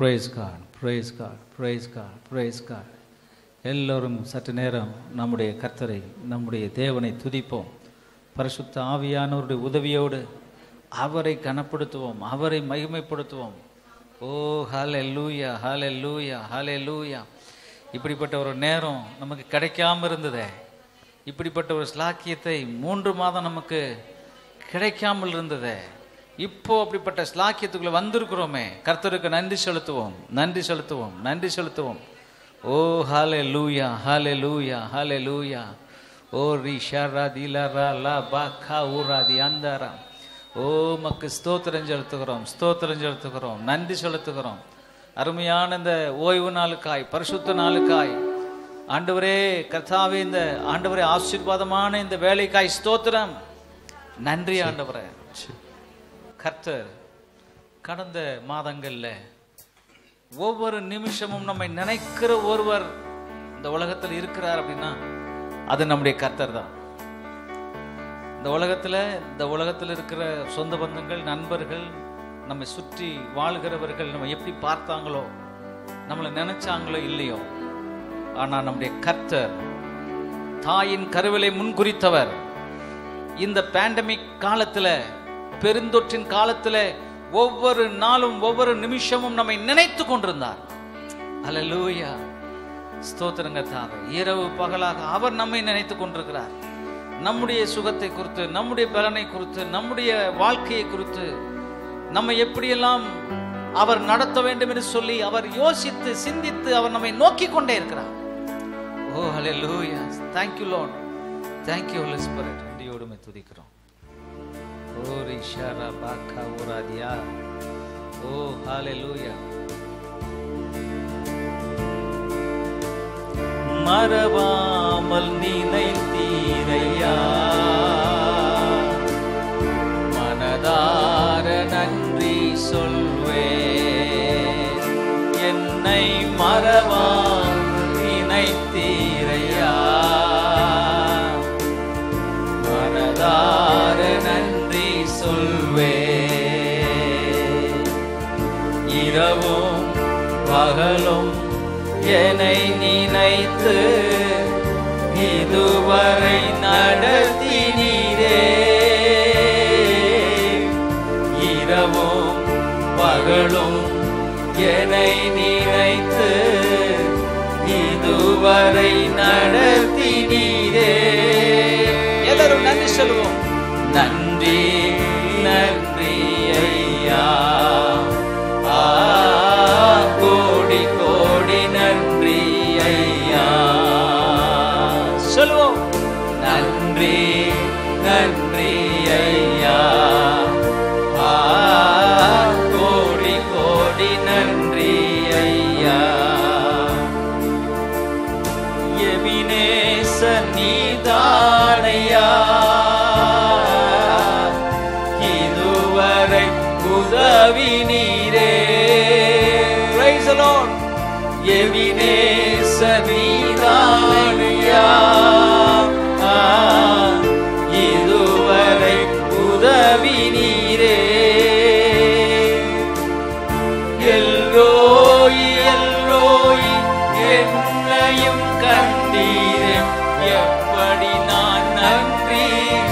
praise God praise God praise God praise God எல்லோரும் சற்று நேரம் நம்முடைய கர்த்தரை நம்முடைய தேவனை துதிப்போம் பரிசுத்த ஆவியானவருடைய உதவியோடு அவரை கனப்படுத்துவோம் அவரை மகிமைப்படுத்துவோம் ஓ ஹாலே லூயா ஹாலே லூயா ஹாலே லூயா இப்படிப்பட்ட ஒரு நேரம் நமக்கு கிடைக்காம இருந்ததே இப்படிப்பட்ட ஒரு ஸ்லாக்கியத்தை மூன்று மாதம் நமக்கு கிடைக்காமல் இருந்ததே இப்போ அப்படிப்பட்ட ஸ்லாக்கியத்துக்குள்ள வந்திருக்கிறோமே கர்த்தருக்கு நன்றி செலுத்துவோம் நன்றி செலுத்துவோம் நன்றி செலுத்துவோம் ஓ ஹாலே லூயா ஹாலே லூயா ஹாலே லூயா ஓ ரி ஷரா திலரா லா பா கா ஊரா தி அந்தாரா ஓ மக்கு ஸ்தோத்திரம் செலுத்துகிறோம் ஸ்தோத்திரம் செலுத்துகிறோம் நன்றி செலுத்துகிறோம் அருமையான இந்த ஓய்வு நாளுக்காய் பரிசுத்த நாளுக்காய் ஆண்டவரே கர்த்தாவே இந்த ஆண்டவரே ஆசீர்வாதமான இந்த வேலைக்காய் ஸ்தோத்திரம் நன்றி ஆண்டவரே கர்த்தர் கடந்த மாதங்கள்ல ஒவ்வொரு நிமிஷமும் நம்மை நினைக்கிற ஒருவர் இந்த உலகத்தில் இருக்கிறார் அப்படின்னா அது நம்முடைய கர்த்தர் தான் இந்த உலகத்துல இந்த உலகத்தில் இருக்கிற சொந்த பந்தங்கள் நண்பர்கள் நம்மை சுற்றி வாழ்கிறவர்கள் நம்ம எப்படி பார்த்தாங்களோ நம்மளை நினைச்சாங்களோ இல்லையோ ஆனா நம்முடைய கர்த்தர் தாயின் கருவிலை முன்குறித்தவர் இந்த பேண்டமிக் காலத்துல பெருந்தொற்றின் காலத்துல ஒவ்வொரு நாளும் ஒவ்வொரு நிமிஷமும் நம்மை நினைத்து கொண்டிருந்தார் அல்லேலூயா ஸ்தோத்திரங்க தாவே இரவு பகலாக அவர் நம்மை நினைத்து கொண்டிருக்கிறார் நம்முடைய சுகத்தை குறித்து நம்முடைய பலனை குறித்து நம்முடைய வாழ்க்கையை குறித்து நம்மை எப்படியெல்லாம் அவர் நடத்த வேண்டும் என்று சொல்லி அவர் யோசித்து சிந்தித்து அவர் நம்மை நோக்கி கொண்டே இருக்கிறார் ஓ ஹalleluya thank you lord thank you holy spirit நன்றியோடுமை துதிக்கிறோம் ஓ ரிஷாரா பாக்கா ஊராதியா ஓ ஹalleluya மறவாமல் நினைத்தீரையா மனதார நன்றி சொல்வே என்னை மறவாமல் நினைத்தீரையா மனதார நன்றி சொல்வே இரவும் பகலும் என்னை நினைத்து இதுவரை நடத்தினீரே இரவும் பகலும் என்னை நினைத்து இதுவரை நடத்தினீரே எல்லாரும் நன்றி சொல்லுவோம் நன்றி நன்றி ஐயா ஆ, கோடி கோடி நன்றி ஐயா சொல்லுவோம் நன்றி நன்றி ஐயா ஆ, கோடி கோடி நன்றி ஐயா எபினேச நீதானையா இதுவரை உதவி நீரே Praise the Lord. எபினேச நீதானையா ஆ, இதுவரை உதவி நீரே எல்லோய் எல்லோய் என்னையும் கண்டீரே எப்படி நான் நன்றி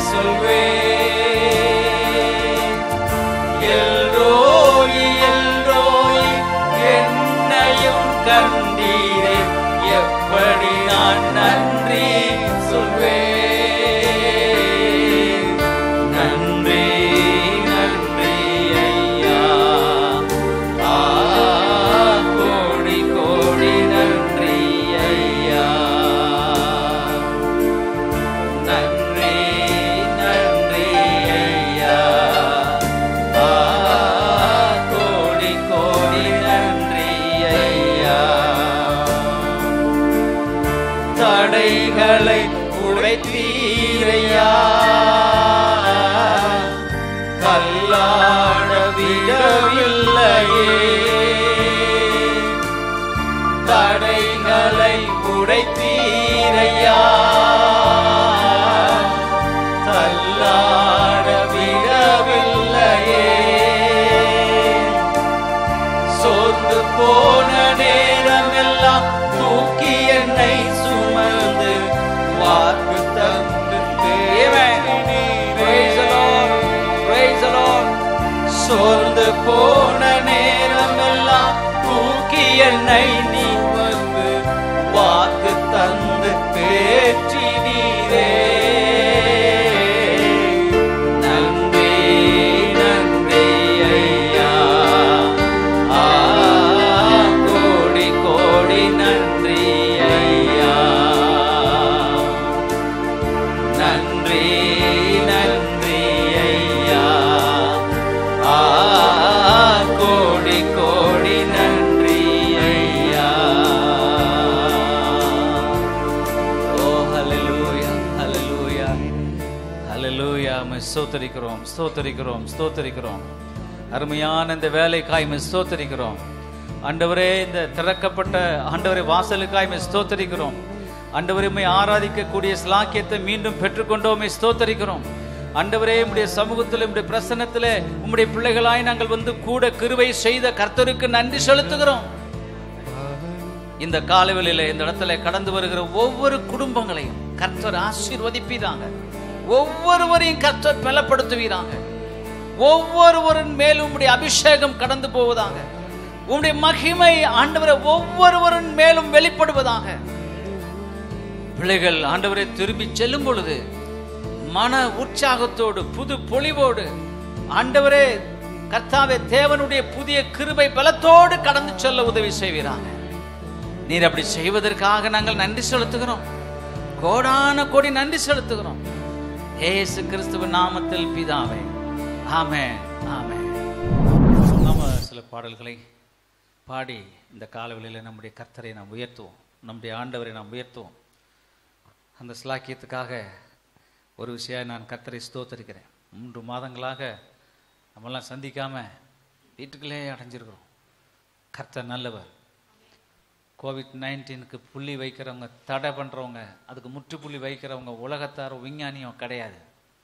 சொல்வேன் எல்லோய் எல்லோய் என்னையும் கண்டீரே எப்படி நான் நன்றி சொல்வேன் நன்றி நன்றி ஐயா ஆ, கோடி கோடி நன்றி ஐயா நன்றி நன்றி ஐயா ஆ, கோடி கோடி நன்றி ஐயா தடைகளை உடைத்தீரையா கல்லாட விடவில்லையே தடைகளை உடைத்தீரையா தள்ளாட விடவில்லையே சொந்த சோர்ந்து போன நேரமெல்லாம் தூக்கி என்னை சுமந்து வாக்கு தந்து Praise the Lord. Praise the Lord. சோர்ந்து போன நேரமெல்லாம் தூக்கி என்னை நீ வந்து வாக்கு தந்து பேற்றினீரே நன்றி நன்றி ஐயா ஆ கோடி கோடி நன்றி ஐயா நன்றி நன்றி ஐயா ஆ கோடி கோடி நன்றி ஐயா ஓ ஹalleluya ஹalleluya ஹalleluya மை ஸ்தோத்திரிக்கிறோம் ஸ்தோத்திரிக்கிறோம் ஸ்தோத்திரிக்கிறோம் அருமையான இந்த வேலைக்காய் மை ஸ்தோத்திரிக்கிறோம் ஆண்டவரே இந்த திறக்கப்பட்ட ஆண்டவரே வாசலுக்காய் மை ஸ்தோத்திரிக்கிறோம் ஆண்டவரே உம்மை ஆராதிக்கக்கூடிய ஸ்லாக்கியத்தை மீண்டும் பெற்றுக்கொண்டோமே ஸ்தோத்தரிக்கிறோம் ஆண்டவரே உம்முடைய சமூகத்தில் உம்முடைய பிரசன்னத்தில் உம்முடைய பிள்ளைகளாய் நாங்கள் வந்து கூட கிருபை செய்த கர்த்தருக்கு நன்றி செலுத்துகிறோம் இந்த காலவெளியில இந்த இடத்துல கடந்து வருகிற ஒவ்வொரு குடும்பங்களையும் கர்த்தர் ஆசீர்வதிப்பீராங்க ஒவ்வொருவரையும் கர்த்தர் பலப்படுத்துவீராங்க ஒவ்வொருவரின் மேலும் உம்முடைய அபிஷேகம் கடந்து போவதாக உம்முடைய மகிமை ஆண்டவரை ஒவ்வொருவரின் மேலும் வெளிப்படுவதாக பிள்ளைகள் ஆண்டவரை திரும்பி செல்லும் பொழுது மன உற்சாகத்தோடு புது பொலிவோடு ஆண்டவரே கர்த்தாவே தேவனுடைய புதிய கிருபை பலத்தோடு கடந்து செல்ல உதவி செய்வீராங்க நீர் அப்படி செய்வதற்காக நாங்கள் நன்றி செலுத்துகிறோம் கோடான கோடி நன்றி செலுத்துகிறோம் ஏசு கிறிஸ்துவின் நாமத்தில் பிதாவே ஆமென் ஆமென் நம்ம சில பாடல்களை பாடி இந்த காலவெளியில் நம்முடைய கர்த்தரை நாம் உயர்த்துவோம் நம்முடைய ஆண்டவரை நாம் உயர்த்துவோம் அந்த ஸ்லாக்கியத்துக்காக ஒரு விஷயம் நான் கர்த்தரை ஸ்தோத்தரிக்கிறேன் மூன்று மாதங்களாக நம்மெல்லாம் சந்திக்காம வீட்டுக்குள்ளே அடைஞ்சிருக்கிறோம் கர்த்தர் நல்லவர் கோவிட் நைன்டீனுக்கு புள்ளி வைக்கிறவங்க தடை பண்ணுறவங்க அதுக்கு முற்றுப்புள்ளி வைக்கிறவங்க உலகத்தார் விஞ்ஞானியும் கிடையாது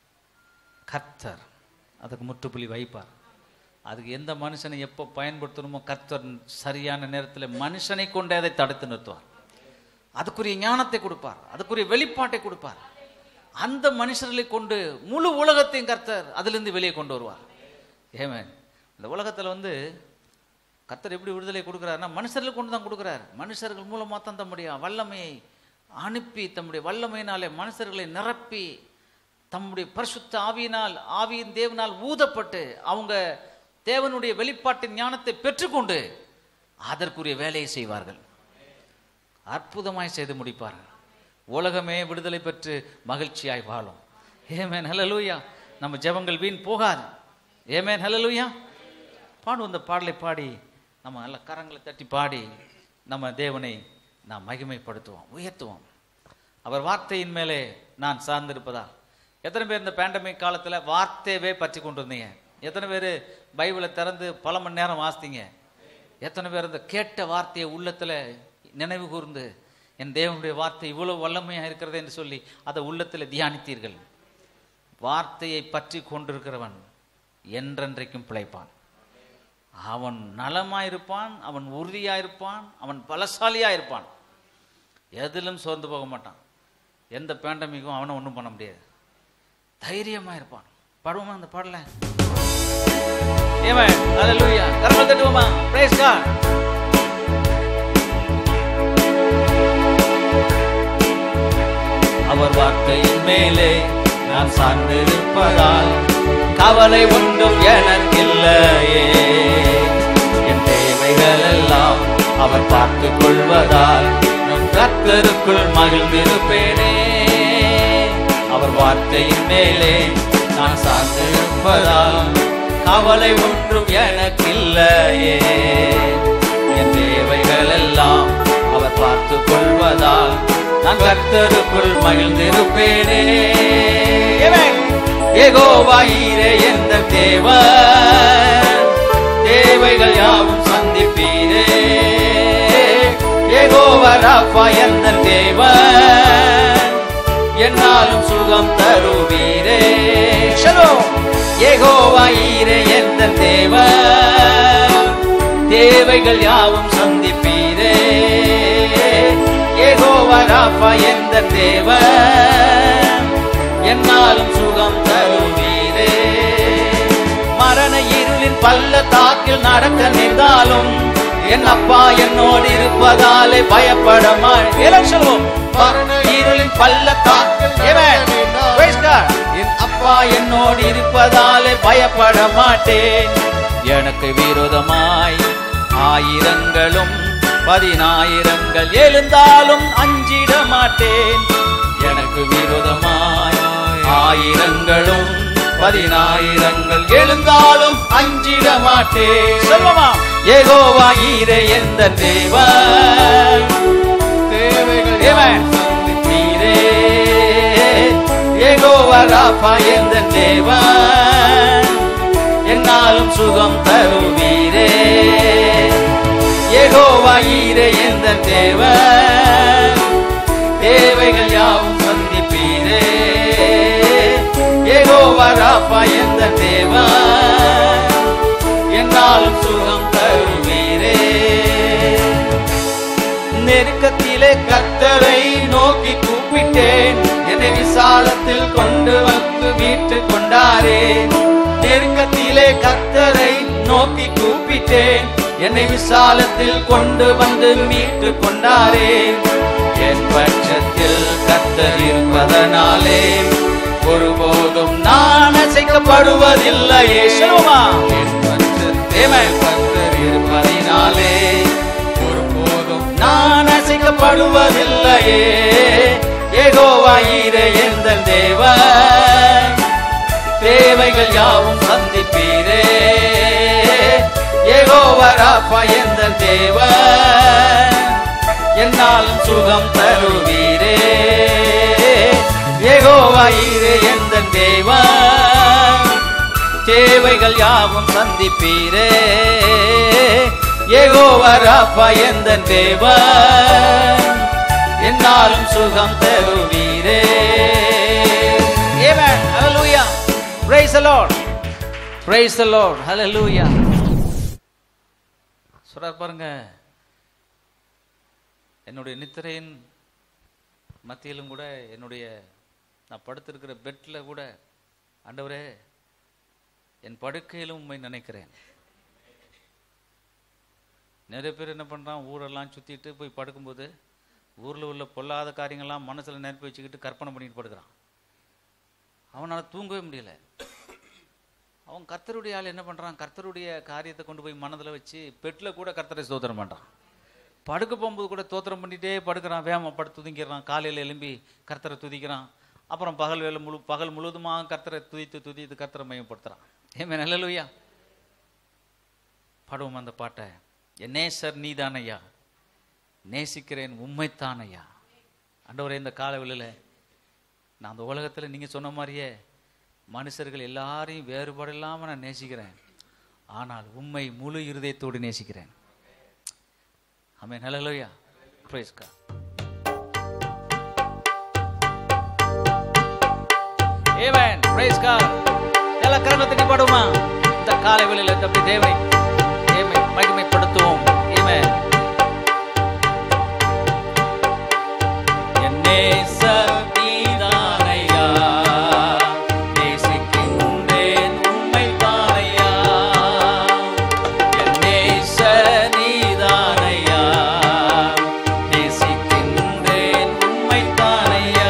கர்த்தர் அதுக்கு முற்றுப்புள்ளி வைப்பார் அதுக்கு எந்த மனுஷனை எப்போ பயன்படுத்தணுமோ கர்த்தர் சரியான நேரத்தில் மனுஷனை கொண்டே அதை தடுத்து நிறுத்துவார் அதுக்குரிய ஞானத்தை கொடுப்பார் அதுக்குரிய வெளிப்பாட்டை கொடுப்பார் அந்த மனுஷர்களை கொண்டு முழு உலகத்தையும் கர்த்தர் அதிலிருந்து வெளியே கொண்டு வருவார் ஏமேன் இந்த உலகத்தில் வந்து கர்த்தர் எப்படி விடுதலை கொடுக்குறாருன்னா மனுஷர்களுக்கு கொண்டு தான் கொடுக்குறார் மனுஷர்கள் மூலமாக தான் தம்முடைய வல்லமையை அனுப்பி தம்முடைய வல்லமையினாலே மனுஷர்களை நிரப்பி தம்முடைய பரிசுத்த ஆவியினால் ஆவியின் தேவனால் ஊதப்பட்டு அவங்க தேவனுடைய வெளிப்பாட்டின் ஞானத்தை பெற்றுக்கொண்டு அதற்குரிய வேலையை செய்வார்கள் அற்புதமாய் செய்து முடிப்பார்கள் உலகமே விடுதலை பெற்று மகிழ்ச்சியாய் வாழும் ஏமேன் ஹலலூயா நம்ம ஜெபங்கள் வீண் போகாது ஏமேன் ஹலலூயா பாடுவோம் இந்த பாடலை பாடி நம்ம நல்ல கரங்களை தட்டி பாடி நம்ம தேவனை நாம் மகிமைப்படுத்துவோம் உயர்த்துவோம் அவர் வார்த்தையின் மேலே நான் சார்ந்திருப்பதா எத்தனை பேர் இந்த பேண்டமிக் காலத்தில் வார்த்தையவே பற்றி கொண்டு இருந்தீங்க எத்தனை பேர் பைபிளை திறந்து பல மணி நேரம் வாசித்தீங்க எத்தனை பேர் இந்த கேட்ட வார்த்தையை உள்ளத்தில் நினைவு கூர்ந்து என் தேவனுடைய வார்த்தை இவ்வளவு வல்லமையாக இருக்கிறது என்று சொல்லி அதை உள்ளத்தில் தியானித்தீர்கள் வார்த்தையை பற்றி கொண்டிருக்கிறவன் என்றென்றைக்கும் பிழைப்பான் அவன் நலமாயிருப்பான் அவன் உறுதியாயிருப்பான் அவன் பலசாலியாயிருப்பான் எதிலும் சோர்ந்து போக மாட்டான் எந்த பேண்டமிக்கும் அவனை ஒன்றும் பண்ண முடியாது தைரியமா இருப்பான் பாடுவோமா அந்த பாடல ஏமா அல்லேலூயா கரங்கள் தட்டுவோமா பிரைஸ் காட் அவர் வார்த்தையின் மேலே நான் சார்ந்திருப்பதால் கவலை ஒன்றும் எனக்கில்லையே என் தேவைகள் எல்லாம் அவர் பார்த்து கொள்வதால் நான் கர்த்தருக்குள் மகிழ்ந்திருப்பேனே அவர் வார்த்தையின் மேலே நான் சார்ந்திருப்பதால் கவலை ஒன்றும் எனக்கில்லையே என் தேவைகள் எல்லாம் அவர் பார்த்து கொள்வதால் நான் கர்த்தருக்குள் மகிழ்ந்திருப்பேனே ஏகோவாயிரே எந்த தேவன் தேவைகள் யாவும் சந்திப்பீரே ஏகோவராப்பா எந்த தேவன் என்னாலும் சுகம் தருவீரே ஷலோம் ஏகோவாயிரே எந்த தேவன் தேவை தேவைகள் யாவும் சந்திப்பீரே ஏகோவா ராஃபா என்ற தேவன் என்னாலும் சுகம் தருவீரே மரண இருளின் பள்ளத்தாக்கில் நடக்க நின்றாலும் என் அப்பா என்னோடு இருப்பதாலே பயப்பட மாட்டேன் சொல்லுவோம் மரண இருளின் பள்ளத்தாக்கில் Amen. Praise God. என் அப்பா என்னோடு இருப்பதாலே பயப்பட மாட்டேன் எனக்கு விரோதமாய் ஆயிரங்களும் பதினாயிரங்கள் எழுந்தாலும் அஞ்சிட மாட்டேன் எனக்கு விரோதமாய் ஆயிரங்களும் பதினாயிரங்கள் எழுந்தாலும் அஞ்சிட மாட்டேன் சொல்லுமா ஏகோவா ஈரே எந்த தேவன் தேவைகள் தேவன் நீரே ஏகோவா ராஃபா எந்த தேவன் என்னாலும் சுகம் தருவீரே ஏகோவா ஈரே எந்த தேவன் தேவைகள் யாவும் சந்திப்பீரே ஏகோவா ராஃபா எந்த தேவன் என்னாலும் சுகம் தருவீரே நெருக்கத்திலே கத்தரை நோக்கி கூப்பிட்டேன் என்னை விசாலத்தில் கொண்டு வந்து மீட்டு கொண்டாரே நெருக்கத்திலே கத்தரை நோக்கி கூப்பிட்டேன் என்னை விசாலத்தில் கொண்டு வந்து மீட்டு கொண்டாரே என் பட்சத்தில் கத்தர் இருப்பதனாலே ஒருபோதும் நான் அசைக்கப்படுவதில்லையே சொல்லுமா என் பட்சத்தில் கத்தர் இருப்பதினாலே ஒருபோதும் நான் அசைக்கப்படுவதில்லையே ஏகோவாயிரே எந்த தேவன் தேவைகள் யாவும் சந்திப்பீரே ஏகோவராப்பா எந்த தேவன் என்னாலும் சுகம் தருவீரே ஏகோவாயிரே எந்த தேவன் தேவைகள் யாவும் சந்திப்பீரே ஏகோவராப்பா எந்த தேவன் என்னாலும் சுகம் தருவீரே Amen. Hallelujah. Praise the Lord. Praise the Lord. Hallelujah. சொல்றார் பாருங்க என்னுடைய நித்திரையின் மத்தியிலும் கூட என்னுடைய நான் படுத்திருக்கிற பெட்ல கூட ஆண்டவரே என் படுக்கையிலும் உண்மை நினைக்கிறேன் நிறைய பேர் என்ன பண்றான் ஊரெல்லாம் சுத்திட்டு போய் படுக்கும்போது ஊர்ல உள்ள பொல்லாத காரியங்கள்லாம் மனசுல நினைப்பு வச்சுக்கிட்டு கற்பனை பண்ணிட்டு படுக்கிறான் அவனால தூங்கவே முடியல அவன் கர்த்தருடைய ஆள் என்ன பண்றான் கர்த்தருடைய காரியத்தை கொண்டு போய் மனதுல வச்சு பெட்ல கூட கர்த்தரை ஸ்தோத்திரம் பண்றான் படுக்க போகும்போது கூட தோத்திரம் பண்ணிட்டே படுக்கிறான் வேகமா படுத்து துதிக்கிறான் காலையில எழும்பி கர்த்தரை துதிக்கிறான் அப்புறம் பகல் வேலை முழு பகல் முழுவதுமாக கர்த்தரை துதித்து துதித்து கர்த்தரை மையப்படுத்துறான் ஏமே நல்லலுயா பாடுவோம் அந்த பாட்டை என் நேசர் நீதானையா நேசிக்கிறேன் உண்மைத்தானையா ஆண்டவரே இந்த காலவெளியில் நான் அந்த உலகத்தில் நீங்கள் சொன்ன மாதிரியே மனுஷர்கள் எல்லாரையும் வேறுபாடு இல்லாமல் நான் நேசிக்கிறேன் ஆனால் உண்மை முழு இருதயத்தோடு நேசிக்கிறேன் ஆமே நல்லலோயா பிரைஸ்கா ஏவன் பிரைஸ் காட் எல்லா கரங்கத்துக்கு பாடுமா இந்த காலை வேளையில தம்பி தேவனை ஏமை மகிமைப்படுத்துவோம் ஏமே என் நேசர் நீதானையா நேசிக்கின்றேன் உம்மைத்தானையா என் நேசர் நீதானையா நேசிக்கின்றேன் உம்மைத்தானையா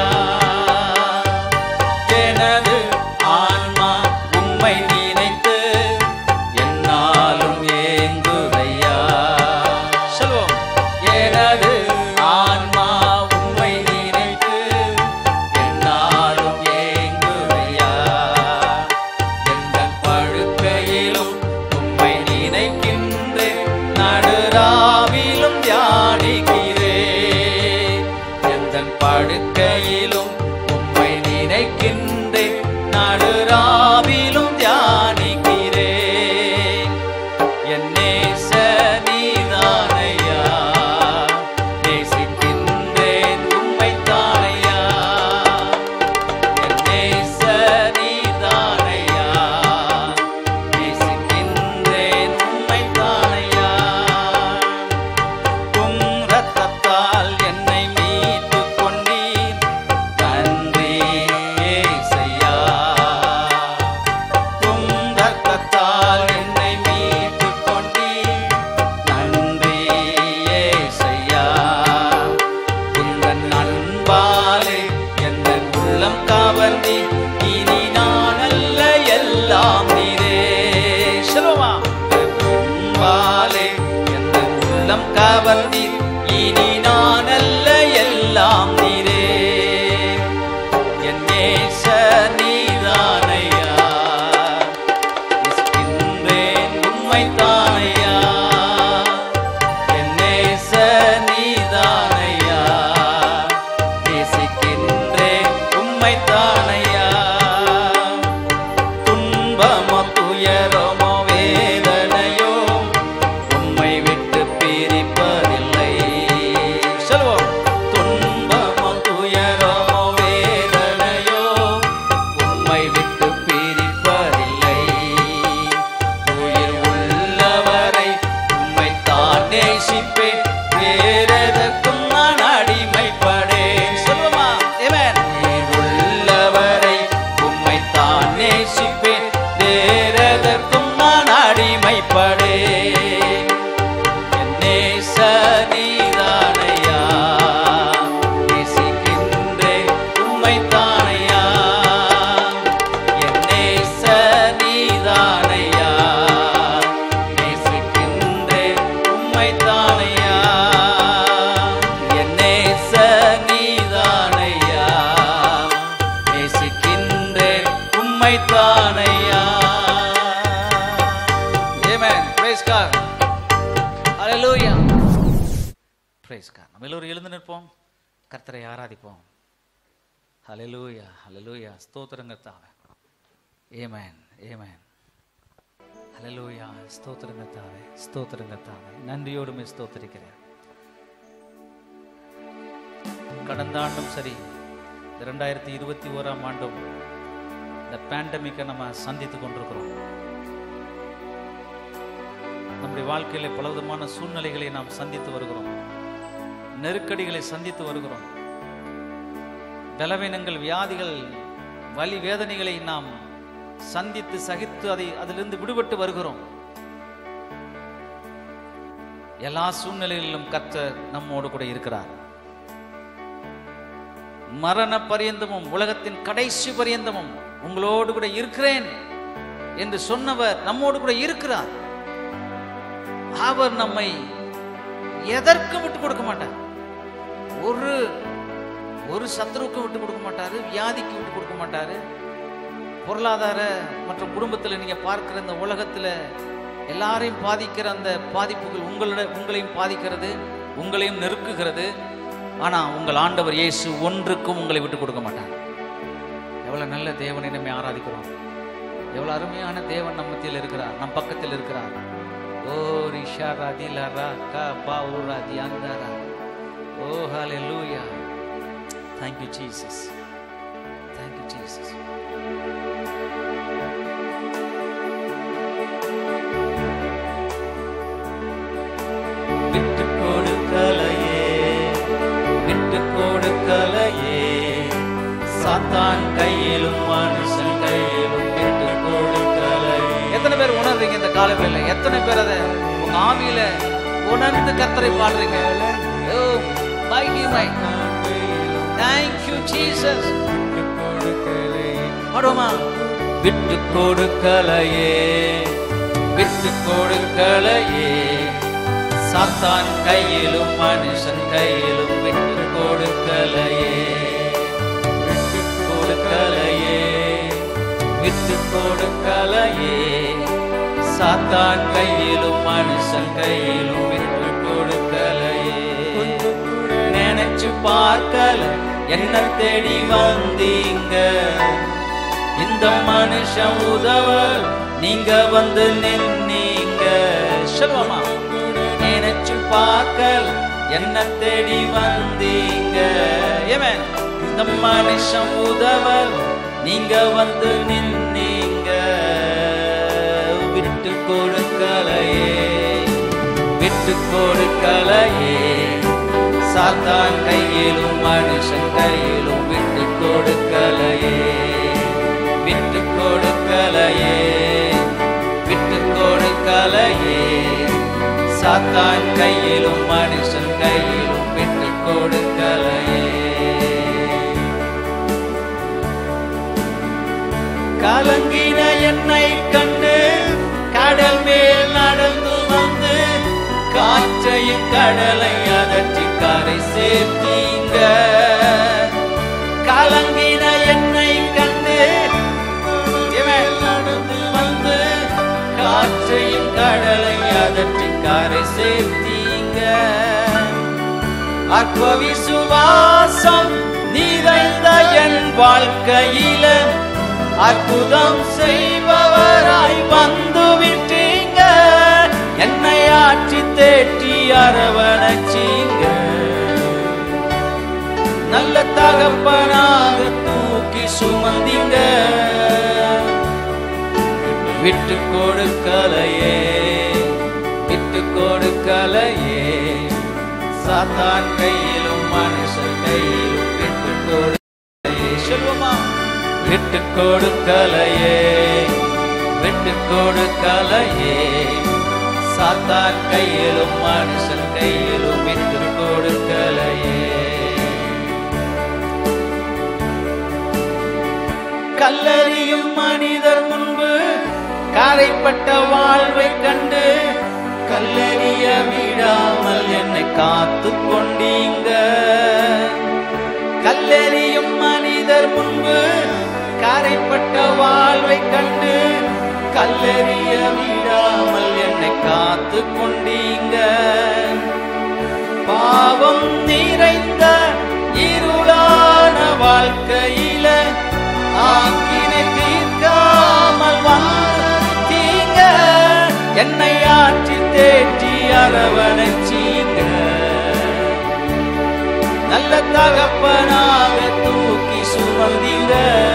எனது ஆன்மா உம்மை நினைத்து என்னாலும் ஏங்குதையா சொல்லுவோம் எனது ஆன்மா உம்மை நினைத்து என்னாலும் ஏங்குதையா எந்தன் படுக்கையிலும் உம்மை நினைக்கின்றேன் நடுராவிலும் தியானிக்கிறேன் எந்தன் படுக்கையிலும் உம்மை நினைக்கின்றேன் நடுராவிலும் தியானிக்கிறேன் என் நேச நீதானையா நேசிக்கின்றேன் உம்மைத்தானையா என் நேச நீதானையா நேசிக்கின்றேன் உம்மைத்தானையா உள்ளம் கவர்ந்தீர் இனி நான் அல்ல எல்லாம் நீரே என் நேச நீதானையா இஸ்கின்றேன் உம்மைத்தானையா என் நேச நீதானையா நேசிக்கின்றேன் உம்மைத்தானையா துன்பமோ துயரமோ வேதனையோ உம்மை விட்டு பிரிப்பதில்லை சொல்லுவோம் துன்பமோ துயரமோ வேதனையோ உம்மை விட்டு பிரிப்பதில்லை உயிர் உள்ளவரை உம்மை தான் நேசிப்பேன் வேறெதற்கும் நான் அடிமைப்படேன் சொல்லுமா Amen. உயிர் உள்ளவரை உம்மை தான் நேசிப்பேன் வேறெதற்கும் நான் அடிமைப்படேன் என் நேச நீதானையா நேசிக்கின்றேன் உம்மைத்தானையா என் நேச நீதானையா நேசிக்கின்றேன் உம்மைத்தானையா என் நேச நீதானையா நேசிக்கின்றேன் உம்மைத்தானையா Amen. Praise God. Hallelujah. Praise God. நம்ம எல்லோரும் எழுந்து நிற்போம் கர்த்தரை ஆராதிப்போம் ஹalleluya ஹalleluya ஸ்தோத்திரங்க தாவே ஏமேன் ஏமேன் ஹalleluya ஸ்தோத்திரங்க தாவே ஸ்தோத்திரங்க தாவே நன்றியோடுமே ஸ்தோத்திரிக்கிறேன் கடந்த ஆண்டும் சரி இரண்டாயிரத்தி இருபத்தி ஓராம் ஆண்டும் இந்த பேண்டமிக்கை நம்ம சந்தித்து கொண்டிருக்கிறோம் நம்முடைய வாழ்க்கையில பலவிதமான சூழ்நிலைகளை நாம் சந்தித்து வருகிறோம் நெருக்கடிகளை சந்தித்து வருகிறோம் பலவீனங்கள் வியாதிகள் வலி வேதனைகளை நாம் சந்தித்து சகித்து அதை அதிலிருந்து விடுபட்டு வருகிறோம் எல்லா சூழ்நிலைகளிலும் கர்த்தர் நம்மோடு கூட இருக்கிறார் மரண பரியந்தமும் உலகத்தின் கடைசி பரியந்தமும் உங்களோடு கூட இருக்கிறேன் என்று சொன்னவர் நம்மோடு கூட இருக்கிறார் அவர் நம்மை எதற்கும் விட்டு கொடுக்க மாட்டார் ஒரு ஒரு சத்துருவுக்கும் விட்டு கொடுக்க மாட்டாரு வியாதிக்கு விட்டு கொடுக்க மாட்டாரு பொருளாதார மற்றும் குடும்பத்தில் நீங்க பார்க்கிற இந்த உலகத்துல எல்லாரையும் பாதிக்கிற அந்த பாதிப்புகள் உங்களோட உங்களையும் பாதிக்கிறது உங்களையும் நெருக்குகிறது ஆனா உங்கள் ஆண்டவர் இயேசு ஒன்றுக்கும் உங்களை விட்டு கொடுக்க மாட்டார் எவ்வளவு நல்ல தேவனை நம்ம ஆராதிக்கிறோம் எவ்வளவு அருமையான தேவன் நம்ம மத்தியில் இருக்கிறார் நம் பக்கத்தில் இருக்கிறார் ஓ ரிஷா ராதி லரா கா பா ஓ ராதி அந்தாரா ஓ ஹalleluya thank you jesus thank you jesus விட்டு கொடுக்கலையே விட்டு கொடுக்கலையே சாத்தான் கையிலும் மனுஷன் கையிலும் விட்டு கொடுக்கலையே எத்தனை பேர் உணர்றீங்க இந்த காலவேளை எத்தனை பேர் அதை உங்க ஆவியில உணர்ந்து கத்தரை பாடுறீங்க ஓ mighty might thank you jesus பாடுவோமா விட்டு கொடுக்கலையே விட்டு கொடுக்கலையே சாத்தான் கையிலும் மனுஷன் கையிலும் விட்டு கொடுக்கலையே விட்டு கொடுக்கலையே விட்டு கொடுக்கலையே சாத்தான் கையிலும் மனுஷன் கையிலும் விட்டு கொடுக்கலையே நினைச்சு பார்க்கல என்ன தேடி வந்தீங்க இந்த மனுஷன் உதவ நீங்க வந்து நின்னீங்க சொல்லுவாமா நினைச்சு பார்க்கல என்ன தேடி வந்தீங்க ஏமேன் இந்த மனுஷன் உதவ நீங்க வந்து நின்னீங்க விட்டு கொடுக்கலையே விட்டு கொடுக்கலையே சாத்தான் கையிலும் மனுஷன் கையிலும் விட்டு கொடுக்கலையே விட்டு கொடுக்கலையே விட்டு கொடுக்கலையே சாத்தான் கையிலும் மனுஷன் கையிலும் விட்டு கொடுக்கலையே கலங்கின என்னை கண்டு கடல் மேல் நடந்து வந்து காற்று காற்றையும் கடலை அதற்றி கரை சேர்த்தீங்க கலங்கின என்னை கண்டு இவன் நடந்து வந்து காற்றையும் கடலை அதற்றி கரை சேர்த்தீங்க அற்ப விசுவாசம் நிறைந்த என் வாழ்க்கையில அற்புதம் செய்பவராய் வந்து விட்டீங்க என்னை ஆற்றி தேற்றி அரவணைச்சீங்க நல்ல தகப்பனாக தூக்கி சுமந்தீங்க விட்டு கொடுக்கலையே விட்டு கொடுக்கலையே சாத்தான் கையிலும் மனுஷன் கையிலும் விட்டு கொடுக்கலையே சொல்லுமா விட்டு கொடுக்கலையே விட்டு கொடுக்கலையே சாத்தான் கையிலும் மனுஷன் கையிலும் விட்டு கொடுக்கலையே கல்லறியும் மனிதர் முன்பு காரைப்பட்ட வாழ்வை கண்டு கல்லறிய விடாமல் என்னை காத்து கொண்டீங்க கல்லெறியும் மனிதர் முன்பு காரைப்பட்ட வாழ்வை கண்டு கல்லெறிய விடாமல் என்னை காத்து கொண்டீங்க பாவம் நிறைந்த இருளான வாழ்க்கையில ஆக்கினை தீர்க்காமல் வாழ்த்தீங்க என்னை ஆற்றி தேற்றி அரவணைச்சீங்க நல்ல தகப்பனாக தூக்கி சுமந்தீங்க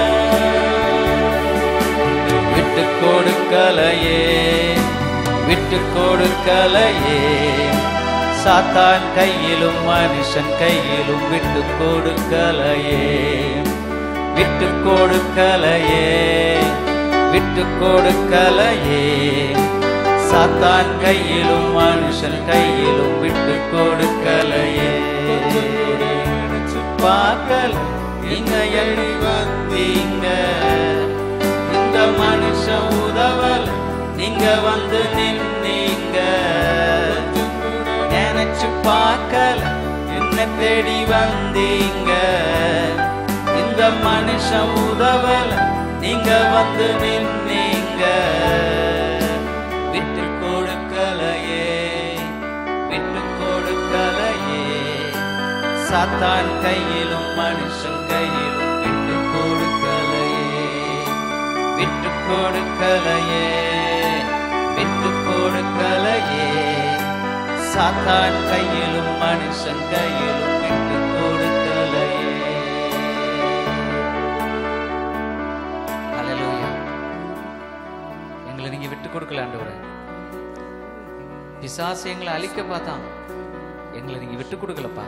விட்டு கொடுக்கலையே விட்டு கொடுக்கலையே சாத்தான் கையிலும் மனுஷன் கையிலும் விட்டு கொடுக்கலையே விட்டு கொடுக்கலையே விட்டு கொடுக்கலையே சாத்தான் கையிலும் மனுஷன் கையிலும் விட்டு கொடுக்கலையே பார்க்கல நீங்க எழுதி வந்தீங்க இந்த மனுஷன் உதவல் நீங்க வந்து நின்னீங்க நினைச்சு பார்க்கல என்ன தேடி வந்தீங்க இந்த மனுஷன் உதவல் நீங்க வந்து நின்னீங்க விட்டு கொடுக்கலையே விட்டு கொடுக்கலையே சாத்தான் கையிலும் மனுஷன் கையிலும் விட்டு கொடுக்கலையே விட்டு கொடுக்கலையே விட்டு கொடுக்கலையே சாத்தான் கையிலும் மனுஷன் கையிலும் விட்டு கொடுக்கலையே ஹalleluya எங்களை நீங்க விட்டு கொடுக்கல ஆண்டவரே பிசாசு எங்களை அழிக்க பார்த்தான் எங்களை நீங்க விட்டு கொடுக்கலப்பா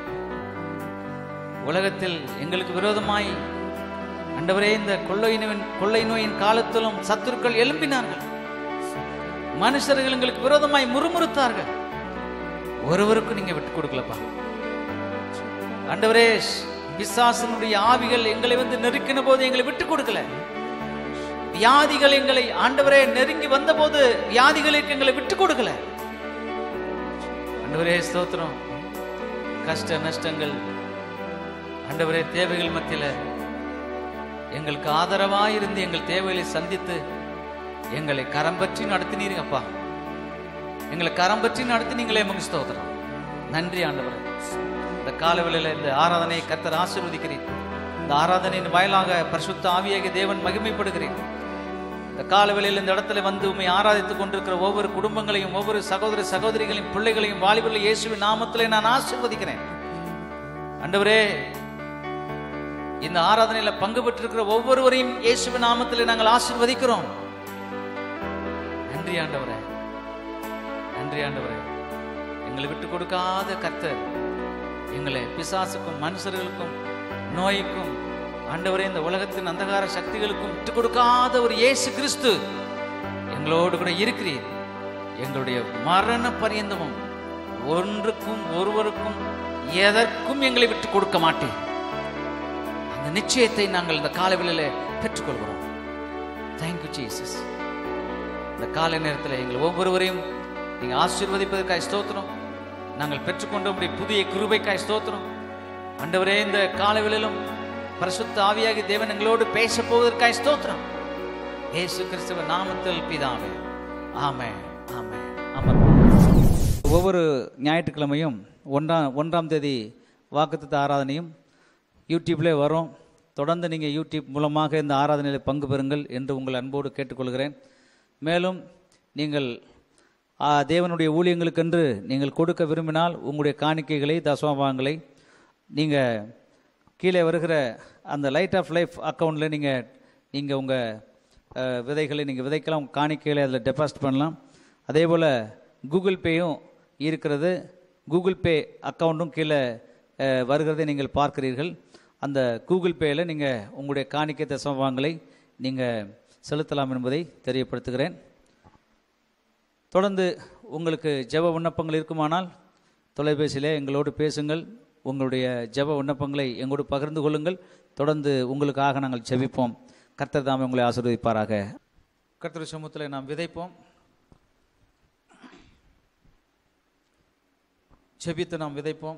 உலகத்தில் எங்களுக்கு விரோதமாய் ஆண்டவரே இந்த கொள்ளை நோயின் கொள்ளை நோயின் காலத்திலும் சத்துருக்கள் எழும்பினார்கள் மனுஷர்கள் எங்களுக்கு விரோதமாய் முறுமுறுத்தார்கள் ஒருவருக்கும் நீங்க விட்டு கொடுக்கலப்பா ஆண்டவரே பிசாசனுடைய ஆவிகள் எங்களை வந்து நெருக்கின போது எங்களை விட்டு கொடுக்கல வியாதிகள் எங்களை ஆண்டவரே நெருங்கி வந்தபோது வியாதிகளுக்கு எங்களை விட்டு கொடுக்கல ஆண்டவரே ஸ்தோத்திரம் கஷ்ட நஷ்டங்கள் ஆண்டவரே தேவைகள் மத்தியில எங்களுக்கு ஆதரவாய் இருந்து எங்கள் தேவைகளை சந்தித்து எங்களை கரம் பற்றி நடத்தினீங்க அப்பா எங்களை கரம் பற்றி நடத்தினீங்களே உமக்கு ஸ்தோத்திரம் நன்றி ஆண்டவரே இந்த காலவெளியில இந்த ஆராதனையை கர்த்தர் ஆசீர்வதிக்கிறேன் இந்த ஆராதனையின் வாயிலாக பரிசுத்த ஆவியாக தேவன் மகிமைப்படுகிறேன் இந்த காலவெளியில் இந்த இடத்துல வந்து உண்மை ஆராதித்துக் கொண்டிருக்கிற ஒவ்வொரு குடும்பங்களையும் ஒவ்வொரு சகோதர சகோதரிகளையும் பிள்ளைகளையும் வாலிபர்களை இயேசுவின் நாமத்திலே நான் ஆசீர்வதிக்கிறேன் ஆண்டவரே இந்த ஆராதனையில பங்கு பெற்றிருக்கிற ஒவ்வொருவரையும் இயேசுவின் நாமத்திலே நாங்கள் ஆசீர்வதிக்கிறோம் நன்றி ஆண்டவரே நன்றி ஆண்டவரே எங்களை விட்டு கொடுக்காத கர்த்தர் எங்களை பிசாசுக்கும் மனுஷர்களுக்கும் நோய்க்கும் ஆண்டவரே இந்த உலகத்தின் அந்தகார சக்திகளுக்கும் விட்டு கொடுக்காத ஒரு இயேசு கிறிஸ்து எங்களோடு கூட இருக்கிறீர் எங்களுடைய மரண பரியந்தமும் ஒன்றுக்கும் ஒருவருக்கும் எதற்கும் எங்களை விட்டு கொடுக்க மாட்டேன் அந்த நிச்சயத்தை நாங்கள் இந்த காலவெளியில பெற்றுக்கொள்கிறோம் தேங்க்யூ ஜீசஸ் இந்த காலை நேரத்தில் எங்கள் ஒவ்வொருவரையும் நீங்க ஆசீர்வதிப்பதற்காக ஸ்தோத்திரம் நாங்கள் பெற்றுக்கொண்ட உம்முடைய புதிய கிருபைக்காய் ஸ்தோத்திரம் ஆண்டவரே இந்த காலவெளியிலும் பரிசுத்த ஆவியாகி தேவன் எங்களோடு பேச போவதற்காய் ஸ்தோத்திரம் இயேசு கிறிஸ்துவ நாமத்தில் பிதாவே ஆமென் ஆமென் ஆமென் ஒவ்வொரு ஞாயிற்றுக்கிழமையும் ஒன்றாம் ஒன்றாம் தேதி வாக்குத்தத்த ஆராதனையும் யூடியூப்லே வரும் தொடர்ந்து நீங்கள் யூடியூப் மூலமாக இந்த ஆராதனையில் பங்கு பெறுங்கள் என்று உங்கள் அன்போடு கேட்டுக்கொள்கிறேன் மேலும் நீங்கள் ஆ, தேவனுடைய ஊழியங்களுக்கென்று நீங்கள் கொடுக்க விரும்பினால் உங்களுடைய காணிக்கைகளை தசமபாகங்களை நீங்கள் கீழே வருகிற அந்த லைட் ஆஃப் லைஃப் அக்கௌண்ட்டில் நீங்கள் நீங்கள் உங்கள் விதைகளை நீங்கள் விதைக்கலாம் உங்கள் காணிக்கைகளை அதில் டெபாசிட் பண்ணலாம் அதே போல் கூகுள் பேயும் இருக்கிறது கூகுள் பே அக்கௌண்ட்டும் கீழே அஹ், வருகிறதை நீங்கள் பார்க்கிறீர்கள் அந்த கூகுள் பேயில் நீங்கள் உங்களுடைய காணிக்கை தசமபாகங்களை நீங்கள் செலுத்தலாம் என்பதை தெரியப்படுத்துகிறேன் தொடர்ந்து உங்களுக்கு ஜெப விண்ணப்பங்கள் இருக்குமானால் தொலைபேசியிலே எங்களோடு பேசுங்கள் உங்களுடைய ஜெப விண்ணப்பங்களை எங்களோடு பகிர்ந்து கொள்ளுங்கள் தொடர்ந்து உங்களுக்காக நாங்கள் ஜெபிப்போம் கர்த்தர் தாமே உங்களை ஆசீர்வதிப்பாராக கர்த்தர் சமூகத்தில் நாம் விதைப்போம் ஜெபித்து நாம் விதைப்போம்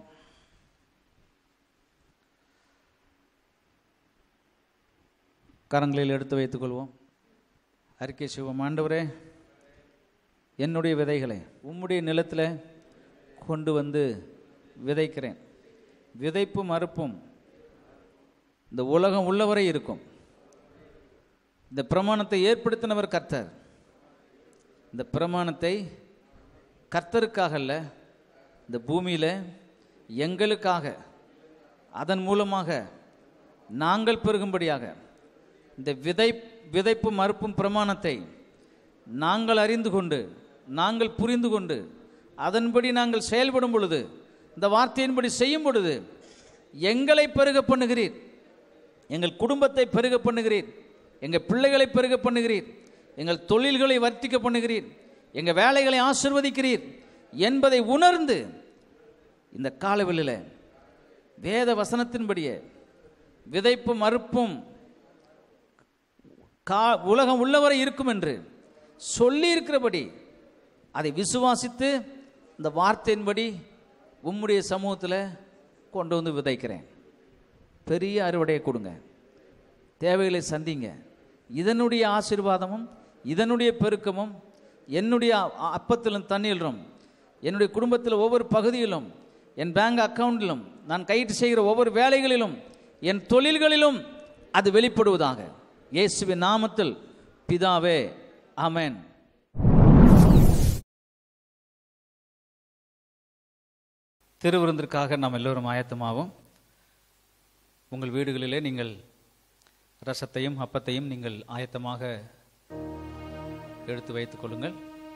கரங்களில் எடுத்து வைத்துக் கொள்வோம் அறிக்கை செய்வோம் ஆண்டவரே என்னுடைய விதைகளை உம்முடைய நிலத்தில் கொண்டு வந்து விதைக்கிறேன் விதைப்பும் அறுப்பும் இந்த உலகம் உள்ளவரை இருக்கும் இந்த பிரமாணத்தை ஏற்படுத்தினவர் கர்த்தர் இந்த பிரமாணத்தை கர்த்தருக்காக அல்ல இந்த பூமியில் எங்களுக்காக அதன் மூலமாக நாங்கள் பெருகும்படியாக இந்த விதை விதைப்பு மறுப்பும் பிரமாணத்தை நாங்கள் அறிந்து கொண்டு நாங்கள் புரிந்து கொண்டு அதன்படி நாங்கள் செயல்படும் பொழுது இந்த வார்த்தையின்படி செய்யும் பொழுது எங்களை பெருக பண்ணுகிறீர் எங்கள் குடும்பத்தை பெருக பண்ணுகிறீர் எங்கள் பிள்ளைகளை பெருக பண்ணுகிறீர் எங்கள் தொழில்களை வர்த்திக்க பண்ணுகிறீர் எங்கள் வேலைகளை ஆசிர்வதிக்கிறீர் என்பதை உணர்ந்து இந்த காலவெளியில் வேத வசனத்தின்படியே விதைப்பும் மறுப்பும் கா உலகம் உள்ளவரை இருக்கும் என்று சொல்லி இருக்கிறபடி அதை விசுவாசித்து இந்த வார்த்தையின்படி உம்முடைய சமூகத்தில் கொண்டு வந்து விதைக்கிறேன் பெரிய அறுவடையை கொடுங்க தேவைகளை சந்திங்க இதனுடைய ஆசீர்வாதமும் இதனுடைய பெருக்கமும் என்னுடைய அ- அப்பத்திலும் தண்ணீரிலும் என்னுடைய குடும்பத்தில் ஒவ்வொரு பகுதியிலும் என் பேங்க் அக்கவுண்டிலும் நான் கையிட்டு செய்கிற ஒவ்வொரு வேலைகளிலும் என் தொழில்களிலும் அது வெளிப்படுவதாக இயேசுவின் நாமத்தில் பிதாவே ஆமென் திருவிருந்திற்காக நாம் எல்லோரும் ஆயத்தமாவோம் உங்கள் வீடுகளிலே நீங்கள் ரசத்தையும் அப்பத்தையும் நீங்கள் ஆயத்தமாக எடுத்து வைத்துக் கொள்ளுங்கள்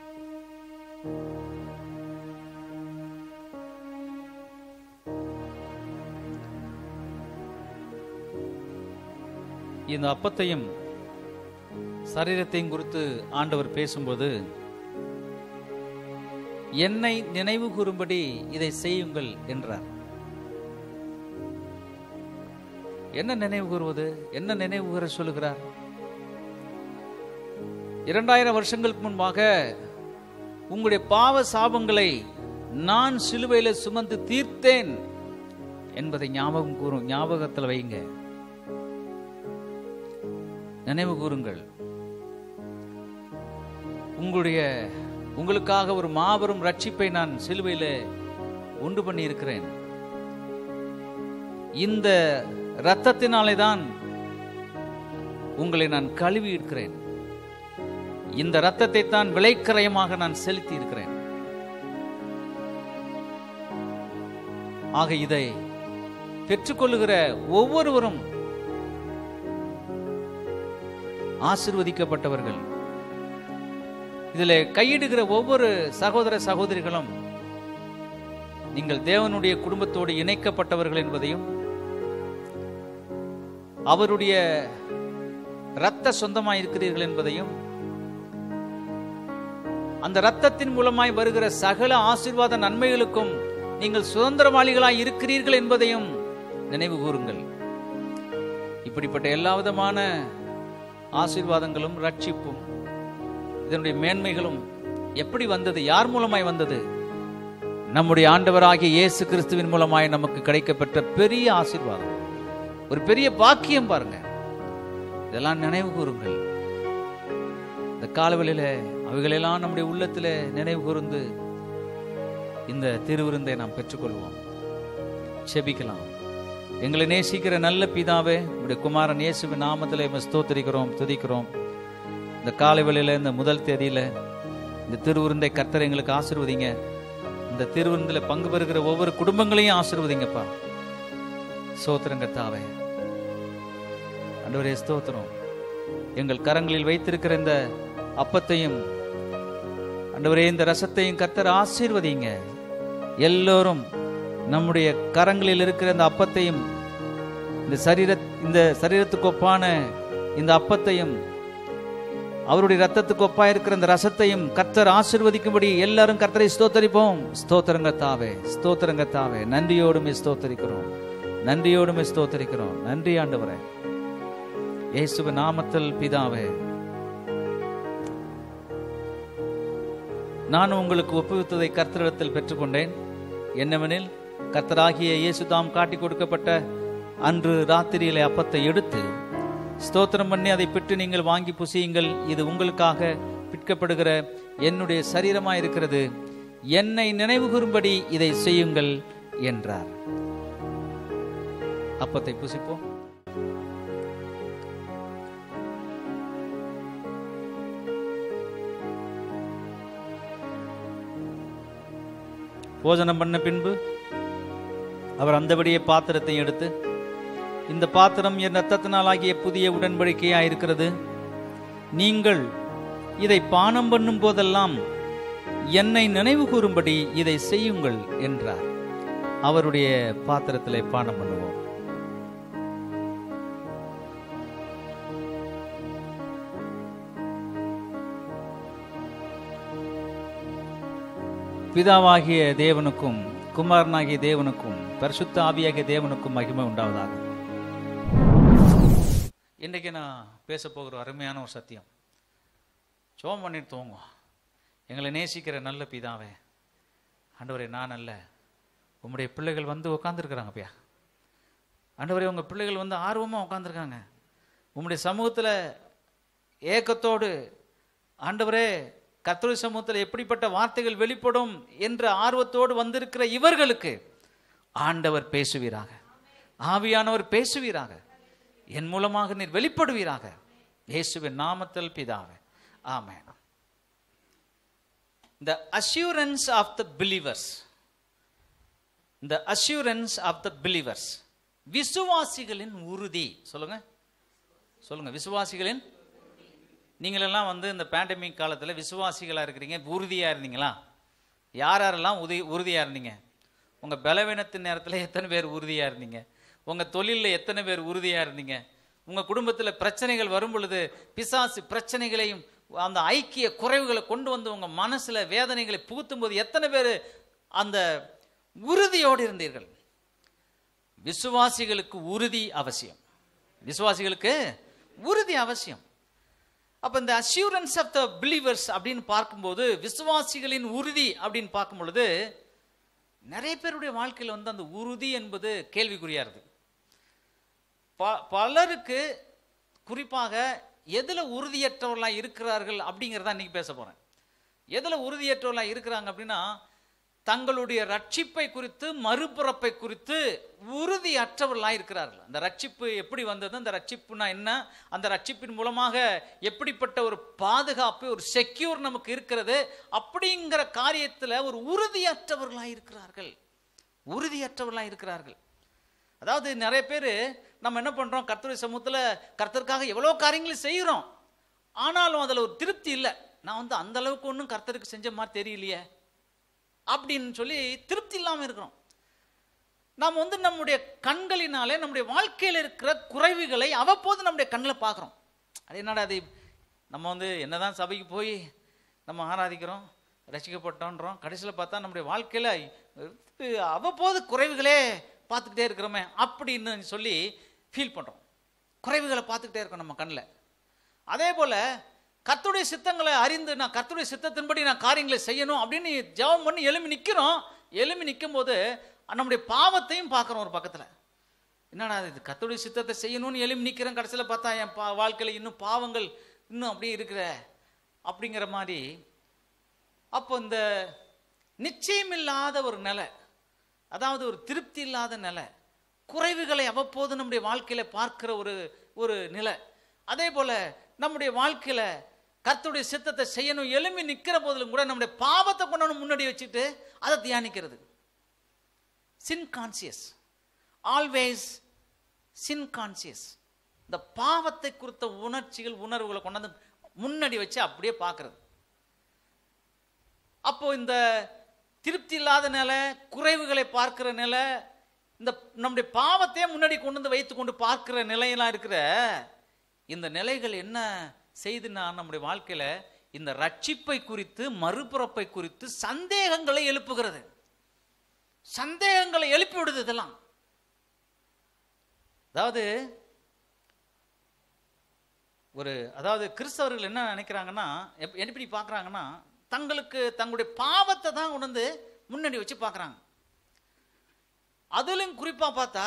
இந்த அப்பத்தையும் சரீரத்தையும் குறித்து ஆண்டவர் பேசும்போது என்னை நினைவு கூறும்படி இதை செய்யுங்கள் என்றார் என்ன நினைவு கூறுவது என்ன நினைவு கூற சொல்லுகிறார் இரண்டாயிரம் வருஷங்களுக்கு முன்பாக உங்களுடைய பாவ சாபங்களை நான் சிலுவையில் சுமந்து தீர்த்தேன் என்பதை ஞாபகம் கூறும் ஞாபகத்தில் வைங்க நினைவு கூறுங்கள் உங்களுடைய உங்களுக்காக ஒரு மாபெரும் ரட்சிப்பை நான் சிலுவையில் உண்டு பண்ணி இருக்கிறேன் இந்த இரத்தத்தினாலே தான் உங்களை நான் கழுவி இருக்கிறேன் இந்த இரத்தத்தை தான் விலைக்கரையமாக நான் செலுத்தி இருக்கிறேன் ஆக இதை பெற்றுக்கொள்ளுகிற ஒவ்வொருவரும் ஆசிர்வதிக்கப்பட்டவர்கள் இதில் கையிடுகிற ஒவ்வொரு சகோதர சகோதரிகளும் நீங்கள் தேவனுடைய குடும்பத்தோடு இணைக்கப்பட்டவர்கள் என்பதையும் அவருடைய இரத்த சொந்தமாய் இருக்கிறீர்கள் என்பதையும் அந்த இரத்தத்தின் மூலமாய் வருகிற சகல ஆசீர்வாத நன்மைகளுக்கும் நீங்கள் சுதந்திரவாளிகளாய் இருக்கிறீர்கள் என்பதையும் நினைவு கூறுங்கள் இப்படிப்பட்ட எல்லா விதமான ஆசீர்வாதங்களும் ரட்சிப்பும் இதனுடைய மேன்மைகளும் எப்படி வந்தது யார் மூலமாய் வந்தது நம்முடைய ஆண்டவராகிய இயேசு கிறிஸ்துவின் மூலமாய் நமக்கு கிடைக்கப்பெற்ற பெரிய ஆசீர்வாதம் ஒரு பெரிய பாக்கியம் பாருங்க இதெல்லாம் நினைவு கூறுங்கள் இந்த காலவெளியில அவைகளெல்லாம் நம்முடைய உள்ளத்துல நினைவு கூர்ந்து இந்த திருவிருந்தை நாம் பெற்றுக்கொள்வோம் செபிக்கலாம் எங்களை நேசிக்கிற நல்ல பிதாவே உடைய குமாரன் இயேசுவின் நாமத்தில் இவன் ஸ்தோத்தரிக்கிறோம் துதிக்கிறோம் இந்த காலை வேளையில இந்த முதல் தேதியில இந்த திருவிருந்தை கர்த்தர் எங்களுக்கு ஆசீர்வதிங்க இந்த திருவிருந்தில் பங்கு பெறுகிற ஒவ்வொரு குடும்பங்களையும் ஆசீர்வதிங்கப்பா சோத்திரம் கர்த்தாவே ஆண்டவரே ஸ்தோத்திரம் எங்கள் கரங்களில் வைத்திருக்கிற இந்த அப்பத்தையும் ஆண்டவரே இந்த ரசத்தையும் கர்த்தர் ஆசீர்வதிங்க எல்லோரும் நம்முடைய கரங்களில் இருக்கிற இந்த அப்பத்தையும் இந்த சரீர இந்த சரீரத்துக்கு ஒப்பான இந்த அப்பத்தையும் அவருடைய ரத்தத்துக்கு ஒப்பா இருக்கிற இந்த ரசத்தையும் கர்த்தர் ஆசீர்வதிக்கும்படி எல்லாரும் கர்த்தரை ஸ்தோத்தரிப்போம் ஸ்தோத்திரங்க தாவே ஸ்தோத்திரங்க தாவே நன்றியோடுமே ஸ்தோத்தரிக்கிறோம் நன்றியோடுமே ஸ்தோத்தரிக்கிறோம் நன்றி ஆண்டவரே இயேசுவ நாமத்தில் பிதாவே நான் உங்களுக்கு ஒப்புவித்ததை கர்த்தரிடத்தில் பெற்றுக்கொண்டேன் என்னவெனில் கர்த்தராகிய இயேசு தாம் காட்டி கொடுக்கப்பட்ட அன்று ராத்திரியிலே அப்பத்தை எடுத்து ஸ்தோத்திரம் பண்ணி அதை பெற்று நீங்கள் வாங்கி புசியுங்கள் இது உங்களுக்காக பிற்கப்படுகிற என்னுடைய சரீரமாய் இருக்கிறது என்னை நினைவு கூறும்படி இதை செய்யுங்கள் என்றார் அப்பத்தை புசிப்போம் போஜனம் பண்ண பின்பு அவர் அந்தபடியே பாத்திரத்தை எடுத்து இந்த பாத்திரம் என் ரத்தத்தினாலாகிய புதிய உடன்படிக்கையா இருக்கிறது நீங்கள் இதை பானம் பண்ணும் போதெல்லாம் என்னை நினைவு கூறும்படி இதை செய்யுங்கள் என்றார் அவருடைய பாத்திரத்திலே பானம் பண்ணுவோம் பிதாவாகிய தேவனுக்கும் குமாரனாகிய தேவனுக்கும் பரிசுத்த ஆவியாகிய தேவனுக்கும் மகிமை உண்டாவதாக இன்றைக்கு நான் பேச போகிற அருமையான ஒரு சத்தியம் சோம் பண்ணிட்டு தூங்குவோம் எங்களை நேசிக்கிற நல்ல பிதாவே ஆண்டவரே நான் அல்ல உம்முடைய பிள்ளைகள் வந்து உட்காந்துருக்குறாங்க பியா ஆண்டவரே உங்கள் பிள்ளைகள் வந்து ஆர்வமாக உட்காந்துருக்காங்க உம்முடைய சமூகத்தில் ஏக்கத்தோடு ஆண்டவரே கர்த்தருடைய சமூகத்தில் எப்படிப்பட்ட வார்த்தைகள் வெளிப்படும் என்ற ஆர்வத்தோடு வந்திருக்கிற இவர்களுக்கு ஆண்டவர் பேசுவீராக ஆவியானவர் பேசுவீராக என் மூலமாக நீர் வெளிப்படுவீராக இயேசுவின் நாமத்தில் பிதாவே ஆமென் the assurance of the believers the assurance of the believers விசுவாசிகளின் உறுதி சொல்லுங்க சொல்லுங்க விசுவாசிகளின் நீங்களெல்லாம் வந்து இந்த பேண்டமிக் காலத்தில் விசுவாசிகளாக இருக்கிறீங்க உறுதியாக இருந்தீங்களா யார் யாரெல்லாம் உறுதி உறுதியாக இருந்தீங்க உங்கள் பலவீனத்தின் நேரத்தில் எத்தனை பேர் உறுதியாக இருந்தீங்க உங்கள் தொழிலில் எத்தனை பேர் உறுதியாக இருந்தீங்க உங்கள் குடும்பத்தில் பிரச்சனைகள் வரும் பொழுது பிசாசு பிரச்சனைகளையும் அந்த ஐக்கிய குறைவுகளை கொண்டு வந்து உங்கள் மனசில் வேதனைகளை புகுத்தும் போது எத்தனை பேர் அந்த உறுதியோடு இருந்தீர்கள் விசுவாசிகளுக்கு உறுதி அவசியம் விசுவாசிகளுக்கு உறுதி அவசியம் அப்ப இந்த அஷ்யூரன்ஸ் ஆஃப் த பிலீவர்ஸ் அப்படின்னு பார்க்கும்போது விசுவாசிகளின் உறுதி அப்படின்னு பார்க்கும் பொழுது நிறைய பேருடைய வாழ்க்கையில் வந்து அந்த உறுதி என்பது கேள்விக்குறியா இருக்கு ப பலருக்கு குறிப்பாக எதில் உறுதியற்றவர்களாக இருக்கிறார்கள் அப்படிங்கிறத இன்னைக்கு பேச போகிறேன் எதில் உறுதியற்றவர்களாக இருக்கிறாங்க அப்படின்னா தங்களுடைய ரட்சிப்பை குறித்து மறுபிறப்பை குறித்து உறுதியற்றவர்களாக இருக்கிறார்கள் அந்த ரட்சிப்பு எப்படி வந்தது அந்த ரட்சிப்புனா என்ன அந்த ரட்சிப்பின் மூலமாக எப்படிப்பட்ட ஒரு பாதுகாப்பு ஒரு செக்யூர் நமக்கு இருக்கிறது அப்படிங்கிற காரியத்தில் ஒரு உறுதியற்றவர்களாக இருக்கிறார்கள் உறுதியற்றவர்களாக இருக்கிறார்கள் அதாவது நிறைய பேர் நம்ம என்ன பண்ணுறோம் கர்த்தருடைய சமூகத்தில் கர்த்தருக்காக எவ்வளோ காரியங்களும் செய்கிறோம் ஆனாலும் அதில் ஒரு திருப்தி இல்லை நான் வந்து அந்த அளவுக்கு ஒன்றும் கர்த்தருக்கு செஞ்ச மாதிரி தெரியலையே அப்படின்னு சொல்லி திருப்தி இல்லாமல் இருக்கிறோம் நாம் வந்து நம்முடைய கண்களினாலே நம்முடைய வாழ்க்கையில் இருக்கிற குறைவுகளை அவ்வப்போது நம்முடைய கண்ணில் பார்க்குறோம் அது என்னடா அது நம்ம வந்து என்னதான் சபைக்கு போய் நம்ம ஆராதிக்கிறோம் ரசிக்கப்பட்டோன்றோம் கடைசியில் பார்த்தா நம்முடைய வாழ்க்கையில் அவ்வப்போது குறைவுகளே பார்த்துக்கிட்டே இருக்கிறோமே அப்படின்னு சொல்லி ஃபீல் பண்ணுறோம் குறைவுகளை பார்த்துக்கிட்டே இருக்கோம் நம்ம கண்ணில் அதே போல் கர்த்தருடைய சித்தங்களை அறிந்து நான் கர்த்தருடைய சித்தத்தின்படி நான் காரியங்களை செய்யணும் அப்படின்னு ஜெபம் பண்ணி எழும்பி நிற்கிறோம் எழும்பி நிற்கும் போது நம்முடைய பாவத்தையும் பார்க்குறோம் ஒரு பக்கத்தில் என்னடா இது கத்தோடைய சித்தத்தை செய்யணும்னு எழும்பி நிற்கிறேன் கடைசியில் பார்த்தா என் பா வாழ்க்கையில் இன்னும் பாவங்கள் இன்னும் அப்படியே இருக்கிற அப்படிங்கிற மாதிரி அப்போ இந்த நிச்சயமில்லாத ஒரு நிலை அதாவது ஒரு திருப்தி இல்லாத நிலை குறைவுகளை அவ்வப்போது நம்முடைய வாழ்க்கையில பார்க்கிற ஒரு ஒரு நிலை அதே போல நம்முடைய வாழ்க்கையில கர்த்தருடைய சித்தத்தை செய்யணும் எழும்பி நிற்கிற போதிலும் கூட நம்முடைய பாவத்தை கொண்டு முன்னாடி வச்சுட்டு அதை தியானிக்கிறது sin conscious always sin conscious இந்த பாவத்தை குறித்த உணர்ச்சிகள் உணர்வுகளை கொண்டாந்து முன்னாடி வச்சு அப்படியே பார்க்கறது அப்போ இந்த திருப்தி இல்லாத நிலை குறைவுகளை பார்க்கிற நிலை இந்த நம்முடைய பாவத்தையே முன்னாடி கொண்டு வந்து வைத்து கொண்டு பார்க்கிற நிலையெல்லாம் இருக்கிற இந்த நிலைகள் என்ன செய்துன்னா நம்முடைய வாழ்க்கையில இந்த ரட்சிப்பை குறித்து மறுபிறப்பை குறித்து சந்தேகங்களை எழுப்புகிறது சந்தேகங்களை எழுப்பி விடுது இதெல்லாம் அதாவது ஒரு அதாவது கிறிஸ்தவர்கள் என்ன நினைக்கிறாங்கன்னா எப்- எப்படி பார்க்குறாங்கன்னா தங்களுக்கு தங்களுடைய பாவத்தை தான் கொண்டு வந்து முன்னாடி வச்சு பார்க்குறாங்க அதிலும் குறிப்பாக பார்த்தா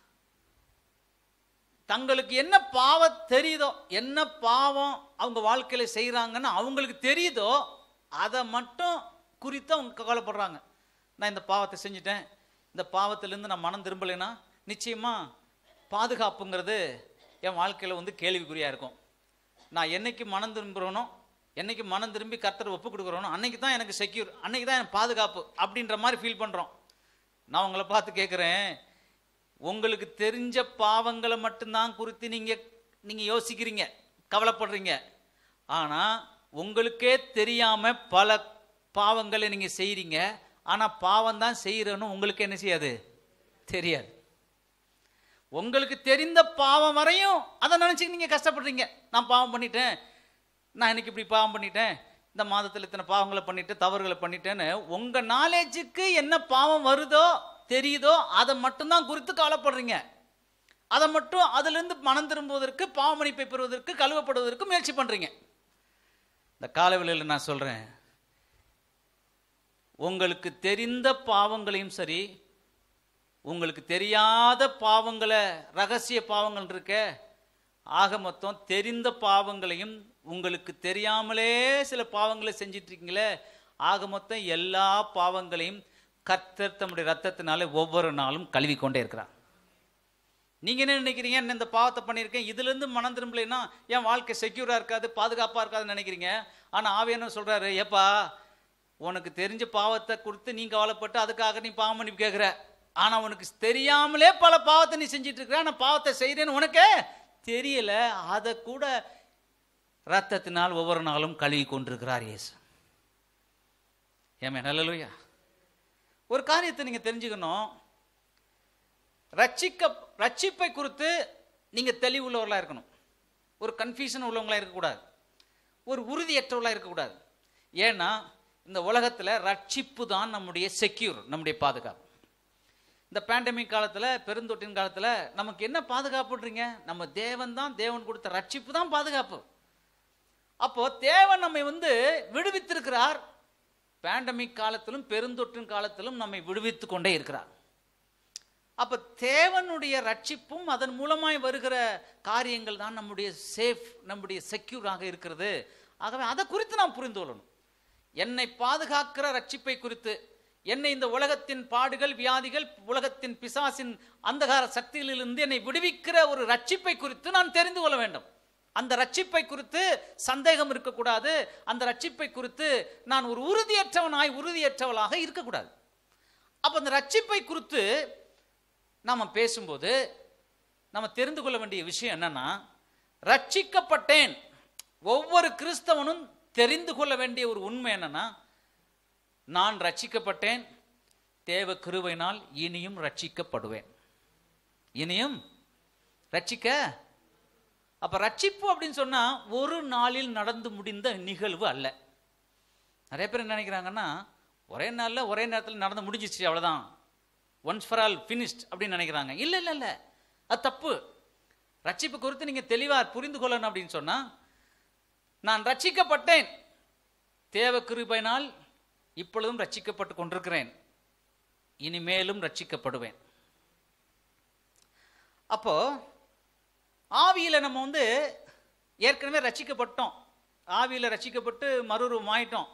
தங்களுக்கு என்ன பாவம் தெரியுதோ என்ன பாவம் அவங்க வாழ்க்கையில செய்கிறாங்கன்னு அவங்களுக்கு தெரியுதோ அதை மட்டும் குறித்து அவங்க கவலைப்படுறாங்க நான் இந்த பாவத்தை செஞ்சுட்டேன் இந்த பாவத்திலேருந்து நான் மனம் திரும்பலைன்னா நிச்சயமாக பாதுகாப்புங்கிறது என் வாழ்க்கையில் வந்து கேள்விக்குறியாக இருக்கும் நான் என்னைக்கு மனம் திரும்புகிறேனோ என்னைக்கு மனம் திரும்பி கர்த்தர் ஒப்பு கொடுக்குறோனோ அன்னைக்கு தான் எனக்கு செக்யூர் அன்னைக்கு தான் எனக்கு பாதுகாப்பு அப்படின்ற மாதிரி ஃபீல் பண்ணுறோம் நான் உங்களை பார்த்து கேட்குறேன் உங்களுக்கு தெரிஞ்ச பாவங்களை மட்டும்தான் குறித்து நீங்கள் நீங்கள் யோசிக்கிறீங்க கவலைப்படுறீங்க ஆனால் உங்களுக்கே தெரியாமல் பல பாவங்களை நீங்கள் செய்கிறீங்க ஆனால் பாவம் தான் செய்கிறேன்னு உங்களுக்கு என்ன செய்யாது தெரியாது உங்களுக்கு தெரிந்த பாவம் வரையும் அதை நினச்சி நீங்கள் கஷ்டப்படுறீங்க நான் பாவம் பண்ணிட்டேன் நான் இன்னைக்கு இப்படி பாவம் பண்ணிட்டேன் இந்த மாதத்தில் இத்தனை பாவங்களை பண்ணிட்டு தவறுகளை பண்ணிட்டேன்னு உங்கள் நாலேஜுக்கு என்ன பாவம் வருதோ தெரியுதோ அதை மட்டும்தான் குறித்து கவலைப்படுறீங்க அதை மட்டும் அதிலிருந்து மனம் திரும்புவதற்கு பாவமணிப்பை பெறுவதற்கு கழுவப்படுவதற்கு முயற்சி பண்ணுறீங்க இந்த காலவெளியில் நான் சொல்கிறேன் உங்களுக்கு தெரிந்த பாவங்களையும் சரி உங்களுக்கு தெரியாத பாவங்களை ரகசிய பாவங்கள் இருக்க ஆக மொத்தம் தெரிந்த பாவங்களையும் உங்களுக்கு தெரியாமலே சில பாவங்களை செஞ்சிட்டு இருக்கீங்களே ஆக மொத்தம் எல்லா பாவங்களையும் கர்த்தர் தம்முடைய ரத்தத்தினால ஒவ்வொரு நாளும் கழுவி கொண்டே இருக்கிறார் நீங்க என்ன நினைக்கிறீங்க என்ன இந்த பாவத்தை பண்ணியிருக்கேன் இதுல இருந்து மனம் திரும்பலைன்னா என் வாழ்க்கை செக்யூரா இருக்காது பாதுகாப்பா இருக்காதுன்னு நினைக்கிறீங்க ஆனா ஆவியானவர் சொல்றாரு ஏப்பா உனக்கு தெரிஞ்ச பாவத்தை கொடுத்து நீ கவலைப்பட்டு அதுக்காக நீ பாவம் பண்ணி கேட்குற ஆனா உனக்கு தெரியாமலே பல பாவத்தை நீ செஞ்சிட்டு இருக்கிற நான் பாவத்தை செய்கிறேன்னு உனக்கே தெரியல அதை கூட ரத்தத்தினால் ஒவ்வொரு நாளும் கழுவி கொண்டிருக்கிறார் இயேசு ஏமே நல்லலுயா ஒரு காரியத்தை நீங்க தெரிஞ்சுக்கணும் ரட்சிக்க ரட்சிப்பை குறித்து நீங்க தெளிவுள்ளவர்களா இருக்கணும் ஒரு கன்ஃபியூஷன் உள்ளவங்களா இருக்கக்கூடாது ஒரு உறுதியற்றவர்களா இருக்கக்கூடாது ஏன்னா இந்த உலகத்துல ரட்சிப்பு தான் நம்முடைய செக்யூர் நம்முடைய பாதுகாப்பு இந்த பேண்டமிக் காலத்துல பெருந்தொற்றின் காலத்துல நமக்கு என்ன பாதுகாப்புன்றீங்க நம்ம தேவன் தான் தேவன் கொடுத்த ரட்சிப்பு தான் பாதுகாப்பு அப்போ தேவன் நம்மை வந்து விடுவித்திருக்கிறார் பேண்டமிக் காலத்திலும் பெருந்தொற்றின் காலத்திலும் நம்மை விடுவித்து கொண்டே இருக்கிறார் அப்ப தேவனுடைய ரட்சிப்பும் அதன் மூலமாய் வருகிற காரியங்கள் தான் நம்முடைய சேஃப் நம்முடைய செக்யூராக இருக்கிறது ஆகவே அதை குறித்து நாம் புரிந்து கொள்ளணும் என்னை பாதுகாக்கிற ரட்சிப்பை குறித்து என்னை இந்த உலகத்தின் பாடுகள் வியாதிகள் உலகத்தின் பிசாசின் அந்தகார சக்தியிலிருந்து என்னை விடுவிக்கிற ஒரு ரட்சிப்பை குறித்து நான் தெரிந்து கொள்ள வேண்டும் அந்த ரட்சிப்பை குறித்து சந்தேகம் இருக்கக்கூடாது அந்த ரட்சிப்பை குறித்து நான் ஒரு உறுதியற்றவனாய் உறுதியற்றவளாக இருக்கக்கூடாது அப்போ அந்த ரட்சிப்பை குறித்து நாம் பேசும்போது நம்ம தெரிந்து கொள்ள வேண்டிய விஷயம் என்னன்னா ரட்சிக்கப்பட்டேன் ஒவ்வொரு கிறிஸ்தவனும் தெரிந்து கொள்ள வேண்டிய ஒரு உண்மை என்னன்னா நான் ரட்சிக்கப்பட்டேன் தேவ கிருபையினால் இனியும் ரட்சிக்கப்படுவேன் இனியும் ரட்சிக்க அப்ப ரட்சிப்பு அப்படின்னு சொன்னா ஒரு நாளில் நடந்து முடிந்த நிகழ்வு அல்ல நிறைய பேர் என்ன நினைக்கிறாங்கன்னா ஒரே நாள்ல ஒரே நேரத்தில் நடந்து முடிஞ்சிச்சு அவ்வளவுதான் ஒன்ஸ் ஃபார் ஆல் ஃபினிஷ்ட் அப்படின்னு நினைக்கிறாங்க இல்ல இல்ல இல்ல அது தப்பு ரட்சிப்பு குறித்து நீங்க தெளிவா புரிந்து கொள்ளணும் அப்படின்னு சொன்னா நான் ரட்சிக்கப்பட்டேன் தேவ கிருபையினால் இப்பொழுதும் ரட்சிக்கப்பட்டு கொண்டிருக்கிறேன் இனிமேலும் ரட்சிக்கப்படுவேன் அப்போ ஆவியில நம்ம வந்து ஏற்கனவே ரட்சிக்கப்பட்டோம் ஆவியில ரட்சிக்கப்பட்டு மறுரூபம் ஆயிட்டோம்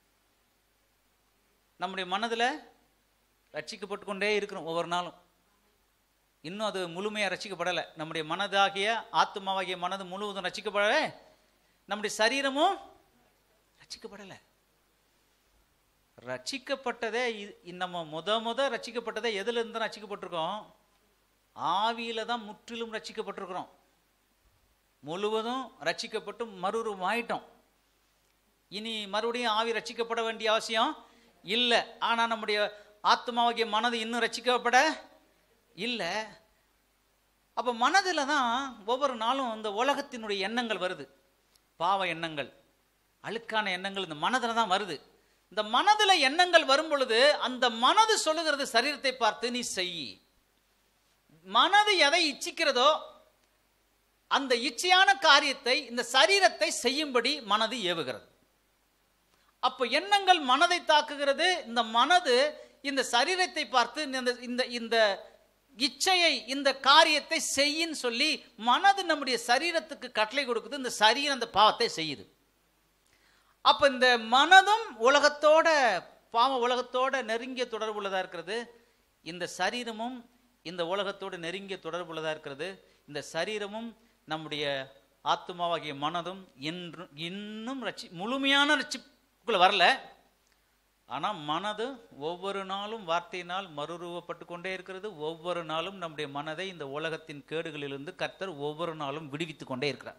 நம்முடைய மனதுல ரட்சிக்கப்பட்டு கொண்டே இருக்கிறோம் ஒவ்வொரு நாளும் இன்னும் அது முழுமையா ரட்சிக்கப்படலை நம்முடைய மனதாகிய ஆத்மாவாகிய மனது முழுவதும் ரட்சிக்கப்படலை நம்முடைய சரீரமும் ரட்சிக்கப்படலை ரட்சிக்கப்பட்டதே இ- இ- நம்ம முத முத ரட்சிக்கப்பட்டதே எதுல இருந்து தான் ரட்சிக்கப்பட்டிருக்கோம் ஆவியில தான் முற்றிலும் ரட்சிக்கப்பட்டிருக்கிறோம் முழுவதும் ரட்சிக்கப்பட்டு மறுரூபம் ஆயிட்டோம் இனி மறுபடியும் ஆவி ரட்சிக்கப்பட வேண்டிய அவசியம் இல்லை ஆனா நம்முடைய ஆத்மாவாகிய மனது இன்னும் ரட்சிக்கப்பட இல்லை அப்ப மனதில் தான் ஒவ்வொரு நாளும் இந்த உலகத்தினுடைய எண்ணங்கள் வருது பாவ எண்ணங்கள் அழுக்கான எண்ணங்கள் இந்த மனதில் தான் வருது இந்த மனதில் எண்ணங்கள் வரும் பொழுது அந்த மனது சொல்லுகிறது சரீரத்தை பார்த்து நீ செய் மனது எதை இச்சிக்கிறதோ அந்த இச்சையான காரியத்தை இந்த சரீரத்தை செய்யும்படி மனது ஏவுகிறது அப்போ எண்ணங்கள் மனதை தாக்குகிறது இந்த மனது இந்த சரீரத்தை பார்த்து இந்த இந்த இந்த இச்சையை இந்த காரியத்தை செய்யின்னு சொல்லி மனது நம்முடைய சரீரத்துக்கு கட்டளை கொடுக்குது இந்த சரீரம் அந்த பாவத்தை செய்யுது அப்ப இந்த மனதும் உலகத்தோட பாவ உலகத்தோட நெருங்கிய தொடர்புள்ளதா இருக்கிறது இந்த சரீரமும் இந்த உலகத்தோட நெருங்கிய தொடர்புள்ளதா இருக்கிறது இந்த சரீரமும் நம்முடைய ஆத்மாவாகிய மனதும் இன்று இன்னும் ரட்சி முழுமையான ரட்சிப்புக்குள்ள வரல ஆனா மனது ஒவ்வொரு நாளும் வார்த்தையினால் மறுரூபப்பட்டு கொண்டே இருக்கிறது ஒவ்வொரு நாளும் நம்முடைய மனதை இந்த உலகத்தின் கேடுகளிலிருந்து கர்த்தர் ஒவ்வொரு நாளும் விடுவித்துக் கொண்டே இருக்கிறார்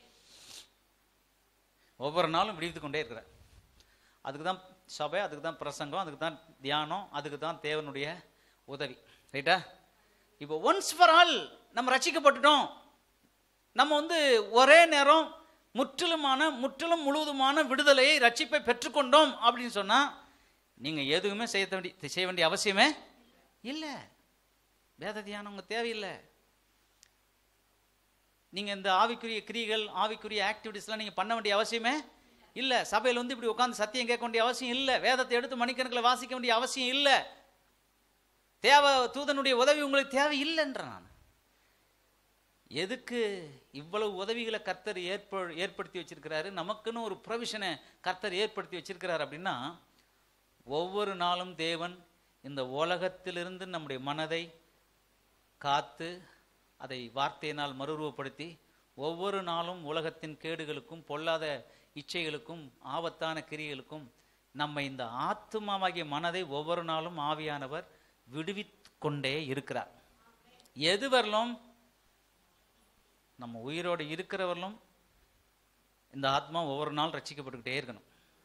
ஒவ்வொரு நாளும் விடுவித்துக் கொண்டே இருக்கிறார் அதுக்கு தான் சபை அதுக்கு தான் பிரசங்கம் அதுக்கு தான் தியானம் அதுக்கு தான் தேவனுடைய உதவி ரைட்டா இப்போ ஒன்ஸ் ஃபார் ஆல் நம்ம ரட்சிக்கப்பட்டுட்டோம் நம்ம வந்து ஒரே நேரம் முற்றிலுமான முற்றிலும் முழுவதுமான விடுதலையை ரட்சிப்பை பெற்றுக்கொண்டோம் அப்படின்னு சொன்னா நீங்க எதுவுமே செய்ய வேண்டிய செய்ய வேண்டிய அவசியமே இல்லை வேத தியானம் உங்க தேவையில்லை நீங்க இந்த ஆவிக்குரிய கிரிகள் ஆவிக்குரிய ஆக்டிவிட்டிஸ்லாம் நீங்க பண்ண வேண்டிய அவசியமே இல்ல சபையில் வந்து இப்படி உட்கார்ந்து சத்தியம் கேட்க வேண்டிய அவசியம் இல்ல வேதத்தை எடுத்து மணிக்கணக்கில் வாசிக்க வேண்டிய அவசியம் இல்ல தேவை தூதனுடைய உதவி உங்களுக்கு தேவை இல்லைன்ற நான் எதுக்கு இவ்வளவு உதவிகளை கர்த்தர் ஏற்ப ஏற்படுத்தி வச்சிருக்கிறாரு நமக்குன்னு ஒரு ப்ரொவிஷனை கர்த்தர் ஏற்படுத்தி வச்சிருக்கிறார் அப்படின்னா ஒவ்வொரு நாளும் தேவன் இந்த உலகத்திலிருந்து நம்முடைய மனதை காத்து அதை வார்த்தையினால் மறுரூபப்படுத்தி ஒவ்வொரு நாளும் உலகத்தின் கேடுகளுக்கும் பொல்லாத இச்சைகளுக்கும் ஆபத்தான கிரியைகளுக்கும் நம்ம இந்த ஆத்துமாவாகிய மனதை ஒவ்வொரு நாளும் ஆவியானவர் விடுவித்து கொண்டே இருக்கிறார் எது வரலும் நம்ம உயிரோடு இருக்கிறவர்களும் இந்த ஆத்மா ஒவ்வொரு நாள் ரட்சிக்கப்பட்டுக்கிட்டே இருக்கணும்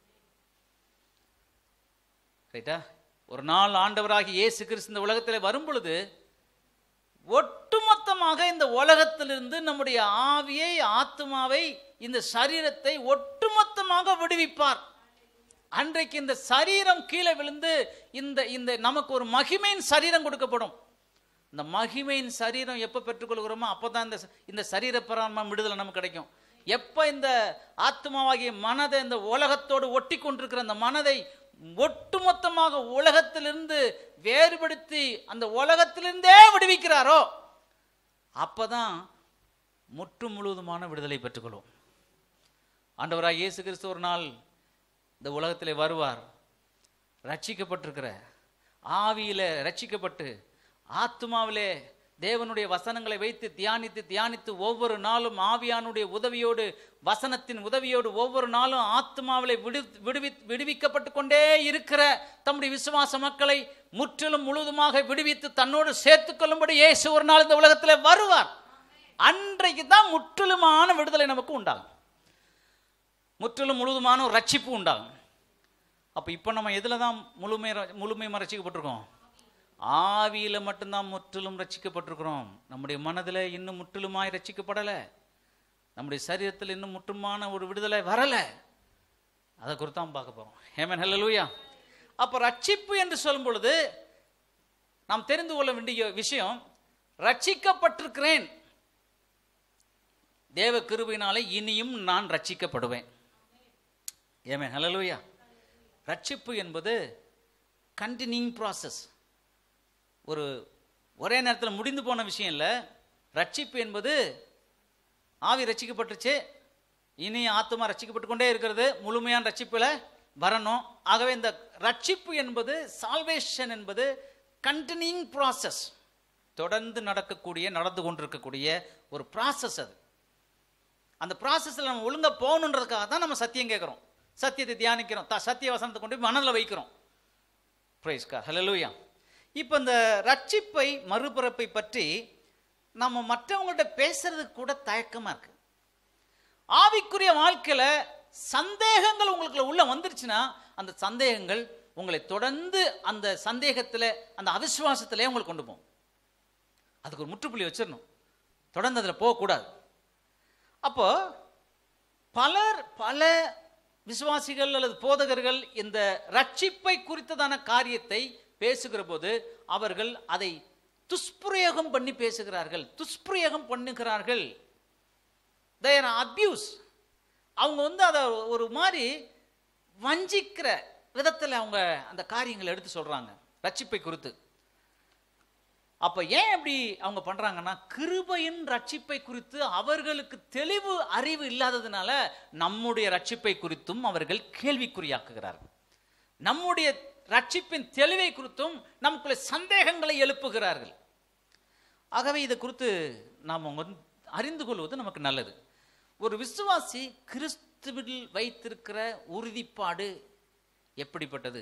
ரைட்டா ஒரு நாள் ஆண்டவராகி இயேசு கிறிஸ்து இந்த உலகத்தில் வரும் பொழுது ஒட்டுமொத்தமாக இந்த உலகத்திலிருந்து நம்முடைய ஆவியை ஆத்மாவை இந்த சரீரத்தை ஒட்டுமொத்தமாக விடுவிப்பார் அன்றைக்கு இந்த சரீரம் கீழே விழுந்து இந்த இந்த நமக்கு ஒரு மகிமையின் சரீரம் கொடுக்கப்படும் இந்த மகிமையின் சரீரம் எப்போ பெற்றுக்கொள்கிறோமோ அப்போ தான் இந்த இந்த சரீர பராமம் விடுதலை நமக்கு கிடைக்கும் எப்போ இந்த ஆத்மாவாகிய மனதை இந்த உலகத்தோடு ஒட்டி கொண்டிருக்கிற அந்த மனதை ஒட்டுமொத்தமாக உலகத்திலிருந்து வேறுபடுத்தி அந்த உலகத்திலிருந்தே விடுவிக்கிறாரோ அப்பதான் முற்று முழுவதுமான விடுதலை பெற்றுக்கொள்வோம் ஆண்டவராக இயேசு கிறிஸ்து ஒரு நாள் இந்த உலகத்திலே வருவார் ரட்சிக்கப்பட்டிருக்கிற ஆவியில ரட்சிக்கப்பட்டு ஆத்மாவிலே தேவனுடைய வசனங்களை வைத்து தியானித்து தியானித்து ஒவ்வொரு நாளும் ஆவியானுடைய உதவியோடு வசனத்தின் உதவியோடு ஒவ்வொரு நாளும் ஆத்மாவிலே விடு விடுவி விடுவிக்கப்பட்டு கொண்டே இருக்கிற தம்முடைய விசுவாச மக்களை முற்றிலும் முழுவதுமாக விடுவித்து தன்னோடு சேர்த்துக் கொள்ளும்படி இயேசு ஒரு நாள் இந்த உலகத்தில் வருவார் அன்றைக்கு தான் முற்றிலுமான விடுதலை நமக்கு உண்டாகும் முற்றிலும் முழுவதுமான ஒரு ரட்சிப்பு உண்டாகும் அப்போ இப்போ நம்ம எதில் தான் முழுமை முழுமையாக ரட்சிக்கப்பட்டிருக்கோம் ஆவியில் மட்டும்தான் முற்றிலும் ரட்சிக்கப்பட்டிருக்கிறோம் நம்முடைய மனதில் இன்னும் முற்றிலுமாய் ரட்சிக்கப்படலை நம்முடைய சரீரத்தில் இன்னும் முற்றுமான ஒரு விடுதலை வரலை அதை குறித்து தான் பார்க்க போகிறோம் ஹேமன் ஹல்லலூயா அப்போ ரட்சிப்பு என்று சொல்லும் பொழுது நாம் தெரிந்து கொள்ள வேண்டிய விஷயம் ரட்சிக்கப்பட்டிருக்கிறேன் தேவ கிருபையினாலே இனியும் நான் ரட்சிக்கப்படுவேன் ஏமே ஹலலூயா ரட்சிப்பு என்பது கண்டினியூங் ப்ராசஸ் ஒரு ஒரே நேரத்தில் முடிந்து போன விஷயம் இல்லை ரட்சிப்பு என்பது ஆவி ரட்சிக்கப்பட்டுச்சு இனி ஆத்மா ரட்சிக்கப்பட்டு கொண்டே இருக்கிறது முழுமையான ரட்சிப்பில் வரணும் ஆகவே இந்த ரட்சிப்பு என்பது சால்வேஷன் என்பது கண்டினியூங் ப்ராசஸ் தொடர்ந்து நடக்கக்கூடிய நடந்து கொண்டிருக்கக்கூடிய ஒரு ப்ராசஸ் அது அந்த ப்ராசஸில் நம்ம ஒழுங்கா போகணுன்றதுக்காக தான் நம்ம சத்தியம் கேட்குறோம் சத்தியத்தை தியானிக்கிறோம் த சத்திய வசனத்தை கொண்டு போய் மனதில் வைக்கிறோம் பிரைஸ்கா ஹலலூயா இப்போ இந்த ரட்சிப்பை மறுபிறப்பை பற்றி நம்ம மற்றவங்கள்ட்ட பேசுறதுக்கு கூட தயக்கமா இருக்கு ஆவிக்குரிய வாழ்க்கையில சந்தேகங்கள் உங்களுக்குள்ள உள்ள வந்துருச்சுன்னா அந்த சந்தேகங்கள் உங்களை தொடர்ந்து அந்த சந்தேகத்துல அந்த அவிசுவாசத்திலே உங்களை கொண்டு போகும் அதுக்கு ஒரு முற்றுப்புள்ளி வச்சிடணும் தொடர்ந்து அதில் போகக்கூடாது அப்போ பலர் பல விசுவாசிகள் அல்லது போதகர்கள் இந்த ரட்சிப்பை குறித்ததான காரியத்தை பேசுகிற போது அவர்கள் அதை துஷ்பிரயோகம் பண்ணி பேசுகிறார்கள் துஷ்பிரயோகம் பண்ணுகிறார்கள் தேர் அப்யூஸ் அவங்க வந்து அதை ஒரு மாதிரி வஞ்சிக்கிற விதத்தில் அவங்க அந்த காரியங்களை எடுத்து சொல்றாங்க ரட்சிப்பை குறித்து அப்ப ஏன் அப்படி அவங்க பண்றாங்கன்னா கிருபையின் ரட்சிப்பை குறித்து அவர்களுக்கு தெளிவு அறிவு இல்லாததுனால நம்முடைய ரட்சிப்பை குறித்தும் அவர்கள் கேள்விக்குறியாக்குகிறார்கள் நம்முடைய ரட்சிப்பின் தெளிவை குறித்தும் நமக்குள்ள சந்தேகங்களை எழுப்புகிறார்கள் ஆகவே இதை குறித்து நாம் வந்து அறிந்து கொள்வது நமக்கு நல்லது ஒரு விசுவாசி கிறிஸ்துவில் வைத்திருக்கிற உறுதிப்பாடு எப்படிப்பட்டது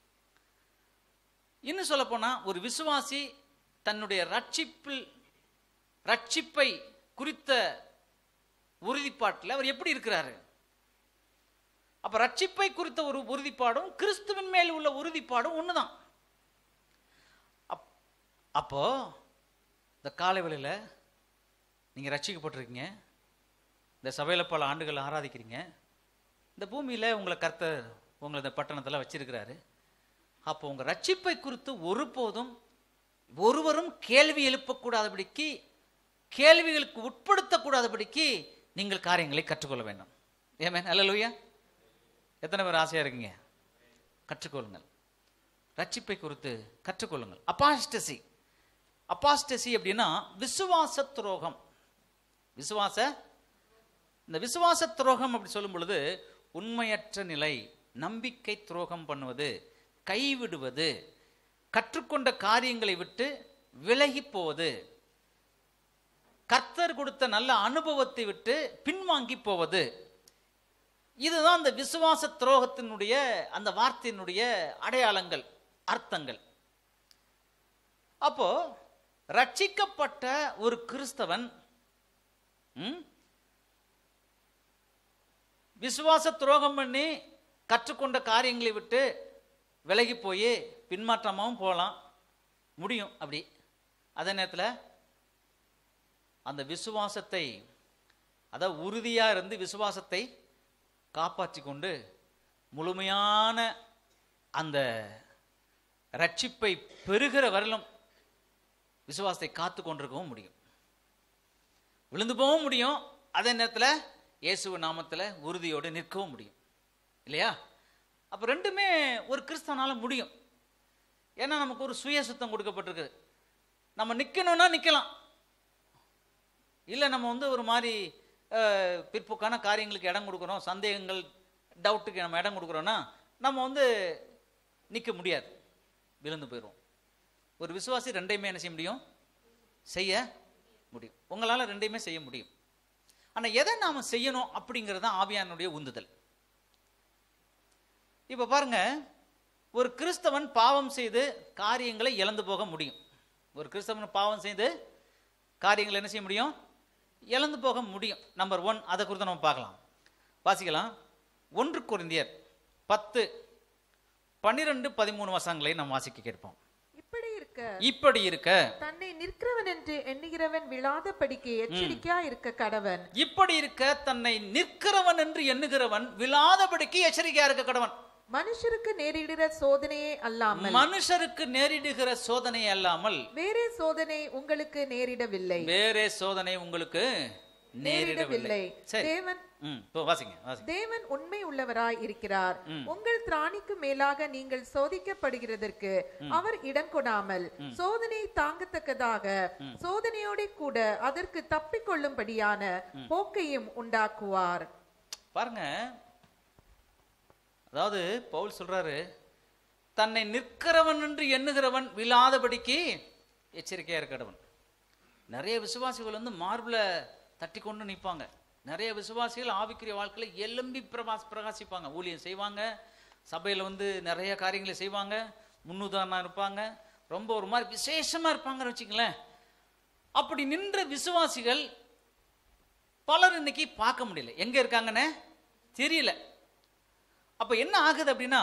இன்னும் சொல்லப்போனா ஒரு விசுவாசி தன்னுடைய ரட்சிப்பில் ரட்சிப்பை குறித்த உறுதிப்பாட்டில் அவர் எப்படி இருக்கிறாரு அப்ப ரட்சிப்பை குறித்த ஒரு உறுதிப்பாடும் கிறிஸ்துவின் மேல் உள்ள உறுதிப்பாடும் ஒண்ணுதான் அப்- அப்போ இந்த காலை வேளையில நீங்க ரட்சிக்கப்பட்டிருக்கீங்க இந்த சபையில பல ஆண்டுகள் ஆராதிக்கிறீங்க இந்த பூமியில உங்களை கர்த்தர் உங்களை இந்த பட்டணத்துல வச்சிருக்கிறாரு அப்போ உங்க ரட்சிப்பை குறித்து ஒருபோதும் ஒருவரும் கேள்வி எழுப்பக்கூடாதபடிக்கு கேள்விகளுக்கு உட்படுத்தக்கூடாதபடிக்கு நீங்கள் காரியங்களை கற்றுக்கொள்ள வேண்டும் ஏமே நல்லலுயா எத்தனை பேர் ஆசையா இருக்கீங்க கற்றுக்கொள்ளுங்கள் ரட்சிப்பை குறித்து கற்றுக்கொள்ளுங்கள் அப்பாஸ்டசி அப்பாஸ்டசி அப்படின்னா விசுவாச துரோகம் விசுவாச இந்த விசுவாச துரோகம் அப்படி சொல்லும் பொழுது உண்மையற்ற நிலை நம்பிக்கை துரோகம் பண்ணுவது கைவிடுவது கற்றுக்கொண்ட காரியங்களை விட்டு விலகி போவது கர்த்தர் கொடுத்த நல்ல அனுபவத்தை விட்டு பின்வாங்கி போவது இதுதான் அந்த விசுவாச துரோகத்தினுடைய அந்த வார்த்தையினுடைய அடையாளங்கள் அர்த்தங்கள் அப்போ ரட்சிக்கப்பட்ட ஒரு கிறிஸ்தவன் ம், விசுவாச துரோகம் பண்ணி கற்றுக்கொண்ட காரியங்களை விட்டு விலகி போய் பின்மாற்றமாகவும் போகலாம் முடியும் அப்படி அதே நேரத்தில் அந்த விசுவாசத்தை அதாவது உறுதியாக இருந்து விசுவாசத்தை காப்பாற்றி கொண்டு முழுமையான அந்த ரட்சிப்பை பெறுகிற வரலும் விசுவாசத்தை காத்து கொண்டிருக்கவும் முடியும் விழுந்து போகவும் முடியும் அதே நேரத்தில் இயேசுவ நாமத்தில் உறுதியோடு நிற்கவும் முடியும் இல்லையா அப்போ ரெண்டுமே ஒரு கிறிஸ்தவனால முடியும் ஏன்னா நமக்கு ஒரு சுய சுத்தம் கொடுக்கப்பட்டிருக்குது நம்ம நிற்கணும்னா நிற்கலாம் இல்லை நம்ம வந்து ஒரு மாதிரி அஹ், பிற்போக்கான காரியங்களுக்கு இடம் கொடுக்குறோம் சந்தேகங்கள் டவுட்டுக்கு நம்ம இடம் கொடுக்குறோன்னா நம்ம வந்து நிற்க முடியாது விழுந்து போயிடுவோம் ஒரு விசுவாசி ரெண்டையுமே என்ன செய்ய முடியும் செய்ய முடியும் உங்களால் ரெண்டையுமே செய்ய முடியும் ஆனால் எதை நாம் செய்யணும் அப்படிங்கிறது தான் ஆவியானுடைய உந்துதல் இப்போ பாருங்க ஒரு கிறிஸ்தவன் பாவம் செய்து காரியங்களை இழந்து போக முடியும் ஒரு கிறிஸ்தவன் பாவம் செய்து காரியங்களை என்ன செய்ய முடியும் இழந்து போக முடியும் நம்பர் ஒன் அதை குறித்து நம்ம பார்க்கலாம் வாசிக்கலாம் ஒன்று குருந்தியர் பத்து பன்னிரெண்டு பதிமூணு வசங்களை நாம் வாசிக்க கேட்போம் இப்படி இருக்க இப்படி இருக்க தன்னை நிற்கிறவன் என்று எண்ணுகிறவன் விழாதபடிக்கு எச்சரிக்கையா இருக்க கடவன் இப்படி இருக்க தன்னை நிற்கிறவன் என்று எண்ணுகிறவன் விழாதபடிக்கு எச்சரிக்கையா இருக்க கடவன் மனுஷருக்கு நேரிடுகிற சோதனையே அல்லாமல் மனுஷருக்கு நேரிடுகிற சோதனை அல்லாமல் வேறே சோதனை உங்களுக்கு நேரிடவில்லை வேறே சோதனை உங்களுக்கு நேரிடவில்லை நேரிடவில்லை சரி தேவன் ம் இப்போ வாசிங்க வாசிங்க தேவன் உண்மை உள்ளவராய் இருக்கிறார் உங்கள் திராணிக்கு மேலாக நீங்கள் சோதிக்கப்படுகிறதற்கு அவர் இடம் கொடாமல் சோதனை தாங்கத்தக்கதாக சோதனையோட கூட அதற்கு தப்பிக்கொள்ளும்படியான போக்கையும் உண்டாக்குவார் பாருங்க அதாவது பவுல் சொல்றாரு தன்னை நிற்கிறவன் என்று எண்ணுகிறவன் விழாதபடிக்கு எச்சரிக்கையா இருக்கடவன் நிறைய விசுவாசிகள் வந்து மார்பில் தட்டி கொண்டு நிற்பாங்க நிறைய விசுவாசிகள் ஆவிக்குரிய வாழ்க்கையில எலும்பி பிரகாஸ் பிரகாசிப்பாங்க ஊழியம் செய்வாங்க சபையில் வந்து நிறைய காரியங்களை செய்வாங்க முன்னுதாரணம் இருப்பாங்க ரொம்ப ஒரு மாதிரி விசேஷமா இருப்பாங்கன்னு வச்சுங்களேன் அப்படி நின்ற விசுவாசிகள் பலர் இன்னைக்கு பார்க்க முடியல எங்க இருக்காங்கன்னு தெரியல அப்ப என்ன ஆகுது அப்படின்னா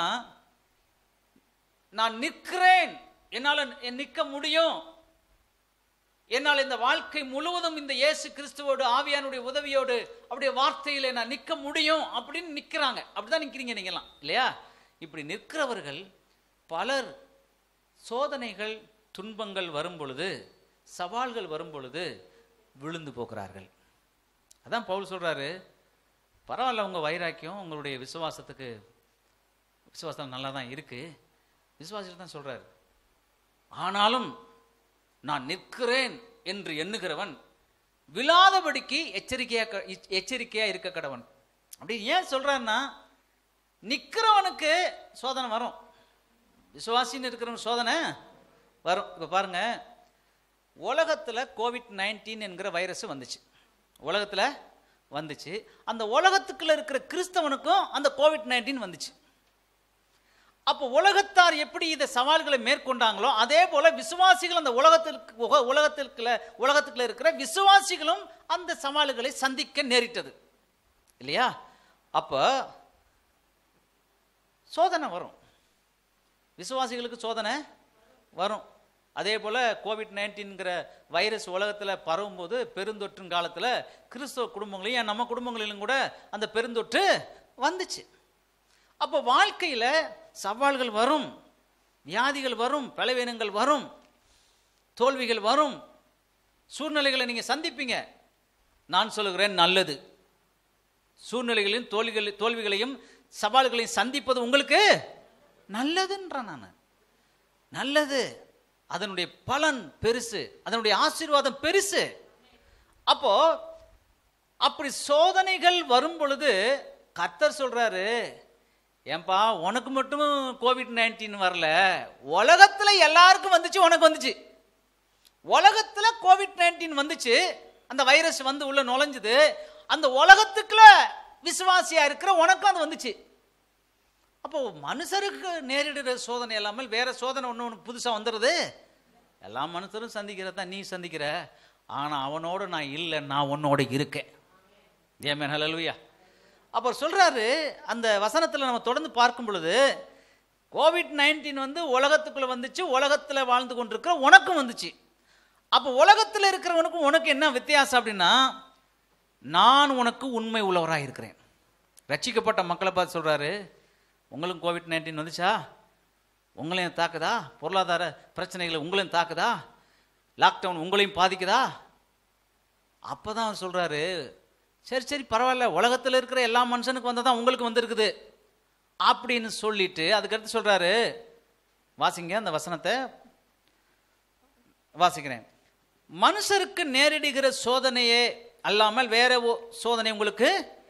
நான் நிற்கிறேன் என்னால நிற்க முடியும் என்னால் இந்த வாழ்க்கை முழுவதும் இந்த இயேசு கிறிஸ்துவோடு ஆவியானுடைய உதவியோடு அப்படியே வார்த்தையில நான் நிற்க முடியும் அப்படின்னு நிற்கிறாங்க அப்படிதான் நிற்கிறீங்க நீங்களாம் இல்லையா இப்படி நிற்கிறவர்கள் பலர் சோதனைகள் துன்பங்கள் வரும் பொழுது சவால்கள் வரும் பொழுது விழுந்து போகிறார்கள் அதான் பவுல் சொல்றாரு பரவாயில்ல உங்க வைராக்கியம் உங்களுடைய விசுவாசத்துக்கு விசுவாசம் நல்லா தான் இருக்கு விசுவாசத்தில் தான் சொல்றாரு ஆனாலும் நான் நிற்கிறேன் என்று எண்ணுகிறவன் விழாதபடிக்கு எச்சரிக்கையா க- எச்ச- எச்சரிக்கையா இருக்க கடவன் அப்படி ஏன் சொல்றாருன்னா நிற்கிறவனுக்கு சோதனை வரும் விசுவாசின்னு இருக்கிறவன் சோதனை வரும் இப்போ பாருங்க உலகத்தில் கோவிட் நைன்டீன் என்கிற வைரஸ் வந்துச்சு உலகத்தில் வந்துச்சு அந்த உலகத்துக்குள்ள இருக்கிற கிறிஸ்தவனுக்கும் அந்த கோவிட் நைன்டீன் வந்துச்சு அப்போ உலகத்தார் எப்படி இந்த சவால்களை மேற்கொண்டாங்களோ அதே போல விசுவாசிகள் அந்த உலகத்திற்கு உக- உலகத்திற்குள்ள உலகத்துக்குள்ள இருக்கிற விசுவாசிகளும் அந்த சவால்களை சந்திக்க நேரிட்டது இல்லையா அப்போ சோதனை வரும் விசுவாசிகளுக்கு சோதனை வரும் அதே போல் கோவிட் நைன்டீன்கிற வைரஸ் உலகத்தில் பரவும்போது பெருந்தொற்றின் காலத்தில் கிறிஸ்தவ குடும்பங்களையும் ஏன் நம்ம குடும்பங்களிலும் கூட அந்த பெருந்தொற்று வந்துச்சு அப்போ வாழ்க்கையில் சவால்கள் வரும் வியாதிகள் வரும் பலவீனங்கள் வரும் தோல்விகள் வரும் சூழ்நிலைகளை நீங்கள் சந்திப்பீங்க நான் சொல்லுகிறேன் நல்லது சூழ்நிலைகளையும் தோல்விகள் தோல்விகளையும் சவால்களையும் சந்திப்பது உங்களுக்கு நல்லதுன்றான் நான் நல்லது அதனுடைய பலன் பெருசு அதனுடைய ஆசீர்வாதம் பெருசு அப்போ அப்படி சோதனைகள் வரும் பொழுது கர்த்தர் சொல்றாரு ஏன்பா உனக்கு மட்டும் கோவிட் நைன்டீன் வரல உலகத்துல எல்லாருக்கும் வந்துச்சு உனக்கு வந்துச்சு உலகத்துல கோவிட் நைன்டீன் வந்துச்சு அந்த வைரஸ் வந்து உள்ள நுழைஞ்சுது அந்த உலகத்துக்குள்ள விசுவாசியா இருக்கிற உனக்கும் அது வந்துச்சு அப்போ மனுஷருக்கு நேரிடுற சோதனை இல்லாமல் வேற சோதனை ஒன்று ஒன்று புதுசாக வந்துடுது எல்லா மனுஷரும் சந்திக்கிறத நீ சந்திக்கிற ஆனால் அவனோட நான் இல்லை நான் உன்னோட இருக்கேன் ஏமேன் ஹலலுயா அப்புறம் சொல்றாரு அந்த வசனத்தில் நம்ம தொடர்ந்து பார்க்கும் பொழுது கோவிட் நைன்டீன் வந்து உலகத்துக்குள்ள வந்துச்சு உலகத்தில் வாழ்ந்து கொண்டிருக்கிற உனக்கும் வந்துச்சு அப்போ உலகத்தில் இருக்கிறவனுக்கும் உனக்கு என்ன வித்தியாசம் அப்படின்னா நான் உனக்கு உண்மை உள்ளவராக இருக்கிறேன் ரட்சிக்கப்பட்ட மக்களை பார்த்து சொல்றாரு உங்களுக்கு கோவிட் நைன்டீன் வந்துச்சா உங்களையும் தாக்குதா பொருளாதார பிரச்சனைகளை உங்களையும் தாக்குதா லாக்டவுன் உங்களையும் பாதிக்குதா அப்பதான் அவர் சொல்றாரு சரி சரி பரவாயில்ல உலகத்தில் இருக்கிற எல்லா மனுஷனுக்கு வந்ததான் உங்களுக்கு வந்திருக்குது அப்படின்னு சொல்லிட்டு அதுக்கடுத்து சொல்றாரு வாசிங்க அந்த வசனத்தை வாசிக்கிறேன் மனுஷருக்கு நேரிடுகிற சோதனையே அல்லாமல் வேற ஓ- சோதனை உங்களுக்கு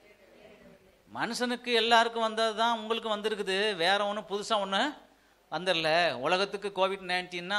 மனுஷனுக்கு எல்லாருக்கும் வந்தது தான் உங்களுக்கு வந்திருக்குது வேற ஒன்றும் புதுசாக ஒன்று வந்துடல உலகத்துக்கு கோவிட் நைன்டீன்னா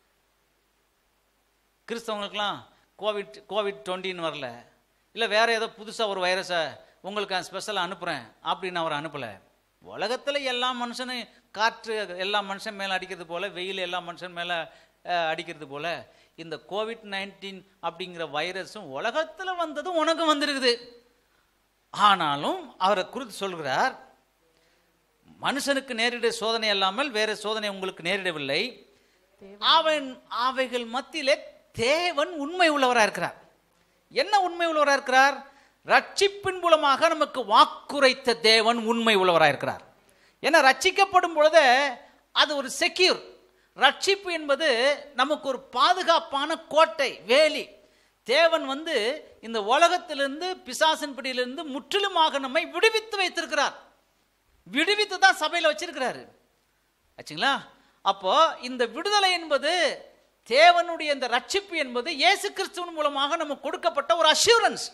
கிறிஸ்தவங்களுக்கெல்லாம் கோவிட் கோவிட் டுவெண்ட்டின்னு வரல இல்லை வேற ஏதோ புதுசாக ஒரு வைரஸை உங்களுக்கு ஸ்பெஷலாக அனுப்புகிறேன் அப்படின்னு அவர் அனுப்பலை உலகத்தில் எல்லா மனுஷனும் காற்று எல்லா மனுஷன் மேலே அடிக்கிறது போல வெயில் எல்லா மனுஷன் மேலே அடிக்கிறது போல இந்த கோவிட் நைன்டீன் அப்படிங்கிற வைரஸும் உலகத்தில் வந்ததும் உனக்கு வந்திருக்குது ஆனாலும் அவரை குறித்து சொல்கிறார் மனுஷனுக்கு நேரிட சோதனை அல்லாமல் வேற சோதனை உங்களுக்கு நேரிடவில்லை அவன் அவைகள் மத்தியிலே தேவன் உண்மை உள்ளவராக இருக்கிறார் என்ன உண்மை உள்ளவராக இருக்கிறார் ரட்சிப்பின் மூலமாக நமக்கு வாக்குரைத்த தேவன் உண்மை உள்ளவராக இருக்கிறார் ஏன்னா ரட்சிக்கப்படும் பொழுது அது ஒரு செக்யூர் ரட்சிப்பு என்பது நமக்கு ஒரு பாதுகாப்பான கோட்டை வேலி தேவன் வந்து இந்த உலகத்திலிருந்து பிசாசின் பிடியிலிருந்து முற்றிலுமாக நம்மை விடுவித்து வைத்திருக்கிறார் விடுவித்து தான் சபையில் வச்சிருக்கிறாரு ஆச்சுங்களா அப்போ இந்த விடுதலை என்பது தேவனுடைய இந்த ரட்சிப்பு என்பது இயேசு கிறிஸ்துவின் மூலமாக நமக்கு கொடுக்கப்பட்ட ஒரு அஷூரன்ஸ்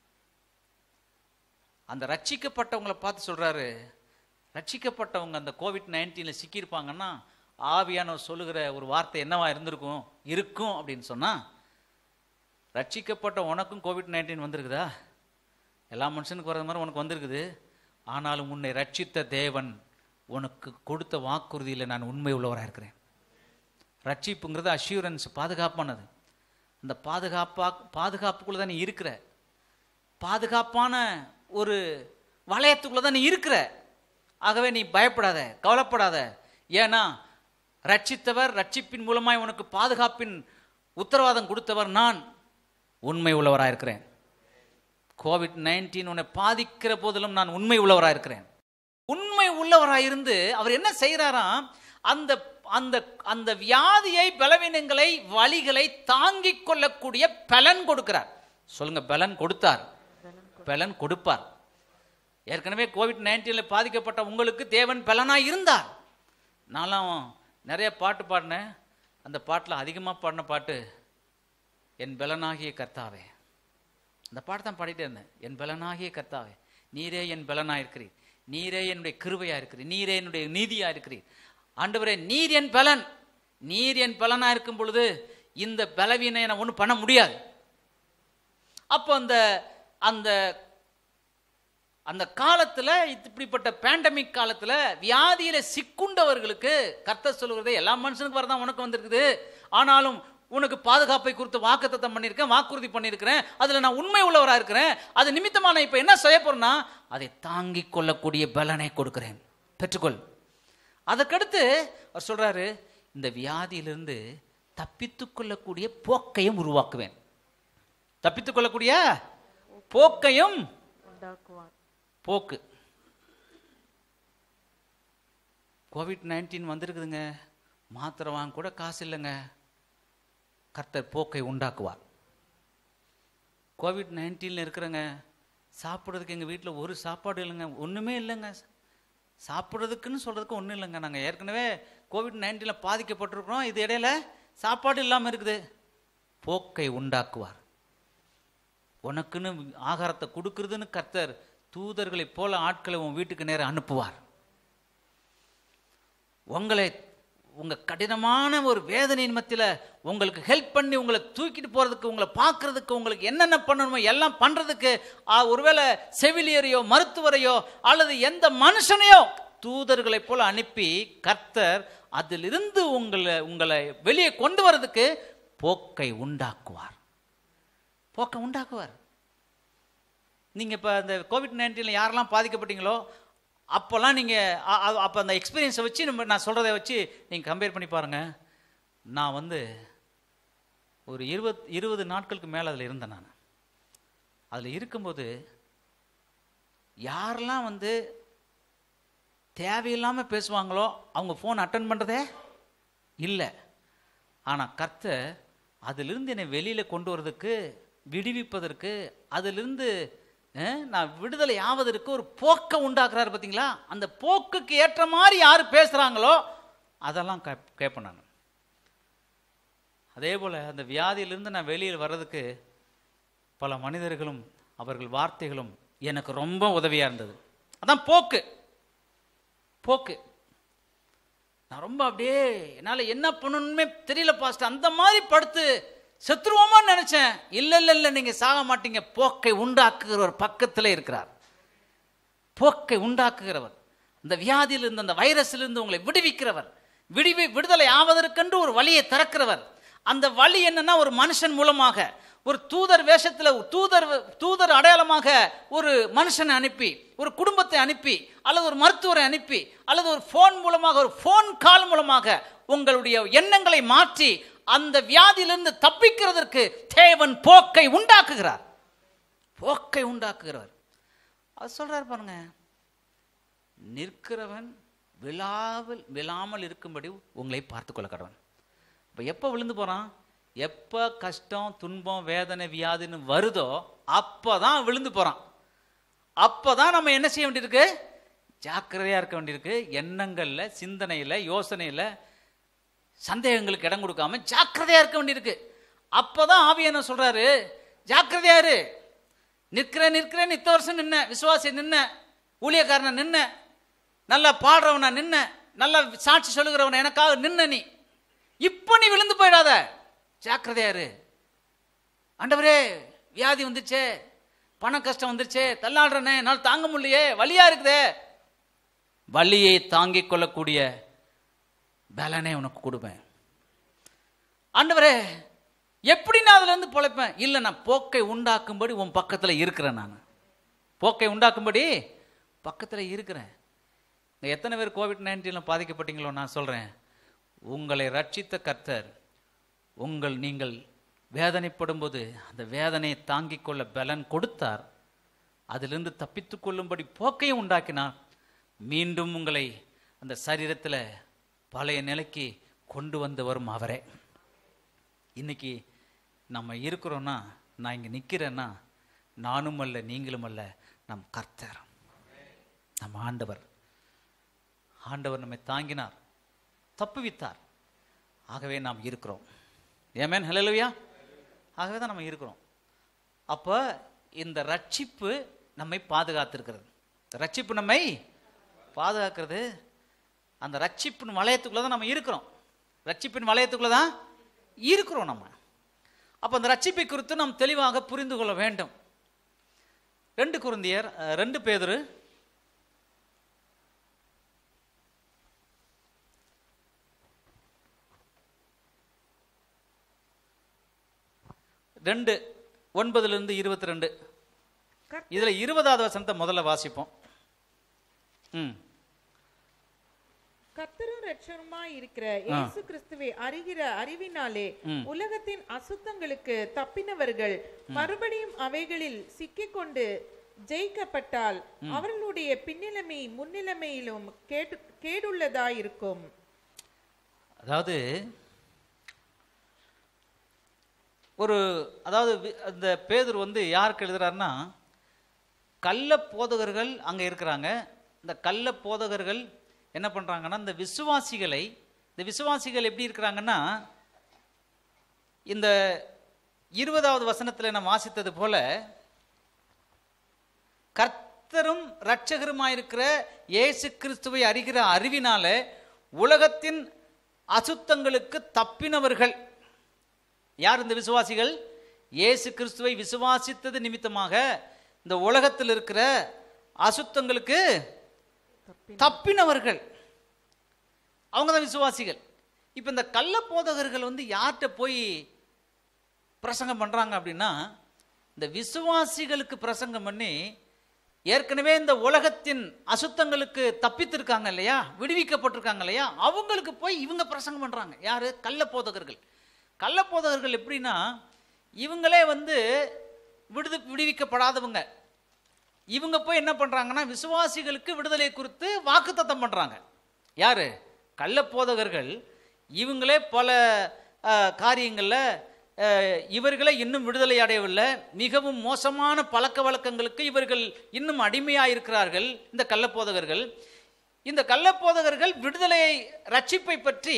அந்த ரட்சிக்கப்பட்டவங்களை பார்த்து சொல்றாரு ரட்சிக்கப்பட்டவங்க அந்த கோவிட் நைன்டீனில் சிக்கியிருப்பாங்கன்னா ஆவியானவர் சொல்லுகிற ஒரு வார்த்தை என்னவா இருந்திருக்கும் இருக்கும் அப்படின்னு சொன்னா ரட்சிக்கப்பட்ட உனக்கும் கோவிட் நைன்டீன் வந்திருக்குதா எல்லா மனுஷனுக்கு வர்றது மாதிரி உனக்கு வந்திருக்குது ஆனாலும் உன்னை ரட்சித்த தேவன் உனக்கு கொடுத்த வாக்குறுதியில் நான் உண்மை உள்ளவராக இருக்கிறேன் ரட்சிப்புங்கிறது அஷ்யூரன்ஸ் பாதுகாப்பானது அந்த பாதுகாப்பா பாதுகாப்புக்குள்ளே தான் நீ இருக்கிற பாதுகாப்பான ஒரு வளையத்துக்குள்ளே தான் நீ இருக்கிற ஆகவே நீ பயப்படாத கவலைப்படாத ஏன்னா ரட்சித்தவர் ரட்சிப்பின் மூலமாய் உனக்கு பாதுகாப்பின் உத்தரவாதம் கொடுத்தவர் நான் உண்மை உள்ளவராக இருக்கிறேன் கோவிட் நைன்டீன் உன்னை பாதிக்கிற போதிலும் நான் உண்மை உள்ளவராக இருக்கிறேன் உண்மை உள்ளவராக இருந்து அவர் என்ன செய்கிறாராம் அந்த அந்த அந்த வியாதியை பலவீனங்களை வலிகளை தாங்கிக் கொள்ளக்கூடிய பலன் கொடுக்கிறார் சொல்லுங்க பலன் கொடுத்தார் பலன் கொடுப்பார் ஏற்கனவே கோவிட் நைன்டீனில் பாதிக்கப்பட்ட உங்களுக்கு தேவன் பலனாக இருந்தார் நான்லாம் நிறைய பாட்டு பாடினேன் அந்த பாட்டில் அதிகமாக பாடின பாட்டு என் பலனாகிய கர்த்தாவே அந்த பாட்டு தான் பாடிட்டே இருந்தேன் என் பலனாகிய கர்த்தாவே நீரே என் பலனாக இருக்கிறீர் நீரே என்னுடைய கிருபையாக இருக்கிறீர் நீரே என்னுடைய நீதியாக இருக்கிறீர் ஆண்டவரே நீர் என் பலன் நீர் என் பலனாக இருக்கும் பொழுது இந்த பலவீனை நான் ஒன்றும் பண்ண முடியாது அப்போ அந்த அந்த அந்த காலத்துல இப்படிப்பட்ட பேண்டமிக் காலத்துல வியாதியில சிக்குண்டவர்களுக்கு கர்த்தர் சொல்லுகிறதே எல்லா மனுஷனுக்கு வரதான் உனக்கு வந்திருக்குது ஆனாலும் உனக்கு பாதுகாப்பை குறித்து வாக்குத்தத்தம் பண்ணியிருக்கேன் வாக்குறுதி பண்ணியிருக்கிறேன் அதுல நான் உண்மை உள்ளவரா இருக்கிறேன் அது நிமித்தமா நான் இப்ப என்ன செய்ய போறேன்னா அதை தாங்கிக் கொள்ளக்கூடிய பலனை கொடுக்கிறேன் பெற்றுக்கொள் அதற்கடுத்து அவர் சொல்றாரு இந்த வியாதியிலிருந்து தப்பித்துக் கொள்ளக்கூடிய போக்கையும் உருவாக்குவேன் தப்பித்துக் கொள்ளக்கூடிய போக்கையும் உண்டாக்குவார் போக்கு கோவிட் நைன்டீன் வந்திருக்குதுங்க மாத்திரை வாங்க கூட காசு இல்லைங்க கர்த்தர் போக்கை உண்டாக்குவார் கோவிட் நைன்டீனில் இருக்கிறங்க சாப்பிட்றதுக்கு எங்கள் வீட்டில் ஒரு சாப்பாடு இல்லைங்க ஒன்றுமே இல்லைங்க சாப்பிட்றதுக்குன்னு சொல்கிறதுக்கு ஒன்றும் இல்லைங்க நாங்கள் ஏற்கனவே கோவிட் நைன்டீனில் பாதிக்கப்பட்டிருக்கிறோம் இது இடையில சாப்பாடு இல்லாமல் இருக்குது போக்கை உண்டாக்குவார் உனக்குன்னு ஆகாரத்தை கொடுக்கறதுன்னு கர்த்தர் தூதர்களைப் போல ஆட்களை உன் வீட்டுக்கு நேரம் அனுப்புவார் உங்களை உங்க கடினமான ஒரு வேதனையின் மத்தியில் உங்களுக்கு ஹெல்ப் பண்ணி உங்களை தூக்கிட்டு போறதுக்கு உங்களை பார்க்கறதுக்கு உங்களுக்கு என்னென்ன பண்ணணுமோ எல்லாம் பண்றதுக்கு ஆ, ஒருவேளை செவிலியரையோ மருத்துவரையோ அல்லது எந்த மனுஷனையோ தூதர்களைப் போல அனுப்பி கர்த்தர் அதிலிருந்து உங்களை உங்களை வெளியே கொண்டு வர்றதுக்கு போக்கை உண்டாக்குவார் போக்கை உண்டாக்குவார் நீங்கள் இப்போ அந்த கோவிட் நைன்டீனில் யாரெல்லாம் பாதிக்கப்பட்டீங்களோ அப்போல்லாம் நீங்கள் அப்போ அந்த எக்ஸ்பீரியன்ஸை வச்சு நம்ம நான் சொல்கிறத வச்சு நீங்கள் கம்பேர் பண்ணி பாருங்கள் நான் வந்து ஒரு இருபத் இருபது நாட்களுக்கு மேலே அதில் இருந்தேன் நான் அதில் இருக்கும்போது யாரெல்லாம் வந்து தேவையில்லாமல் பேசுவாங்களோ அவங்க ஃபோன் அட்டன் பண்ணுறதே இல்லை ஆனால் கர்த்தர் அதிலிருந்து என்னை வெளியில் கொண்டு வரதுக்கு விடுவிப்பதற்கு அதிலிருந்து அஹ், நான் விடுதலை ஆவதற்கு ஒரு போக்கை உண்டாக்குறாரு பார்த்தீங்களா அந்த போக்குக்கு ஏற்ற மாதிரி யார் பேசுகிறாங்களோ அதெல்லாம் கே கேட்பேன் நான் அதே போல் அந்த வியாதியிலிருந்து நான் வெளியில் வர்றதுக்கு பல மனிதர்களும் அவர்கள் வார்த்தைகளும் எனக்கு ரொம்ப உதவியாக இருந்தது அதான் போக்கு போக்கு நான் ரொம்ப அப்படியே என்னால் என்ன பண்ணணுமே தெரியல பாஸ்டர் அந்த மாதிரி படுத்து செத்துருவோமான்னு நினைச்சேன் இல்லை இல்லை இல்லை நீங்கள் சாக மாட்டீங்க போக்கை உண்டாக்குகிறவர் பக்கத்தில் இருக்கிறார் போக்கை உண்டாக்குகிறவர் இந்த வியாதியிலிருந்து அந்த வைரஸிலிருந்து உங்களை விடுவிக்கிறவர் விடுவி விடுதலை ஆவதற்கென்று ஒரு வழியை திறக்கிறவர் அந்த வழி என்னன்னா ஒரு மனுஷன் மூலமாக ஒரு தூதர் வேஷத்துல தூதர் தூதர் அடையாளமாக ஒரு மனுஷனை அனுப்பி ஒரு குடும்பத்தை அனுப்பி அல்லது ஒரு மருத்துவரை அனுப்பி அல்லது ஒரு ஃபோன் மூலமாக ஒரு ஃபோன் கால் மூலமாக உங்களுடைய எண்ணங்களை மாற்றி அந்த வியாதியிலிருந்து தப்பிக்கிறதற்கு தேவன் போக்கை உண்டாக்குகிறார் போக்கை உண்டாக்குகிறவர் அது சொல்றாரு பாருங்க நிற்கிறவன் விழாவில் விழாமல் இருக்கும்படி உங்களை பார்த்து கொள்ள கடவன் இப்போ எப்போ விழுந்து போகிறான் எப்போ கஷ்டம் துன்பம் வேதனை வியாதின்னு வருதோ அப்போ தான் விழுந்து போகிறான் அப்போ தான் நம்ம என்ன செய்ய வேண்டியிருக்கு ஜாக்கிரதையாக இருக்க வேண்டியிருக்கு எண்ணங்களில் சிந்தனையில் யோசனையில் சந்தேகங்களுக்கு இடம் கொடுக்காம ஜாக்கிரதையாக இருக்க வேண்டியிருக்கு அப்போ தான் ஆவி என்ன சொல்கிறாரு ஜாக்கிரதையா இரு நிற்கிறேன் நிற்கிறேன் இத்த வருஷம் நின்ன விசுவாசி நின்ன ஊழியக்காரனை நின்ன நல்லா பாடுறவனா நின்ன நல்லா சாட்சி சொல்லுகிறவன எனக்காக நின்ன நீ இப்போ நீ விழுந்து போயிடாத ஜாக்கிரதையா இரு ஆண்டவரே வியாதி வந்துச்சே பண கஷ்டம் வந்துருச்சே தள்ளாடுறனே என்னால் தாங்க முடியலையே வலியா இருக்குதே வலியை தாங்கிக் கொள்ளக்கூடிய பலனே உனக்கு கொடுப்பேன் ஆண்டவரே எப்படி நான் அதுல இருந்து பொழைப்பேன் இல்லை நான் போக்கை உண்டாக்கும்படி உன் பக்கத்தில் இருக்கிறேன் நான் போக்கை உண்டாக்கும்படி பக்கத்தில் இருக்கிறேன் இங்க எத்தனை பேர் கோவிட் நைன்டீனில் பாதிக்கப்பட்டீங்களோ நான் சொல்கிறேன் உங்களை ரட்சித்த கர்த்தர் உங்கள் நீங்கள் வேதனைப்படும் போது அந்த வேதனையை தாங்கிக் கொள்ள பலன் கொடுத்தார் அதிலிருந்து தப்பித்து கொள்ளும்படி போக்கையும் உண்டாக்கினார் மீண்டும் உங்களை அந்த சரீரத்தில் பழைய நிலைக்கு கொண்டு வந்து வரும் அவரே இன்னைக்கு நம்ம இருக்கிறோன்னா நான் இங்கே நிற்கிறேன்னா நானும் அல்ல நீங்களும் அல்ல நம் கர்த்தர் நம் ஆண்டவர் ஆண்டவர் நம்மை தாங்கினார் தப்புவித்தார் ஆகவே நாம் இருக்கிறோம் ஏமேன் ஹலலுயா ஆகவே தான் நம்ம இருக்கிறோம் அப்போ இந்த ரட்சிப்பு நம்மை பாதுகாத்திருக்கிறது இந்த ரட்சிப்பு நம்மை பாதுகாக்கிறது அந்த ரட்சிப்பின் வளையத்துக்குள்ளே தான் நம்ம இருக்கிறோம் ரட்சிப்பின் வளையத்துக்குள்ளே தான் இருக்கிறோம் நம்ம அப்போ அந்த ரட்சிப்பை குறித்து நாம் தெளிவாக புரிந்து கொள்ள வேண்டும் ரெண்டு குருந்தியர் அஹ், ரெண்டு பேதுரு ரெண்டு ஒன்பதுலேருந்து இருபத்தி ரெண்டு இதில் இருபதாவது வசனத்தை முதல்ல வாசிப்போம் ம் கர்த்தரும் ரட்சருமாய் இருக்கிற இயேசு கிறிஸ்துவை அறிகிற அறிவினாலே உலகத்தின் அசுத்தங்களுக்கு தப்பினவர்கள் மறுபடியும் அவைகளில் சிக்கிக்கொண்டு ஜெயிக்கப்பட்டால் அவர்களுடைய பின்னிலைமை முன்னிலைமையிலும் கேடு கேடுள்ளதாயிருக்கும் அதாவது ஒரு அதாவது வி- அந்த பேதுரு வந்து யாருக்கு எழுதுறாருன்னா கள்ள போதகர்கள் அங்கே இருக்கிறாங்க இந்த கள்ள போதகர்கள் என்ன பண்ணுறாங்கன்னா இந்த விசுவாசிகளை இந்த விசுவாசிகள் எப்படி இருக்கிறாங்கன்னா இந்த இருபதாவது வசனத்தில் நான் வாசித்தது போல கர்த்தரும் இரட்சகருமாயிருக்கிற இயேசு கிறிஸ்துவை அறிகிற அறிவினால உலகத்தின் அசுத்தங்களுக்கு தப்பினவர்கள் யார் இந்த விசுவாசிகள் இயேசு கிறிஸ்துவை விசுவாசித்தது நிமித்தமாக இந்த உலகத்தில் இருக்கிற அசுத்தங்களுக்கு தப்பினவர்கள் அவங்க தான் விசுவாசிகள் இப்போ இந்த கள்ள போதகர்கள் வந்து யார்கிட்ட போய் பிரசங்கம் பண்ணுறாங்க அப்படின்னா இந்த விசுவாசிகளுக்கு பிரசங்கம் பண்ணி ஏற்கனவே இந்த உலகத்தின் அசுத்தங்களுக்கு தப்பித்திருக்காங்க இல்லையா விடுவிக்கப்பட்டிருக்காங்க இல்லையா அவங்களுக்கு போய் இவங்க பிரசங்கம் பண்ணுறாங்க யார் கள்ள போதகர்கள் கள்ள போதகர்கள் எப்படின்னா இவங்களே வந்து விடுது விடுவிக்கப்படாதவங்க இவங்க போய் என்ன பண்ணுறாங்கன்னா விசுவாசிகளுக்கு விடுதலை குறித்து வாக்குத்தத்தம் பண்ணுறாங்க யார் கள்ள போதகர்கள் இவங்களே பல காரியங்களில் இவர்களை இன்னும் விடுதலை அடையவில்லை மிகவும் மோசமான பழக்க வழக்கங்களுக்கு இவர்கள் இன்னும் அடிமையாக இருக்கிறார்கள் இந்த கள்ளப்போதகர்கள் இந்த கள்ளப்போதகர்கள் விடுதலையை ரட்சிப்பை பற்றி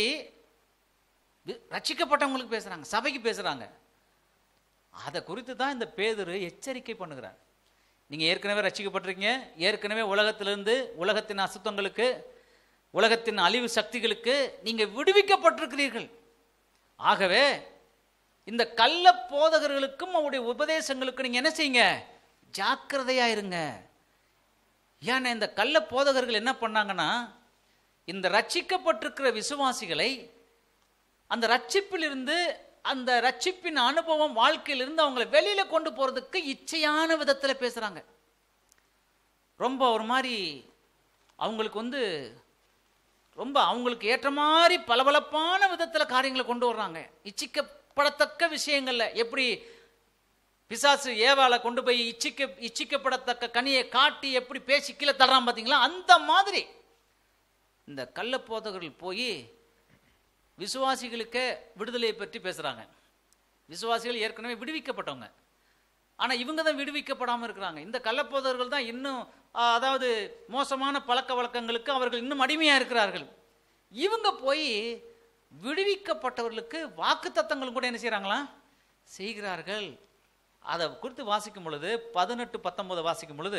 வி- ரட்சிக்கப்பட்டவங்களுக்கு பேசுகிறாங்க சபைக்கு பேசுகிறாங்க அதை குறித்து தான் இந்த பேதுரு எச்சரிக்கை பண்ணுகிறார் நீங்கள் ஏற்கனவே ரட்சிக்கப்பட்டிருக்கீங்க ஏற்கனவே உலகத்திலிருந்து உலகத்தின் அசுத்தங்களுக்கு உலகத்தின் அழிவு சக்திகளுக்கு நீங்கள் விடுவிக்கப்பட்டிருக்கிறீர்கள் ஆகவே இந்த கள்ள போதகர்களுக்கும் அவருடைய உபதேசங்களுக்கும் நீங்கள் என்ன செய்யுங்க ஜாக்கிரதையா இருங்க ஏன்னா இந்த கள்ள போதகர்கள் என்ன பண்ணாங்கன்னா இந்த ரட்சிக்கப்பட்டிருக்கிற விசுவாசிகளை அந்த ரட்சிப்பிலிருந்து அந்த ரட்சிப்பின் அனுபவம் வாழ்க்கையிலிருந்து அவங்களை வெளியில கொண்டு போறதுக்கு இச்சையான விதத்துல பேசுறாங்க ரொம்ப ஒரு மாதிரி அவங்களுக்கு வந்து ரொம்ப அவங்களுக்கு ஏற்ற மாதிரி பளபளப்பான விதத்துல காரியங்களை கொண்டு வர்றாங்க இச்சிக்கப்படத்தக்க விஷயங்கள்ல எப்படி பிசாசு ஏவாளை கொண்டு போய் இச்சிக்க இச்சிக்கப்படத்தக்க கனியை காட்டி எப்படி பேசி கீழே தர்றான் பார்த்தீங்களா அந்த மாதிரி இந்த கள்ளப்போதகர்கள் போய் விசுவாசிகளுக்கு விடுதலையை பற்றி பேசுகிறாங்க விசுவாசிகள் ஏற்கனவே விடுவிக்கப்பட்டவங்க ஆனா இவங்க தான் விடுவிக்கப்படாம இருக்கிறாங்க இந்த கள்ளப்போதர்கள் தான் இன்னும் ஆ, அதாவது மோசமான பழக்க வழக்கங்களுக்கு அவர்கள் இன்னும் அடிமையா இருக்கிறார்கள் இவங்க போய் விடுவிக்கப்பட்டவர்களுக்கு வாக்குத்தத்தங்களும் கூட என்ன செய்றாங்களா செய்கிறார்கள் அதை குறித்து வாசிக்கும் பொழுது பதினெட்டு பத்தொன்பது வாசிக்கும் பொழுது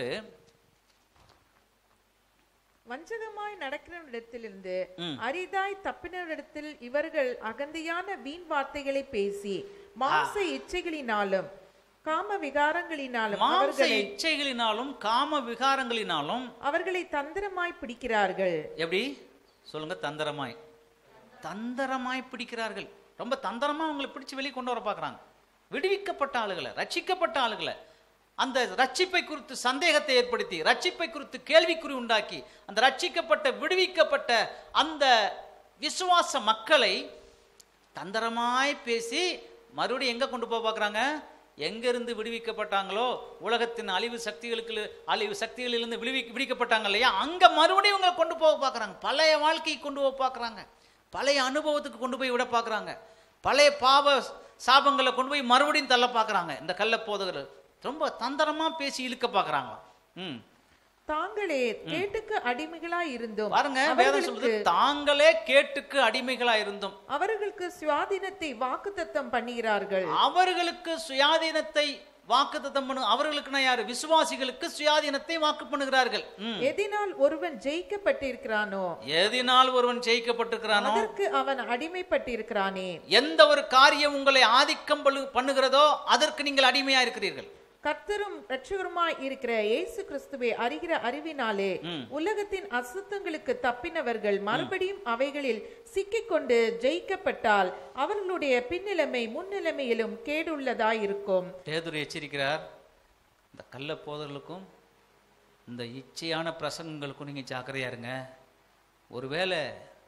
வஞ்சகமாய் நடக்கிறவரிடத்திலிருந்து ம். அரிதாய் தப்பினரிடத்தில் இவர்கள் அகந்தையான வீண் வார்த்தைகளை பேசி மாம்ச இச்சைகளினாலும் காம விகாரங்களினாலும் மாம்ச அவர்களை இச்சைகளினாலும் காம விகாரங்களினாலும் அவர்களை தந்திரமாய் பிடிக்கிறார்கள் எப்படி சொல்லுங்க தந்திரமாய் தந்திரமாய் பிடிக்கிறார்கள் ரொம்ப தந்திரமா அவங்களை பிடிச்சு வெளியே கொண்டு வர பார்க்கறாங்க விடுவிக்கப்பட்ட ஆளுகளை ரட்சிக்கப்பட்ட ஆளுகளை அந்த ரட்சிப்பை குறித்து சந்தேகத்தை ஏற்படுத்தி ரட்சிப்பை குறித்து கேள்விக்குறி உண்டாக்கி அந்த ரட்சிக்கப்பட்ட விடுவிக்கப்பட்ட அந்த விசுவாச மக்களை தந்திரமாய் பேசி மறுபடியும் எங்க கொண்டு போக பார்க்கறாங்க எங்க இருந்து விடுவிக்கப்பட்டாங்களோ உலகத்தின் அழிவு சக்திகளுக்கு அழிவு சக்திகளிலிருந்து விடுவி விடுவிக்கப்பட்டாங்க இல்லையா அங்க மறுபடியும் இவங்களை கொண்டு போக பார்க்கறாங்க பழைய வாழ்க்கைக்கு கொண்டு போக பார்க்கறாங்க பழைய அனுபவத்துக்கு கொண்டு போய் விட பார்க்கறாங்க பழைய பாவ சாபங்களை கொண்டு போய் மறுபடியும் தள்ள பார்க்கறாங்க இந்த கள்ள போதகர் ரொம்ப தந்திரமா பேசி இழுக்க பார்க்கறாங்களாம் ம் தாங்களே கேட்டுக்கு அடிமைகளாய் இருந்தும் பாருங்க வேதம் சொல்லுது தாங்களே கேட்டுக்கு அடிமைகளா இருந்தும் அவர்களுக்கு சுவாதீனத்தை வாக்குத்தத்தம் பண்ணுகிறார்கள் அவர்களுக்கு சுயாதீனத்தை வாக்குத்தத்தம் பண்ணு அவர்களுக்குன்னா யாரு விசுவாசிகளுக்கு சுயாதீனத்தை வாக்கு பண்ணுகிறார்கள் ம். எதினால் ஒருவன் ஜெயிக்கப்பட்டிருக்கிறானோ எதினால் ஒருவன் ஜெயிக்கப்பட்டிருக்கிறானோ அதற்கு அவன் அடிமைப்பட்டிருக்கிறானே எந்த ஒரு காரியம் உங்களை ஆதிக்கம் பண்ணு- பண்ணுகிறதோ அதற்கு நீங்கள் அடிமையா இருக்கிறீர்கள் கர்த்தரும் இரட்சகருமாய் இருக்கிற இயேசு கிறிஸ்துவை அறிகிற அறிவினாலே ம். உலகத்தின் அசுத்தங்களுக்கு தப்பினவர்கள் மறுபடியும் அவைகளில் சிக்கிக்கொண்டு ஜெயிக்கப்பட்டால் அவர்களுடைய பின்னிலைமை முன்னிலைமையிலும் கேடுள்ளதாயிருக்கும் பேதுரு எச்சரிக்கிறார் இந்த கள்ள போதர்களுக்கும் இந்த இச்சையான பிரசங்கங்களுக்கும் நீங்க ஜாக்கிரதையா இருங்க ஒருவேளை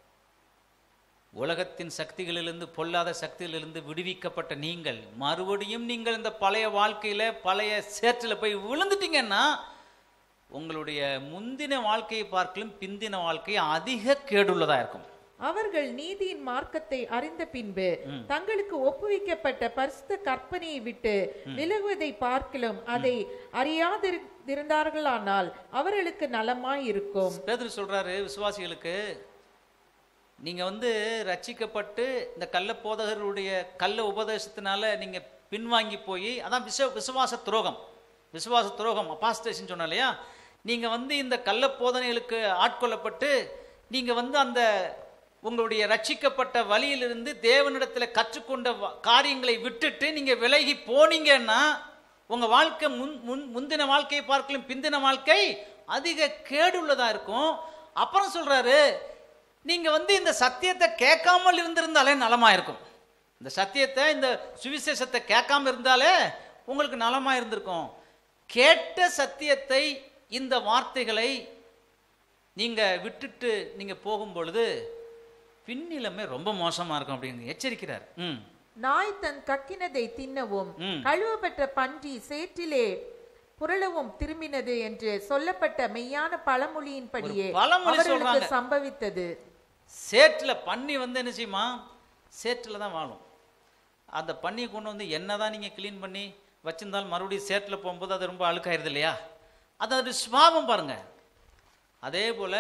உலகத்தின் சக்திகளிலிருந்து பொல்லாத சக்திகளிலிருந்து விடுவிக்கப்பட்ட நீங்கள் மறுபடியும் நீங்கள் இந்த பழைய வாழ்க்கையில பழைய சேற்றில் போய் விழுந்துட்டீங்கன்னா உங்களுடைய முந்தின வாழ்க்கையை பார்க்கலும் பிந்தின வாழ்க்கை அதிக கேடுள்ளதா இருக்கும் அவர்கள் நீதியின் மார்க்கத்தை அறிந்த பின்பு தங்களுக்கு ஒப்புவிக்கப்பட்ட பரிசுத்த கற்பனையை விட்டு விலகுவதை பார்க்கலும் அதை அறியாதிருந்தார்களானால் அவர்களுக்கு நலமாய் இருக்கும் பேதுரு சொல்றாரு விசுவாசிகளுக்கு நீங்க வந்து ரட்சிக்கப்பட்டு இந்த கள்ள போதகருடைய கள்ள உபதேசத்தினால நீங்க பின்வாங்கி போய் அதான் விச விசுவாச துரோகம் விசுவாச துரோகம் அபாஸ்டேஷன் சொன்ன இல்லையா நீங்க வந்து இந்த கள்ள போதனைகளுக்கு ஆட்கொள்ளப்பட்டு நீங்க வந்து அந்த உங்களுடைய ரட்சிக்கப்பட்ட வழியிலிருந்து தேவனிடத்துல கற்றுக்கொண்ட வ- காரியங்களை விட்டுட்டு நீங்க விலகி போனீங்கன்னா உங்க வாழ்க்கை முன் முன் முந்தின வாழ்க்கையை பார்க்கலும் பிந்தின வாழ்க்கை அதிக கேடுள்ளதா இருக்கும் அப்புறம் சொல்றாரு நீங்க வந்து இந்த சத்தியத்தை கேட்காமல் இருந்திருந்தாலே நலமா இருக்கும் இந்த சத்தியத்தை இந்த சுவிசேஷத்தை கேட்காம இருந்தாலே உங்களுக்கு நலமா இருந்திருக்கும் கேட்ட சத்தியத்தை இந்த வார்த்தைகளை நீங்க விட்டுட்டு நீங்க போகும் பொழுது பின்னிலைமை ரொம்ப மோசமா இருக்கும் அப்படின்னு எச்சரிக்கிறார் ம் நாய் தன் கக்கினதை தின்னவும் ம். கழுவப்பட்ட பன்றி சேற்றிலே புரளவும் திரும்பினது என்று சொல்லப்பட்ட மெய்யான பழமொழியின்படியே ஒரு பழமொழி அவர்களுக்கு சொல்றாங்க. சம்பவித்தது சேற்றில் பன்னி வந்து என்ன செய்யுமா சேற்றில் தான் வாழும் அந்த பன்னியை கொண்டு வந்து என்னதான் நீங்கள் க்ளீன் பண்ணி வச்சிருந்தாலும் மறுபடியும் சேற்றில் போகும்போது அது ரொம்ப அழுக்காயிருது இல்லையா அது ஒரு சுவாபம் பாருங்க அதே போல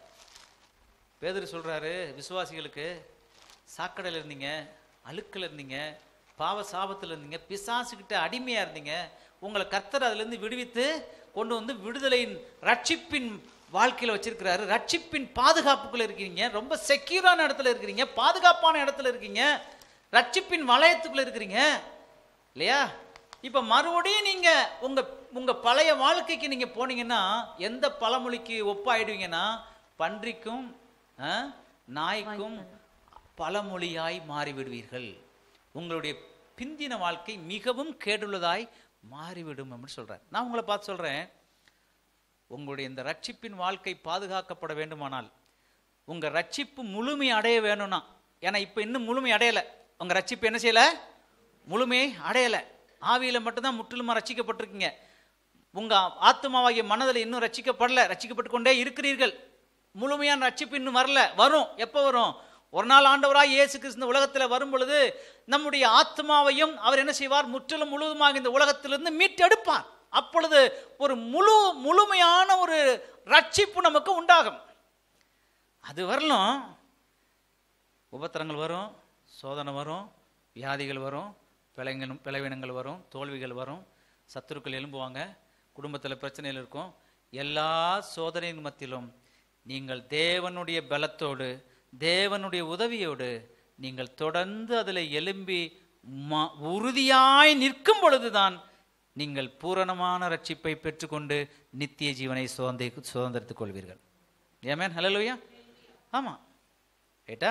பேதர் சொல்றாரு விசுவாசிகளுக்கு சாக்கடையில் இருந்தீங்க அழுக்கில் இருந்தீங்க பாவ சாபத்தில் இருந்தீங்க பிசாசுக்கிட்ட அடிமையா இருந்தீங்க உங்களை கர்த்தர் அதிலிருந்து விடுவித்து கொண்டு வந்து விடுதலையின் ரட்சிப்பின் வாழ்க்கையில வச்சிருக்கிறாரு ரட்சிப்பின் பாதுகாப்புக்குள்ள இருக்கீங்க ரொம்ப செக்யூரான இடத்துல இருக்கிறீங்க பாதுகாப்பான இடத்துல இருக்கீங்க ரட்சிப்பின் வளையத்துக்குள்ள இருக்கிறீங்க இல்லையா இப்ப மறுபடியும் நீங்க உங்க உங்க பழைய வாழ்க்கைக்கு நீங்க போனீங்கன்னா எந்த பழமொழிக்கு ஒப்பாயிடுவீங்கன்னா பன்றிக்கும் ஆ, நாய்க்கும் பழமொழியாய் மாறிவிடுவீர்கள் உங்களுடைய பிந்தின வாழ்க்கை மிகவும் கேடுள்ளதாய் மாறிவிடும் அப்படின்னு சொல்றேன் நான் உங்களை பார்த்து சொல்றேன் உங்களுடைய இந்த ரட்சிப்பின் வாழ்க்கை பாதுகாக்கப்பட வேண்டுமானால் உங்க ரட்சிப்பு முழுமை அடைய வேணும்னா ஏன்னா இப்ப இன்னும் முழுமை அடையல உங்க ரட்சிப்பு என்ன செய்யல முழுமையை அடையல ஆவியில மட்டும்தான் முற்றிலுமா ரட்சிக்கப்பட்டிருக்கீங்க உங்க ஆத்மாவாகிய மனதில் இன்னும் ரட்சிக்கப்படல ரட்சிக்கப்பட்டு கொண்டே இருக்கிறீர்கள் முழுமையான ரட்சிப்பு இன்னும் வரல வரும் எப்போ வரும் ஒரு நாள் ஆண்டவராய் இயேசு கிறிஸ்து இந்த உலகத்தில் வரும் பொழுது நம்முடைய ஆத்மாவையும் அவர் என்ன செய்வார் முற்றிலும் முழுவதுமாக இந்த உலகத்திலிருந்து மீட்டெடுப்பார் அப்பொழுது ஒரு முழு முழுமையான ஒரு ரட்சிப்பு நமக்கு உண்டாகும் அது வரலும் உபத்திரங்கள் வரும் சோதனை வரும் வியாதிகள் வரும் பிழைங்களும் பிளவினங்கள் வரும் தோல்விகள் வரும் சத்துருக்கள் எழும்புவாங்க குடும்பத்தில் பிரச்சனைகள் இருக்கும் எல்லா சோதனையின் மத்தியிலும் நீங்கள் தேவனுடைய பலத்தோடு தேவனுடைய உதவியோடு நீங்கள் தொடர்ந்து அதில் எழும்பி ம- உறுதியாய் நிற்கும் பொழுதுதான் நீங்கள் பூரணமான ரட்சிப்பை பெற்றுக்கொண்டு நித்திய ஜீவனை சுதந்தி சுதந்திரத்துக் கொள்வீர்கள் ஏமேன் ஹலோயா ஆமாம் ரைட்டா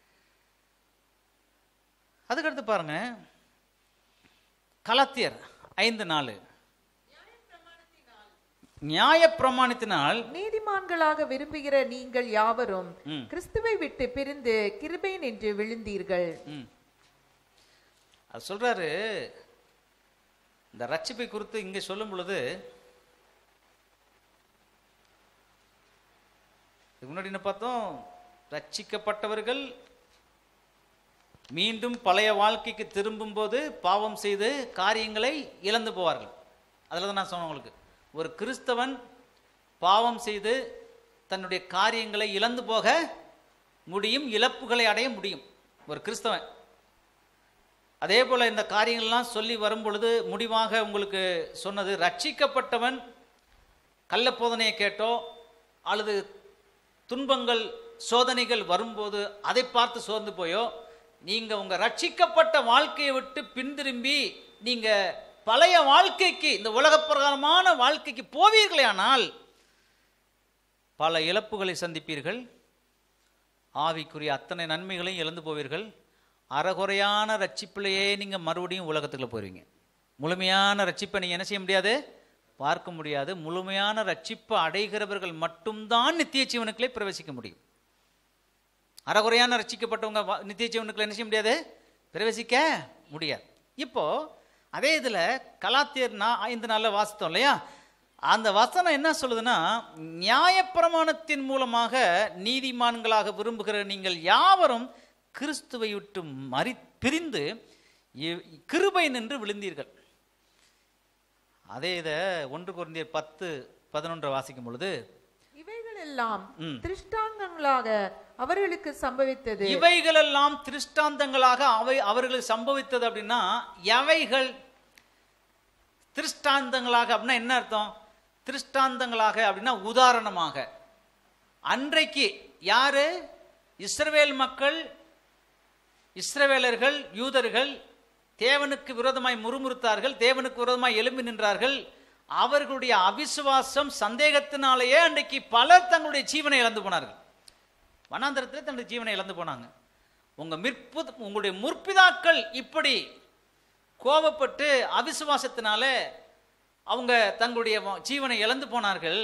அதுக்கடுத்து பாருங்க கலாத்தியர் ஐந்து நாலு நியாயப்பிரமாணத்தினால் நீதிமான்களாக விரும்புகிற நீங்கள் யாவரும் ம். கிறிஸ்துவை விட்டு பிரிந்து கிருபை நின்று விழுந்தீர்கள் ம். அது சொல்றாரு இந்த ரட்சிப்பை குறித்து இங்கே சொல்லும் பொழுது இதுக்கு முன்னாடி என்ன பார்த்தோம் ரட்சிக்கப்பட்டவர்கள் மீண்டும் பழைய வாழ்க்கைக்கு திரும்பும்போது பாவம் செய்து காரியங்களை இழந்து போவார்கள் அதில் தான் நான் சொன்னேன் உங்களுக்கு ஒரு கிறிஸ்தவன் பாவம் செய்து தன்னுடைய காரியங்களை இழந்து போக முடியும் இழப்புகளை அடைய முடியும் ஒரு கிறிஸ்தவன் அதே போல் இந்த காரியங்கள்லாம் சொல்லி வரும் பொழுது முடிவாக உங்களுக்கு சொன்னது ரட்சிக்கப்பட்டவன் கள்ளப்போதனையை கேட்டோ அல்லது துன்பங்கள் சோதனைகள் வரும்போது அதை பார்த்து சோர்ந்து போயோ நீங்கள் உங்கள் ரட்சிக்கப்பட்ட வாழ்க்கையை விட்டு பின்திரும்பி நீங்கள் பழைய வாழ்க்கைக்கு இந்த உலகப்பிரகாரமான வாழ்க்கைக்கு போவீர்களே ஆனால் பல இழப்புகளை சந்திப்பீர்கள் ஆவிக்குரிய அத்தனை நன்மைகளையும் இழந்து போவீர்கள் அறகுறையான ரட்சிப்பிலேயே நீங்கள் மறுபடியும் உலகத்துக்குள்ள போயிருவீங்க முழுமையான ரட்சிப்பை நீங்கள் என்ன செய்ய முடியாது பார்க்க முடியாது முழுமையான ரட்சிப்பை அடைகிறவர்கள் மட்டும்தான் நித்திய ஜீவனுக்குள்ளே பிரவேசிக்க முடியும் அறகுறையான ரட்சிக்கப்பட்டவங்க வா- நித்திய ஜீவனுக்குள்ள என்ன செய்ய முடியாது பிரவேசிக்க முடியாது இப்போ அதே இதில் கலாத்தியர் நா ஐந்து நாளில் வாசித்தோம் இல்லையா அந்த வசனம் என்ன சொல்லுதுன்னா நியாயப்பிரமாணத்தின் மூலமாக நீதிமான்களாக விரும்புகிற நீங்கள் யாவரும் கிறிஸ்துவை விட்டு மறி பிரிந்து இ- கிருபை நின்று விழுந்தீர்கள் அதே இதை ஒன்று குறைந்தர் பத்து பதினொன்றை வாசிக்கும் பொழுது இவைகள் எல்லாம் ம். திருஷ்டாங்கங்களாக அவர்களுக்கு சம்பவித்தது இவைகளெல்லாம் திருஷ்டாந்தங்களாக அவை அவர்களுக்கு சம்பவித்தது அப்படின்னா எவைகள் திருஷ்டாந்தங்களாக அப்படின்னா என்ன அர்த்தம் திருஷ்டாந்தங்களாக அப்படின்னா உதாரணமாக அன்றைக்கு யாரு இஸ்ரவேல் மக்கள் இஸ்ரவேலர்கள் யூதர்கள் தேவனுக்கு விரோதமாய் முறுமுறுத்தார்கள் தேவனுக்கு விரோதமாய் எழும்பி நின்றார்கள் அவர்களுடைய அவிசுவாசம் சந்தேகத்தினாலேயே அன்றைக்கு பலர் தங்களுடைய ஜீவனை இழந்து போனார்கள் வனாந்தரத்தில் தன்னுடைய ஜீவனை இழந்து போனாங்க உங்க மிற்பு உங்களுடைய முற்பிதாக்கள் இப்படி கோபப்பட்டு அவிசுவாசத்தினால அவங்க தங்களுடைய வ- ஜீவனை இழந்து போனார்கள்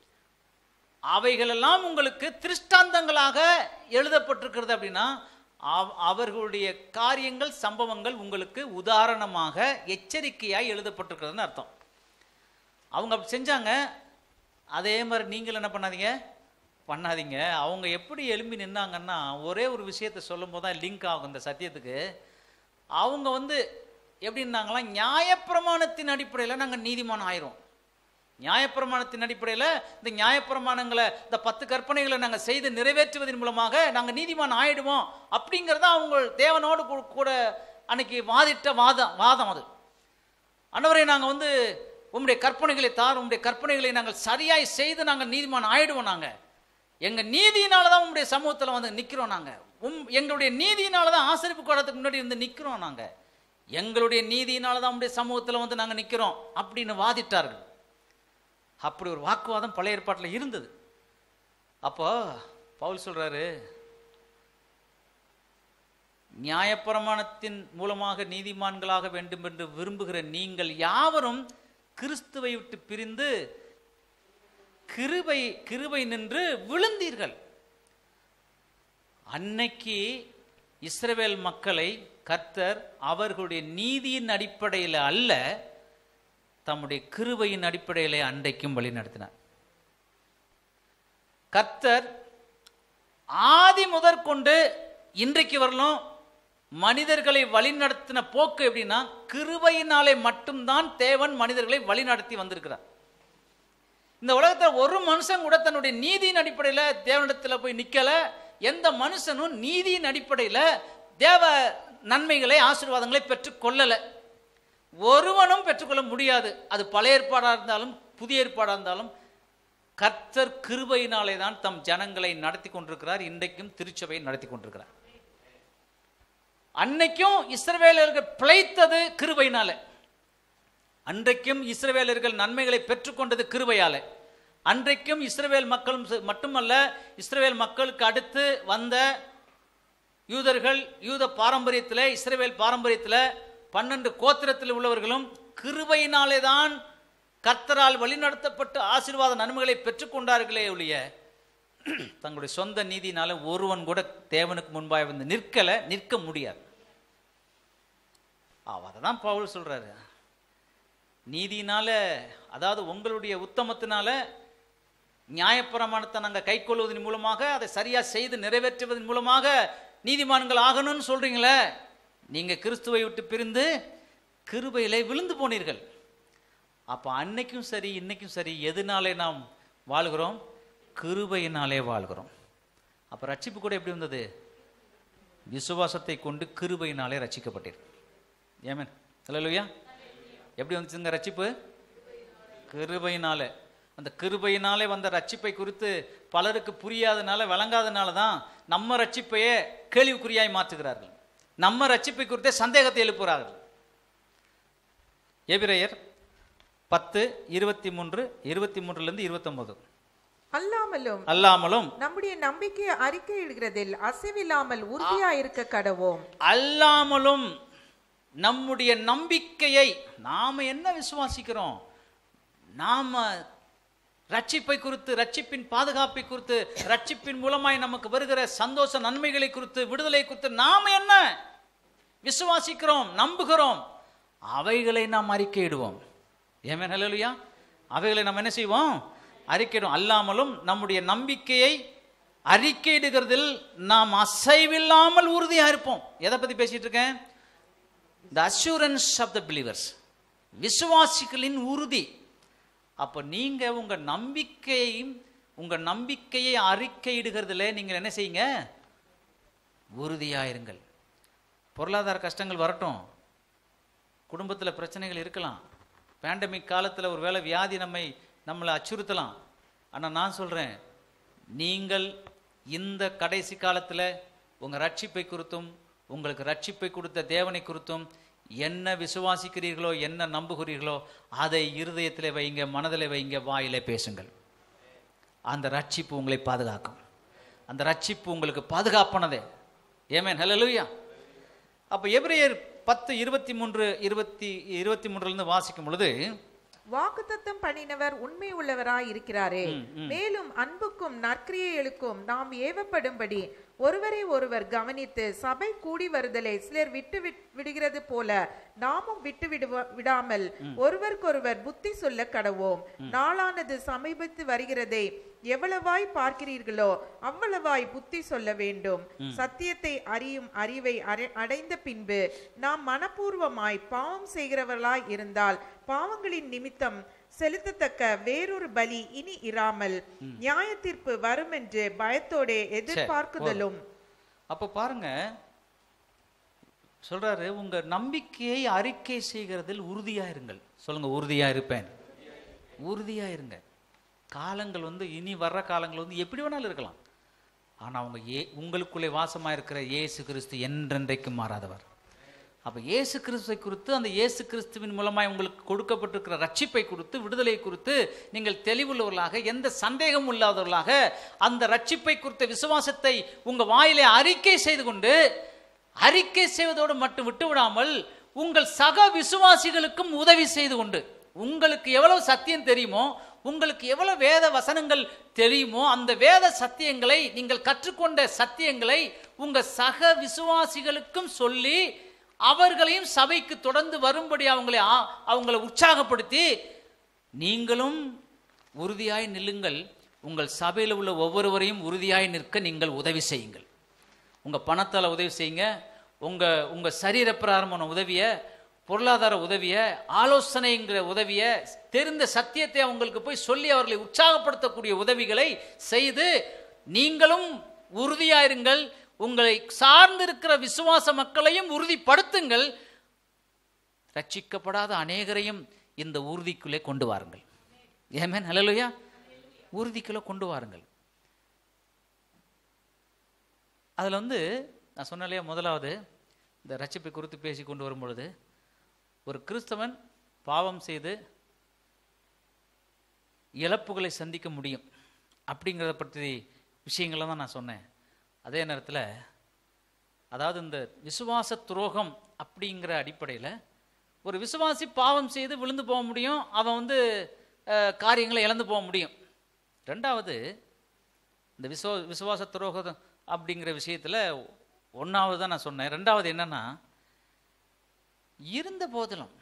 அவைகளெல்லாம் உங்களுக்கு திருஷ்டாந்தங்களாக எழுதப்பட்டிருக்கிறது அப்படின்னா அவ- அவர்களுடைய காரியங்கள் சம்பவங்கள் உங்களுக்கு உதாரணமாக எச்சரிக்கையாய் எழுதப்பட்டிருக்கிறதுன்னு அர்த்தம் அவங்க அப்படி செஞ்சாங்க அதே மாதிரி நீங்கள் என்ன பண்ணாதீங்க பண்ணாதீங்க அவங்க எப்படி எழும்பி நின்னாங்கன்னா ஒரே ஒரு விஷயத்தை சொல்லும் போது தான் லிங்க் ஆகும் இந்த சத்தியத்துக்கு அவங்க வந்து எப்படின்னாங்களாம் நியாயப்பிரமாணத்தின் அடிப்படையில் நாங்கள் நீதிமான் ஆயிரும் நியாயப்பிரமாணத்தின் அடிப்படையில் இந்த நியாயப்பிரமாணங்களை இந்த பத்து கற்பனைகளை நாங்கள் செய்து நிறைவேற்றுவதன் மூலமாக நாங்கள் நீதிமான் ஆயிடுவோம் அப்படிங்கிறத அவங்க தேவனோடு கூ- கூட அன்னைக்கு வாதிட்ட வாதம் வாதம் அது அன்னவரை நாங்கள் வந்து உம்முடைய கற்பனைகளை தார் உம்முடைய கற்பனைகளை நாங்கள் சரியாய் செய்து நாங்கள் நீதிமான் ஆயிடுவோம் நாங்கள் எங்கள் நீதியினால தான் உம்முடைய சமூகத்தில் வந்து நிற்கிறோம் நாங்கள் உம் எங்களுடைய நீதியினால தான் ஆசிரிப்பு கூடத்துக்கு முன்னாடி வந்து நிற்கிறோம் நாங்கள் எங்களுடைய நீதியினால தான் உம்முடைய சமூகத்தில் வந்து நாங்கள் நிற்கிறோம் அப்படின்னு வாதிட்டார்கள் அப்படி ஒரு வாக்குவாதம் பழைய ஏற்பாட்டில் இருந்தது அப்போ பவுல் சொல்றாரு நியாயப்பிரமாணத்தின் மூலமாக நீதிமான்களாக வேண்டும் என்று விரும்புகிற நீங்கள் யாவரும் கிறிஸ்துவை விட்டு பிரிந்து கிருபை கிருபை நின்று விழுந்தீர்கள் அன்னைக்கு இஸ்ரவேல் மக்களை கர்த்தர் அவர்களுடைய நீதியின் அடிப்படையில் அல்ல தம்முடைய கிருபையின் அடிப்படையிலே அன்றைக்கும் வழி நடத்தினார் கர்த்தர் ஆதி முதற்கொண்டு இன்றைக்கு வரலும் மனிதர்களை வழிநடத்தின போக்கு எப்படின்னா கிருபையினாலே மட்டும்தான் தேவன் மனிதர்களை வழிநடத்தி வந்திருக்கிறார் இந்த உலகத்தில் ஒரு மனுஷன் கூட தன்னுடைய நீதியின் அடிப்படையில் தேவனிடத்தில் போய் நிற்கல எந்த மனுஷனும் நீதியின் அடிப்படையில் தேவ நன்மைகளை ஆசீர்வாதங்களை பெற்றுக்கொள்ளலை ஒருவனும் பெற்றுக்கொள்ள முடியாது அது பழைய ஏற்பாடாக இருந்தாலும் புதிய ஏற்பாடாக இருந்தாலும் கர்த்தர் கிருபையினாலே தான் தம் ஜனங்களை நடத்தி கொண்டிருக்கிறார் இன்றைக்கும் திருச்சபையை நடத்தி கொண்டிருக்கிறார் அன்னைக்கும் இஸ்ரவேலர்கள் பிழைத்தது கிருபையினால அன்றைக்கும் இஸ்ரவேலர்கள் நன்மைகளை பெற்றுக்கொண்டது கிருபையாலே அன்றைக்கும் இஸ்ரவேல் மக்களும் ச- மட்டுமல்ல இஸ்ரவேல் மக்களுக்கு அடுத்து வந்த யூதர்கள் யூத பாரம்பரியத்தில் இஸ்ரவேல் பாரம்பரியத்தில் பன்னெண்டு கோத்திரத்தில் உள்ளவர்களும் கிருபையினாலே தான் கர்த்தரால் வழிநடத்தப்பட்டு ஆசீர்வாத நன்மைகளை பெற்றுக்கொண்டார்களே ஒழிய தங்களுடைய சொந்த நீதினால ஒருவன் கூட தேவனுக்கு முன்பாக வந்து நிற்கல நிற்க முடியாது அதை தான் பவுல் சொல்றாரு நீதியினால அதாவது உங்களுடைய உத்தமத்தினால நியாயப்பிரமாணத்தை நாங்கள் கைக்கொள்வதன் மூலமாக அதை சரியா செய்து நிறைவேற்றுவதன் மூலமாக நீதிமான்கள் ஆகணும்னு சொல்றீங்களே நீங்க கிறிஸ்துவை விட்டு பிரிந்து கிருபையிலே விழுந்து போனீர்கள் அப்போ அன்னைக்கும் சரி இன்னைக்கும் சரி எதுனாலே நாம் வாழ்கிறோம் கிருபையினாலே வாழ்கிறோம் அப்போ ரட்சிப்பு கூட எப்படி வந்தது விசுவாசத்தை கொண்டு கிருபையினாலே ரட்சிக்கப்பட்டீர்கள் ஏமேன் ஹalleluya எப்படி வந்துச்சுங்க ரட்சிப்பு கிருபையினாலே அந்த கிருபையினாலே வந்த ரட்சிப்பை குறித்து பலருக்கு புரியாதனால விளங்காதனால தான் நம்ம ரட்சிப்பையே கேள்விக்குறியாய் மாற்றுகிறார்கள் நம்ம ரட்சிப்பை குறித்தே சந்தேகத்தை எழுப்புகிறார்கள் எபிரேயர் பத்து இருபத்தி மூன்று இருபத்தி மூன்றுலேருந்து இருபத்தொன்பது அல்லாமலும் அல்லாமலும் நம்முடைய நம்பிக்கையை அறிக்கையிடுகிறதில் அசைவில்லாமல் உறுதியா இருக்க கடவோம் அல்லாமலும் நம்முடைய நம்பிக்கையை நாம என்ன விசுவாசிக்கிறோம் நாம ரட்சிப்பை குறித்து ரட்சிப்பின் பாதுகாப்பை குறித்து ரட்சிப்பின் மூலமாய் நமக்கு வருகிற சந்தோஷ நன்மைகளை குறித்து விடுதலை குறித்து நாம என்ன விசுவாசிக்கிறோம் நம்புகிறோம் அவைகளை நாம் அறிக்கையிடுவோம் ஏமே ஹalleluya அவைகளை நாம் என்ன செய்வோம் அறிக்கையிடும் அல்லாமலும் நம்முடைய நம்பிக்கையை அறிக்கையிடுகிறதில் நாம் அசைவில்லாமல் உறுதியா இருப்போம் எதை பத்தி பேசிட்டு இருக்கேன் the assurance of the believers விசுவாசிகளின் உறுதி அப்போ நீங்க உங்க நம்பிக்கையையும் உங்க நம்பிக்கையை அறிக்கையிடுகிறதுல நீங்கள் என்ன செய்யுங்க உறுதியாயிருங்கள் பொருளாதார கஷ்டங்கள் வரட்டும் குடும்பத்தில் பிரச்சனைகள் இருக்கலாம் பேண்டமிக் காலத்தில் ஒரு வேளை வியாதி நம்மை நம்மளை அச்சுறுத்தலாம் ஆனால் நான் சொல்கிறேன் நீங்கள் இந்த கடைசி காலத்தில் உங்கள் ரட்சிப்பை குறித்தும் உங்களுக்கு ரட்சிப்பை கொடுத்த தேவனை குறித்தும் என்ன விசுவாசிக்கிறீர்களோ என்ன நம்புகிறீர்களோ அதை இருதயத்திலே வைங்க மனதிலே வைங்க வாயிலே பேசுங்கள் அந்த ரட்சிப்பு உங்களை பாதுகாக்கும் அந்த ரட்சிப்பு உங்களுக்கு பாதுகாப்பானதே ஏமேன் ஹalleluya அப்போ எபிரேயர் பத்து இருபத்தி மூன்று இருபத்தி இருபத்தி மூன்றுலேருந்து வாசிக்கும் பொழுது வாக்குத்தத்தம் பண்ணினவர் உண்மை உள்ளவராய் இருக்கிறாரே மேலும் அன்புக்கும் நற்கிரியைகளுக்கும் நாம் ஏவப்படும்படி ஒருவரை ஒருவர் கவனித்து சபை கூடி வருதலை சிலர் விட்டு விட்- விடுகிறது போல நாமும் விட்டு விடுவ- விடாமல் ஒருவருக்கொருவர் புத்தி சொல்ல கடவோம் நாளானது சமீபத்து வருகிறதை எவ்வளவாய் பார்க்கிறீர்களோ அவ்வளவாய் புத்தி சொல்ல வேண்டும் சத்தியத்தை அறியும் அறிவை அரை- அடைந்த பின்பு நாம் மனப்பூர்வமாய் பாவம் செய்கிறவர்களாய் இருந்தால் பாவங்களின் நிமித்தம் செலுத்தத்தக்க வேறொரு பலி இனி இராமல் நியாய தீர்ப்பு வரும் என்று பயத்தோடே எதிர்பார்க்குதலும் அப்போ பாருங்க சொல்றாரு உங்க நம்பிக்கையை அறிக்கை செய்கிறதில் உறுதியா இருங்கள் சொல்லுங்க உறுதியா இருப்பேன் உறுதியா இருங்க காலங்கள் வந்து இனி வர்ற காலங்கள் வந்து எப்படி வேணாலும் இருக்கலாம் ஆனா அவங்க ஏ உங்களுக்குள்ளே வாசமா இருக்கிற இயேசு கிறிஸ்து என்றென்றைக்கும் மாறாதவர் அப்ப இயேசு கிறிஸ்துவை குறித்து அந்த இயேசு கிறிஸ்துவின் மூலமாய் உங்களுக்கு கொடுக்கப்பட்டிருக்கிற ரட்சிப்பை குறித்து விடுதலை குறித்து நீங்கள் தெளிவுள்ளவர்களாக எந்த சந்தேகமும் இல்லாதவர்களாக அந்த ரட்சிப்பை குறித்த விசுவாசத்தை உங்க வாயிலே அறிக்கை செய்து கொண்டு அறிக்கை செய்வதோடு மட்டும் விட்டு விடாமல் உங்கள் சக விசுவாசிகளுக்கும் உதவி செய்து கொண்டு உங்களுக்கு எவ்வளவு சத்தியம் தெரியுமோ உங்களுக்கு எவ்வளவு வேத வசனங்கள் தெரியுமோ அந்த வேத சத்தியங்களை நீங்கள் கற்றுக்கொண்ட சத்தியங்களை உங்க சக விசுவாசிகளுக்கும் சொல்லி அவர்களையும் சபைக்கு தொடர்ந்து வரும்படி அவங்களை ஆ- அவங்களை உற்சாகப்படுத்தி நீங்களும் உறுதியாய் நில்லுங்கள் உங்கள் சபையில் உள்ள ஒவ்வொருவரையும் உறுதியாய் நிற்க நீங்கள் உதவி செய்யுங்கள் உங்கள் பணத்தால் உதவி செய்யுங்க உங்கள் உங்கள் சரீர பிரகாரமான உதவியை பொருளாதார உதவியை ஆலோசனைங்கிற உதவியை தெரிந்த சத்தியத்தை அவங்களுக்கு போய் சொல்லி அவர்களை உற்சாகப்படுத்தக்கூடிய உதவிகளை செய்து நீங்களும் உறுதியாயிருங்கள் உங்களை சார்ந்திருக்கிற விசுவாச மக்களையும் உறுதிப்படுத்துங்கள் ரட்சிக்கப்படாத அநேகரையும் இந்த உறுதிக்குள்ளே கொண்டு வாருங்கள் ஏமேன் ஹalleluya உறுதிக்குள்ளே கொண்டு வாருங்கள் அதில் வந்து நான் சொன்னாலே முதலாவது இந்த ரட்சிப்பை குறித்து பேசி கொண்டு வரும் பொழுது ஒரு கிறிஸ்தவன் பாவம் செய்து இழப்புகளை சந்திக்க முடியும் அப்படிங்கிறத பற்றி விஷயங்களை தான் நான் சொன்னேன் அதே நேரத்தில் அதாவது இந்த விசுவாச துரோகம் அப்படிங்கிற அடிப்படையில் ஒரு விசுவாசி பாவம் செய்து விழுந்து போக முடியும் அவன் வந்து அஹ், காரியங்களை இழந்து போக முடியும் ரெண்டாவது இந்த விசுவ விசுவாச துரோகம் அப்படிங்கிற விஷயத்தில் ஒன்றாவது தான் நான் சொன்னேன் ரெண்டாவது என்னன்னா இருந்த போதிலும்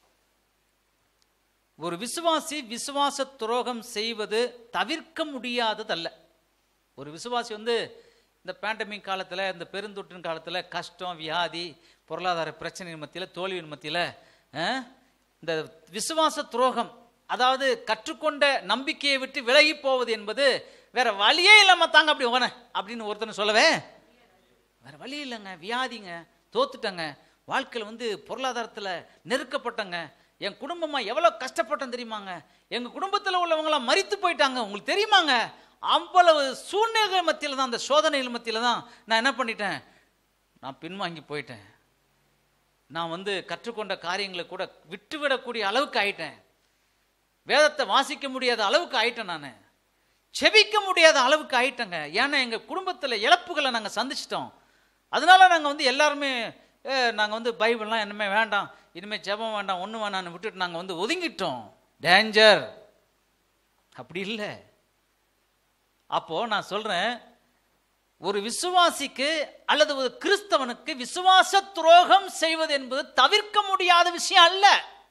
ஒரு விசுவாசி விசுவாச துரோகம் செய்வது தவிர்க்க முடியாததல்ல ஒரு விசுவாசி வந்து இந்த பேண்டமிக் காலத்தில் இந்த பெருந்தொற்றின் காலத்தில் கஷ்டம் வியாதி பொருளாதார பிரச்சனையின் மத்தியில் தோல்வியின் மத்தியில் அஹ், இந்த விசுவாச துரோகம் அதாவது கற்றுக்கொண்ட நம்பிக்கையை விட்டு விலகி போவது என்பது வேற வழியே இல்லாம தாங்க அப்படி போனேன் அப்படின்னு ஒருத்தன் சொல்லவே வேற வழி இல்லைங்க வியாதிங்க தோத்துட்டங்க வாழ்க்கையில் வந்து பொருளாதாரத்தில் நெருக்கப்பட்டங்க என் குடும்பமா எவ்வளோ கஷ்டப்பட்டேன் தெரியுமாங்க எங்கள் குடும்பத்தில் உள்ளவங்களாம் மரித்து போயிட்டாங்க உங்களுக்கு தெரியுமாங்க அவ்வளவு சூழ்நிலைகள் மத்தியில் தான் அந்த சோதனைகள் மத்தியில் தான் நான் என்ன பண்ணிட்டேன் நான் பின்வாங்கி போயிட்டேன் நான் வந்து கற்றுக்கொண்ட காரியங்களை கூட விட்டுவிடக்கூடிய அளவுக்கு ஆயிட்டேன் வேதத்தை வாசிக்க முடியாத அளவுக்கு ஆயிட்டேன் நான் செபிக்க முடியாத அளவுக்கு ஆயிட்டேங்க ஏன்னா எங்கள் குடும்பத்தில் இழப்புகளை நாங்கள் சந்திச்சிட்டோம் அதனால நாங்கள் வந்து எல்லாருமே நாங்கள் வந்து பைபிள்லாம் இனிமே வேண்டாம் இனிமேல் ஜெபம் வேண்டாம் ஒன்று வேணாம்னு விட்டுட்டு நாங்கள் வந்து ஒதுங்கிட்டோம் டேஞ்சர் அப்படி இல்லை அப்போ நான் சொல்றேன் ஒரு விசுவாசிக்கு அல்லது ஒரு கிறிஸ்தவனுக்கு விசுவாச துரோகம் செய்வது என்பது தவிர்க்க முடியாத விஷயம் அல்ல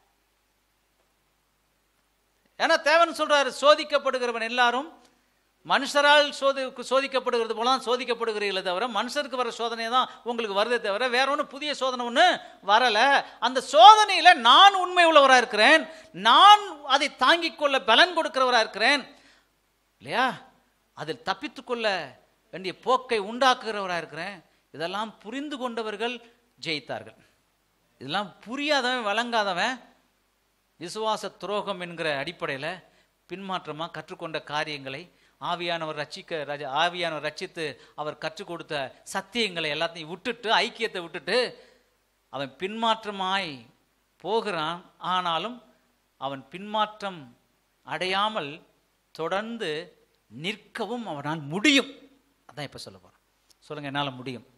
ஏன்னா தேவன் சொல்றாரு சோதிக்கப்படுகிறவன் எல்லாரும் மனுஷரால் சோதி சோதிக்கப்படுகிறது போல தான் சோதிக்கப்படுகிறீர்களே தவிர மனுஷருக்கு வர சோதனை தான் உங்களுக்கு வருதே தவிர வேற ஒன்றும் புதிய சோதனை ஒன்று வரல அந்த சோதனையில நான் உண்மை உள்ளவராக இருக்கிறேன் நான் அதை தாங்கிக் கொள்ள பலன் கொடுக்கிறவராக இருக்கிறேன் இல்லையா அதில் தப்பித்துக்கொள்ள வேண்டிய போக்கை உண்டாக்குகிறவராக இருக்கிறேன் இதெல்லாம் புரிந்து கொண்டவர்கள் ஜெயித்தார்கள் இதெல்லாம் புரியாதவன் வழங்காதவன் விசுவாச துரோகம் என்கிற அடிப்படையில் பின்மாற்றமாக கற்றுக்கொண்ட காரியங்களை ஆவியானவர் ரட்சிக்க ரஜ- ஆவியானவர் ரட்சித்து அவர் கற்றுக் கொடுத்த சத்தியங்களை எல்லாத்தையும் விட்டுட்டு ஐக்கியத்தை விட்டுட்டு அவன் பின்மாற்றமாய் போகிறான் ஆனாலும் அவன் பின்மாற்றம் அடையாமல் தொடர்ந்து நிற்கவும் அவனால் முடியும் அதான் இப்போ சொல்ல போகிறேன் சொல்லுங்க என்னால் முடியும்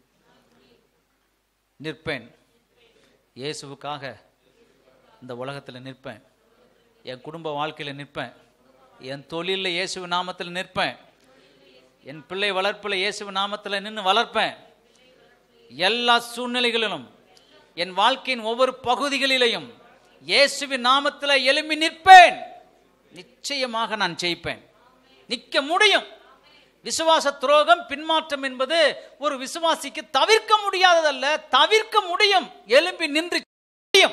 நிற்பேன் இயேசுவுக்காக இந்த உலகத்தில் நிற்பேன் என் குடும்ப வாழ்க்கையில் நிற்பேன் என் தொழிலில் இயேசு நாமத்தில் நிற்பேன் என் பிள்ளை வளர்ப்பில் இயேசு நாமத்தில் நின்று வளர்ப்பேன் எல்லா சூழ்நிலைகளிலும் என் வாழ்க்கையின் ஒவ்வொரு பகுதிகளிலையும் இயேசுவின் நாமத்தில் எழும்பி நிற்பேன் நிச்சயமாக நான் ஜெயிப்பேன் நிற்க முடியும் விசுவாச துரோகம் பின்மாற்றம் என்பது ஒரு விசுவாசிக்கு தவிர்க்க முடியாததல்ல தவிர்க்க முடியும் எழும்பி நின்று முடியும்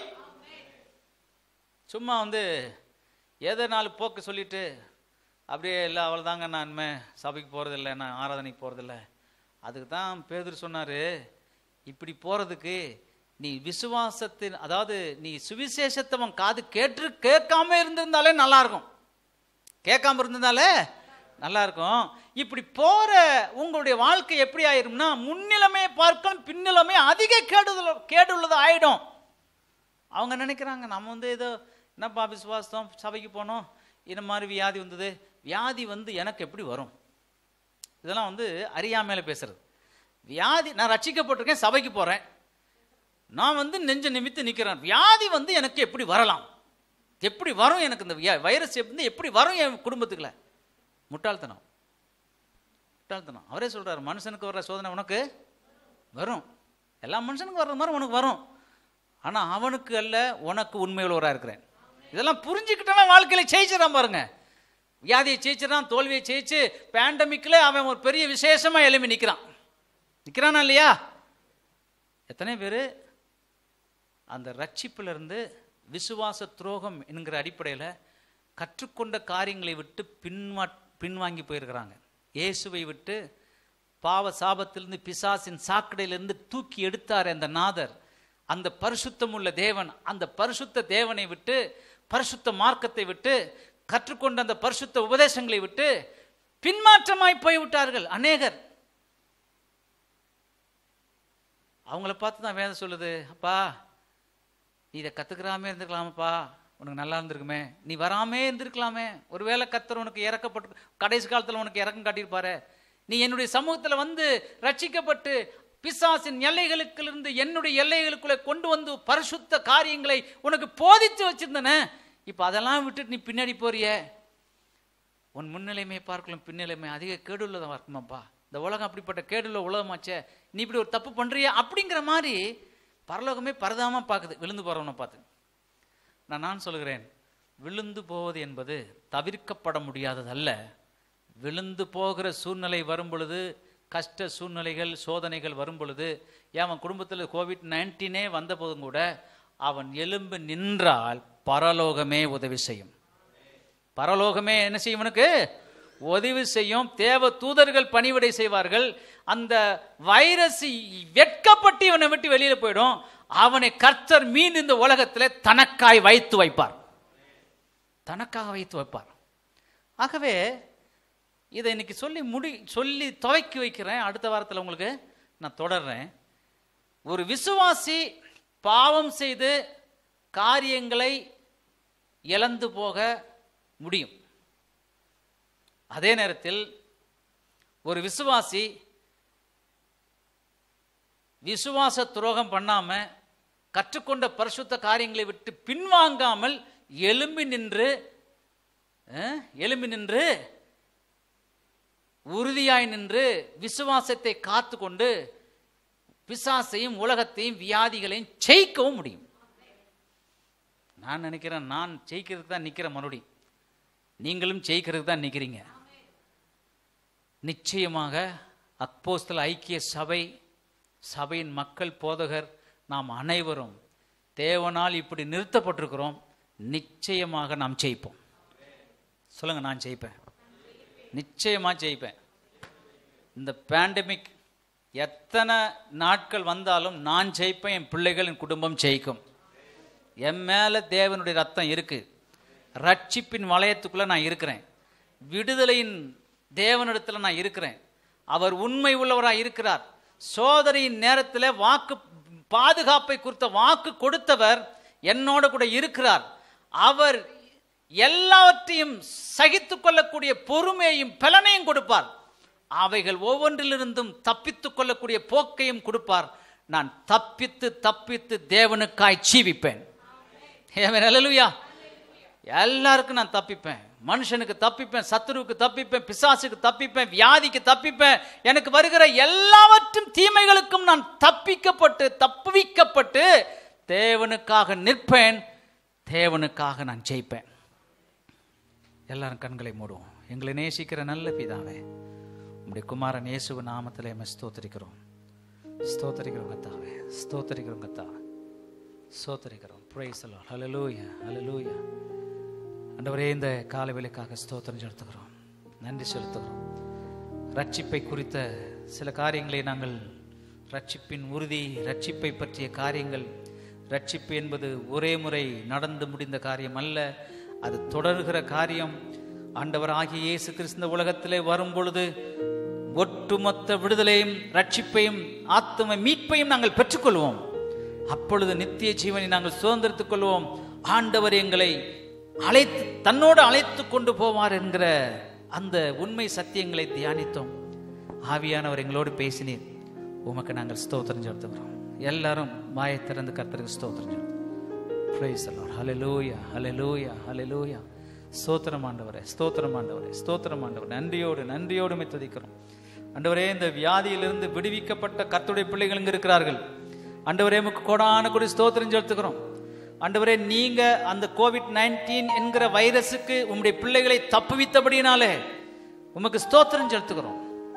சும்மா வந்து ஏதோ நாலு போக்கு சொல்லிட்டு அப்படியே இல்லை அவள் தாங்க நான் இனிமே சபைக்கு போகிறதில்ல நான் ஆராதனைக்கு போகிறதில்ல அதுக்கு தான் பேதர் சொன்னார் இப்படி போகிறதுக்கு நீ விசுவாசத்தின் அதாவது நீ சுவிசேஷத்தவன் காது கேட்டு கேட்காம இருந்திருந்தாலே நல்லா இருக்கும் கேட்காம இருந்திருந்தாலே நல்லா இருக்கும் இப்படி போற உங்களுடைய வாழ்க்கை எப்படி ஆயிரும்னா முன்னிலைமை பார்க்கணும் பின்னிலைமை அதிக கேடுதல் கேடுள்ளது ஆயிடும் அவங்க நினைக்கிறாங்க நம்ம வந்து ஏதோ என்னப்பா விசுவாசம் சபைக்கு போனோம் இந்த மாதிரி வியாதி வந்தது வியாதி வந்து எனக்கு எப்படி வரும் இதெல்லாம் வந்து அறியாமையில பேசுறது வியாதி நான் ரட்சிக்கப்பட்டிருக்கேன் சபைக்கு போறேன் நான் வந்து நெஞ்ச நிமித்து நிற்கிறேன் வியாதி வந்து எனக்கு எப்படி வரலாம் எப்படி வரும் எனக்கு இந்த வியா- வைரஸ் வந்து எப்படி வரும் என் குடும்பத்துக்குள்ள முட்டாள்தனம் முட்டாள்தனம் அவரே சொல்றாரு மனுஷனுக்கு வர்ற சோதனை உனக்கு வரும் எல்லா மனுஷனுக்கும் வர்ற மாதிரி உனக்கு வரும் ஆனா அவனுக்கு அல்ல உனக்கு உண்மையுள்ளவராக இருக்கிறேன் இதெல்லாம் புரிஞ்சுக்கிட்டவன் வாழ்க்கையில ஜெயிச்சிடறான் பாருங்க வியாதியை ஜெயிச்சிடறான் தோல்வியை ஜெயிச்சு பேண்டமிக்கில் அவன் ஒரு பெரிய விசேஷமா எழுப்பி நிற்கிறான் நிற்கிறானா இல்லையா எத்தனை பேர் அந்த ரட்சிப்பிலிருந்து விசுவாச துரோகம் என்கிற அடிப்படையில் கற்றுக்கொண்ட காரியங்களை விட்டு பின்வா பின்வாங்கி போயிருக்கிறாங்க இயேசுவை விட்டு பாவ சாபத்திலிருந்து பிசாசின் சாக்கடையிலிருந்து தூக்கி எடுத்தார் அந்த நாதர் அந்த பரிசுத்தம் உள்ள தேவன் அந்த பரிசுத்த தேவனை விட்டு பரிசுத்த மார்க்கத்தை விட்டு கற்றுக்கொண்ட அந்த பரிசுத்த உபதேசங்களை விட்டு பின்மாற்றமாய் போய்விட்டார்கள் அநேகர் அவங்கள பார்த்து தான் வேதம் சொல்லுது அப்பா நீ இதை கற்றுக்கிறாமே இருந்திருக்கலாமப்பா உனக்கு நல்லா இருந்திருக்குமே நீ வராமே இருந்திருக்கலாமே ஒருவேளை கத்தர் உனக்கு இறக்கப்பட்டு கடைசி காலத்தில் உனக்கு இறக்கம் காட்டியிருப்பாரு நீ என்னுடைய சமூகத்தில் வந்து ரட்சிக்கப்பட்டு பிசாசின் எல்லைகளுக்கிலிருந்து என்னுடைய எல்லைகளுக்குள்ளே கொண்டு வந்து பரிசுத்த காரியங்களை உனக்கு போதித்து வச்சிருந்தனே இப்போ அதெல்லாம் விட்டுட்டு நீ பின்னாடி போறியே உன் முன்னிலைமை பார்க்கலாம் பின்னிலைமை அதிக கேடுள்ளதாக இருக்குமாப்பா இந்த உலகம் அப்படிப்பட்ட கேடுள்ள உலகமாச்சே நீ இப்படி ஒரு தப்பு பண்றியா அப்படிங்கிற மாதிரி பரலோகமே பரதாம பார்க்குது விழுந்து போறவனை பார்த்து நான் நான் சொல்கிறேன் விழுந்து போவது என்பது தவிர்க்கப்பட முடியாததல்ல விழுந்து போகிற சூழ்நிலை வரும் பொழுது கஷ்ட சூழ்நிலைகள் சோதனைகள் வரும் பொழுது ஏன் அவன் குடும்பத்தில் கோவிட் நைன்டீனே வந்த போதும் கூட அவன் எலும்பு நின்றால் பரலோகமே உதவி செய்யும் பரலோகமே என்ன செய்யும் இவனுக்கு உதவி செய்யும் தேவ தூதர்கள் பணிவிடை செய்வார்கள் அந்த வைரஸ் வெட்கப்பட்டு இவனை விட்டு வெளியில போயிடும் அவனை கர்த்தர் மீன் இந்த உலகத்தில் தனக்காய் வைத்து வைப்பார் தனக்காக வைத்து வைப்பார் ஆகவே இதை இன்னைக்கு சொல்லி முடி சொல்லி துவக்கி வைக்கிறேன் அடுத்த வாரத்தில் உங்களுக்கு நான் தொடர்றேன் ஒரு விசுவாசி பாவம் செய்து காரியங்களை இழந்து போக முடியும் அதே நேரத்தில் ஒரு விசுவாசி விசுவாச துரோகம் பண்ணாம கற்றுக்கொண்ட பரிசுத்த காரியங்களை விட்டு பின்வாங்காமல் எழும்பி நின்று அஹ், எழும்பி நின்று உறுதியாய் நின்று விசுவாசத்தை காத்துக்கொண்டு பிசாசையும் உலகத்தையும் வியாதிகளையும் ஜெயிக்கவும் முடியும் நான் நினைக்கிறேன் நான் ஜெயிக்கிறதுக்கு தான் நிற்கிறேன் மறுபடி நீங்களும் ஜெயிக்கிறதுக்கு தான் நிற்கிறீங்க நிச்சயமாக அப்போஸ்தல ஐக்கிய சபை சபையின் மக்கள் போதகர் நாம் அனைவரும் தேவனால் இப்படி நிறுத்தப்பட்டிருக்கிறோம் நிச்சயமாக நாம் ஜெயிப்போம் சொல்லுங்க நான் ஜெயிப்பேன் நிச்சயமா ஜெயிப்பேன் இந்த பேண்டமிக் எத்தனை நாட்கள் வந்தாலும் நான் ஜெயிப்பேன் என் பிள்ளைகள் என் குடும்பம் ஜெயிக்கும் என் மேல தேவனுடைய ரத்தம் இருக்கு ரட்சிப்பின் வளையத்துக்குள்ள நான் இருக்கிறேன் விடுதலையின் தேவனிடத்துல நான் இருக்கிறேன் அவர் உண்மை உள்ளவராய் இருக்கிறார் சோதனையின் நேரத்தில் வாக்கு பாதுகாப்பை குறித்த வாக்கு கொடுத்தவர் என்னோட கூட இருக்கிறார் அவர் எல்லாவற்றையும் சகித்துக் கொள்ளக்கூடிய பொறுமையையும் பலனையும் கொடுப்பார் அவைகள் ஒவ்வொன்றிலிருந்தும் தப்பித்துக் கொள்ளக்கூடிய போக்கையும் கொடுப்பார் நான் தப்பித்து தப்பித்து தேவனுக்காய் ஜீவிப்பேன் ஏவன் அல்லேலூயா எல்லாருக்கும் நான் தப்பிப்பேன் மனுஷனுக்கு தப்பிப்பேன் சத்துருவுக்கு தப்பிப்பேன் பிசாசுக்கு தப்பிப்பேன் வியாதிக்கு தப்பிப்பேன் எனக்கு வருகிற எல்லாவற்றும் தீமைகளுக்கும் நான் தப்பிக்கப்பட்டு தப்புவிக்கப்பட்டு தேவனுக்காக நிற்பேன் தேவனுக்காக நான் ஜெயிப்பேன் எல்லாரும் கண்களை மூடுவோம் எங்களை நேசிக்கிற நல்ல பிதாவே உம்முடைய குமாரன் இயேசுவ நாமத்திலே நம்ம ஸ்தோத்திரிக்கிறோம் ஸ்தோத்திரிக்கிறோம் கத்தாவே ஸ்தோத்திரிக்கிறோம் கத்தாவே ஸ்தோத்திரிக்கிறோம் பிரைஸ் அலாட் ஹalleluya ஹalleluya ஆண்டவரே இந்த கால வேலைக்காக ஸ்தோத்திரம் செலுத்துகிறோம் நன்றி செலுத்துகிறோம் ரட்சிப்பை குறித்த சில காரியங்களை நாங்கள் ரட்சிப்பின் உறுதி ரட்சிப்பை பற்றிய காரியங்கள் ரட்சிப்பு என்பது ஒரே முறை நடந்து முடிந்த காரியம் அல்ல அது தொடர்கிற காரியம் ஆண்டவர் ஆகிய இயேசு கிறிஸ்து இந்த உலகத்திலே வரும் பொழுது ஒட்டுமொத்த விடுதலையும் ரட்சிப்பையும் ஆத்தும மீட்பையும் நாங்கள் பெற்றுக்கொள்வோம் அப்பொழுது நித்திய ஜீவனை நாங்கள் சுதந்திரத்துக் கொள்வோம் ஆண்டவர் எங்களை அழைத்து தன்னோடு அழைத்து கொண்டு போவார் என்கிற அந்த உண்மை சத்தியங்களை தியானித்தோம் ஆவியானவர் எங்களோடு பேசினீர் உமக்கு நாங்கள் ஸ்தோத்திரம் செலுத்துகிறோம் எல்லாரும் வாயை திறந்து கர்த்தருக்கு ஸ்தோத்திரம் செலுத்தும் Praise the Lord. Hallelujah. Hallelujah. Hallelujah. ஸ்தோத்திரம் ஆண்டவரே ஸ்தோத்திரம் ஆண்டவரே ஸ்தோத்திரம் ஆண்டவர் நன்றியோடு நன்றியோடு உம்மை துதிக்கிறோம் ஆண்டவரே இந்த வியாதியிலிருந்து விடுவிக்கப்பட்ட கர்த்தருடைய பிள்ளைகள் இங்க இருக்கிறார்கள் ஆண்டவரே உமக்கு கொடான கொடி ஸ்தோத்திரம் செலுத்துகிறோம் ஆண்டவரே நீங்க அந்த கோவிட் நைன்டீன் என்கிற வைரஸுக்கு உம்முடைய பிள்ளைகளை தப்புவித்தபடினாலே உமக்கு ஸ்தோத்திரம் செலுத்துகிறோம்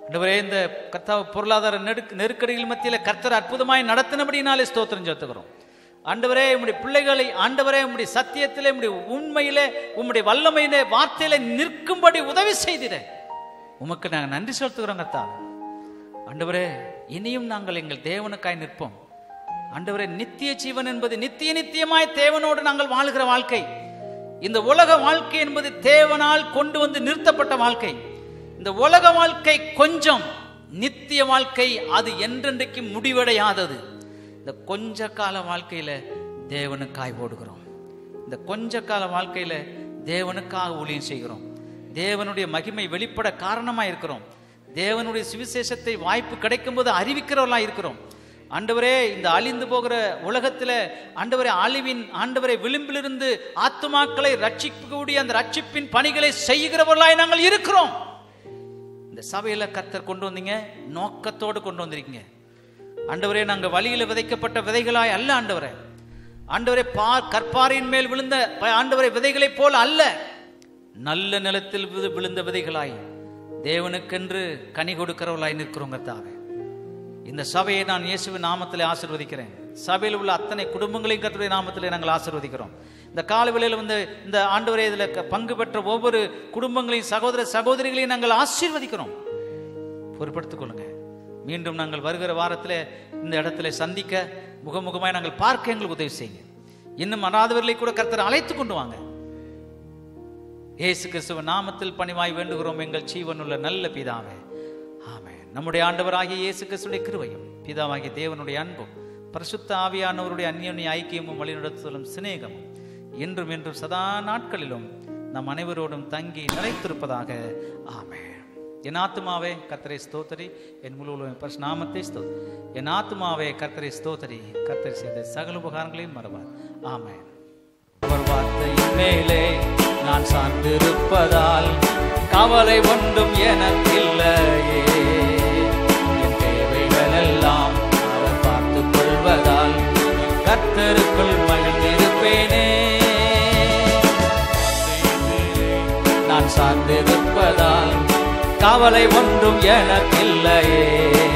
ஆண்டவரே இந்த கர்த்தாவ பொருளாதார நெருக்க நெருக்கடிகள் மத்தியில் கர்த்தர் அற்புதமாய் நடத்தினபடினாலே ஸ்தோத்திரம் சேர்த்துக்கிறோம் ஆண்டவரே உம்முடைய பிள்ளைகளை ஆண்டவரே உம்முடைய சத்தியத்திலே உம்முடைய உண்மையிலே உம்முடைய வல்லமையிலே வார்த்தையிலே நிற்கும்படி உதவி செய்திட உமக்கு நாங்கள் நன்றி செலுத்துகிறோம் கர்த்தாவே ஆண்டவரே இனியும் நாங்கள் எங்கள் தேவனுக்காய் நிற்போம் ஆண்டவரே நித்திய ஜீவன் என்பது நித்திய நித்தியமாய் தேவனோடு நாங்கள் வாழுகிற வாழ்க்கை இந்த உலக வாழ்க்கை என்பது தேவனால் கொண்டு வந்து நிறுத்தப்பட்ட வாழ்க்கை இந்த உலக வாழ்க்கை கொஞ்சம் நித்திய வாழ்க்கை அது என்றென்றைக்கு முடிவடையாதது இந்த கொஞ்ச கால வாழ்க்கையில தேவனுக்காய் ஓடுகிறோம் இந்த கொஞ்ச கால வாழ்க்கையில தேவனுக்காக ஊழியம் செய்கிறோம் தேவனுடைய மகிமை வெளிப்பட காரணமா இருக்கிறோம் தேவனுடைய சுவிசேஷத்தை வாய்ப்பு கிடைக்கும் போது அறிவிக்கிறவர்களா இருக்கிறோம் ஆண்டவரே இந்த அழிந்து போகிற உலகத்துல ஆண்டவரே அழிவின் ஆண்டவரை விளிம்பிலிருந்து ஆத்துமாக்களை ரட்சிக்கக்கூடிய அந்த ரட்சிப்பின் பணிகளை செய்கிறவர்களாய் நாங்கள் இருக்கிறோம் இந்த சபையில கர்த்தர் கொண்டு வந்தீங்க நோக்கத்தோடு கொண்டு வந்திருக்கீங்க ஆண்டவரே நாங்கள் வழியில விதைக்கப்பட்ட விதைகளாய் அல்ல ஆண்டவரே ஆண்டவரே பா கற்பாரின் மேல் விழுந்த ப- ஆண்டவரே விதைகளைப் போல அல்ல நல்ல நிலத்தில் விழு- விழுந்த விதைகளாய் தேவனுக்கென்று கனி கொடுக்கிறவர்களாய் நிற்கிறோம் கர்த்தாவே இந்த சபையை நான் இயேசுவின் நாமத்திலே ஆசீர்வதிக்கிறேன் சபையில் உள்ள அத்தனை குடும்பங்களையும் கர்த்தருடைய நாமத்திலே நாங்கள் ஆசீர்வதிக்கிறோம் இந்த காலவேளையில் வந்து இந்த ஆண்டவரே இதில் க- பங்கு பெற்ற ஒவ்வொரு குடும்பங்களையும் சகோதர சகோதரிகளையும் நாங்கள் ஆசீர்வதிக்கிறோம் பொறுப்படுத்திக் கொள்ளுங்க மீண்டும் நாங்கள் வருகிற வாரத்தில் இந்த இடத்துல சந்திக்க முகமுகமாய் நாங்கள் பார்க்க எங்களுக்கு உதவி செய்யுங்க இன்னும் அனாதவர்களை கூட கர்த்தர் அழைத்து கொண்டு வாங்க இயேசு கிறிஸ்துவ நாமத்தில் பணிவாய் வேண்டுகிறோம் எங்கள் ஜீவனுள்ள நல்ல பிதாவே ஆமென் நம்முடைய ஆண்டவராகிய இயேசு கிறிஸ்துடைய கிருபையும் பிதாவாகிய தேவனுடைய அன்பும் பரிசுத்த ஆவியானவருடைய அந்யோன்ய ஐக்கியமும் வழிநடத்துதலும் சிநேகமும் என்றும் என்றும் சதா நாட்களிலும் நம் அனைவரோடும் தங்கி நிலைத்திருப்பதாக ஆமென் என் ஆத்துமாவே கர்த்தரை ஸ்தோத்தரி என் முழு பரிசு நாமத்தை ஸ்தோத் என் ஆத்துமாவே கர்த்தரை ஸ்தோத்தரி கர்த்தர் செய்த சகல உபகாரங்களையும் மறவார் ஆமென் அவர் வார்த்தையின் மேலே நான் சார்ந்திருப்பதால் கவலை ஒன்றும் எனக்கில்லையே என் தேவைகள் எல்லாம் அவர் பார்த்துக் கொள்வதால் கர்த்தருக்குள் மகிழ்ந்திருப்பேனே நான் சார்ந்திருப்பதால் கவலை ஒன்றும் எனக்கில்லையே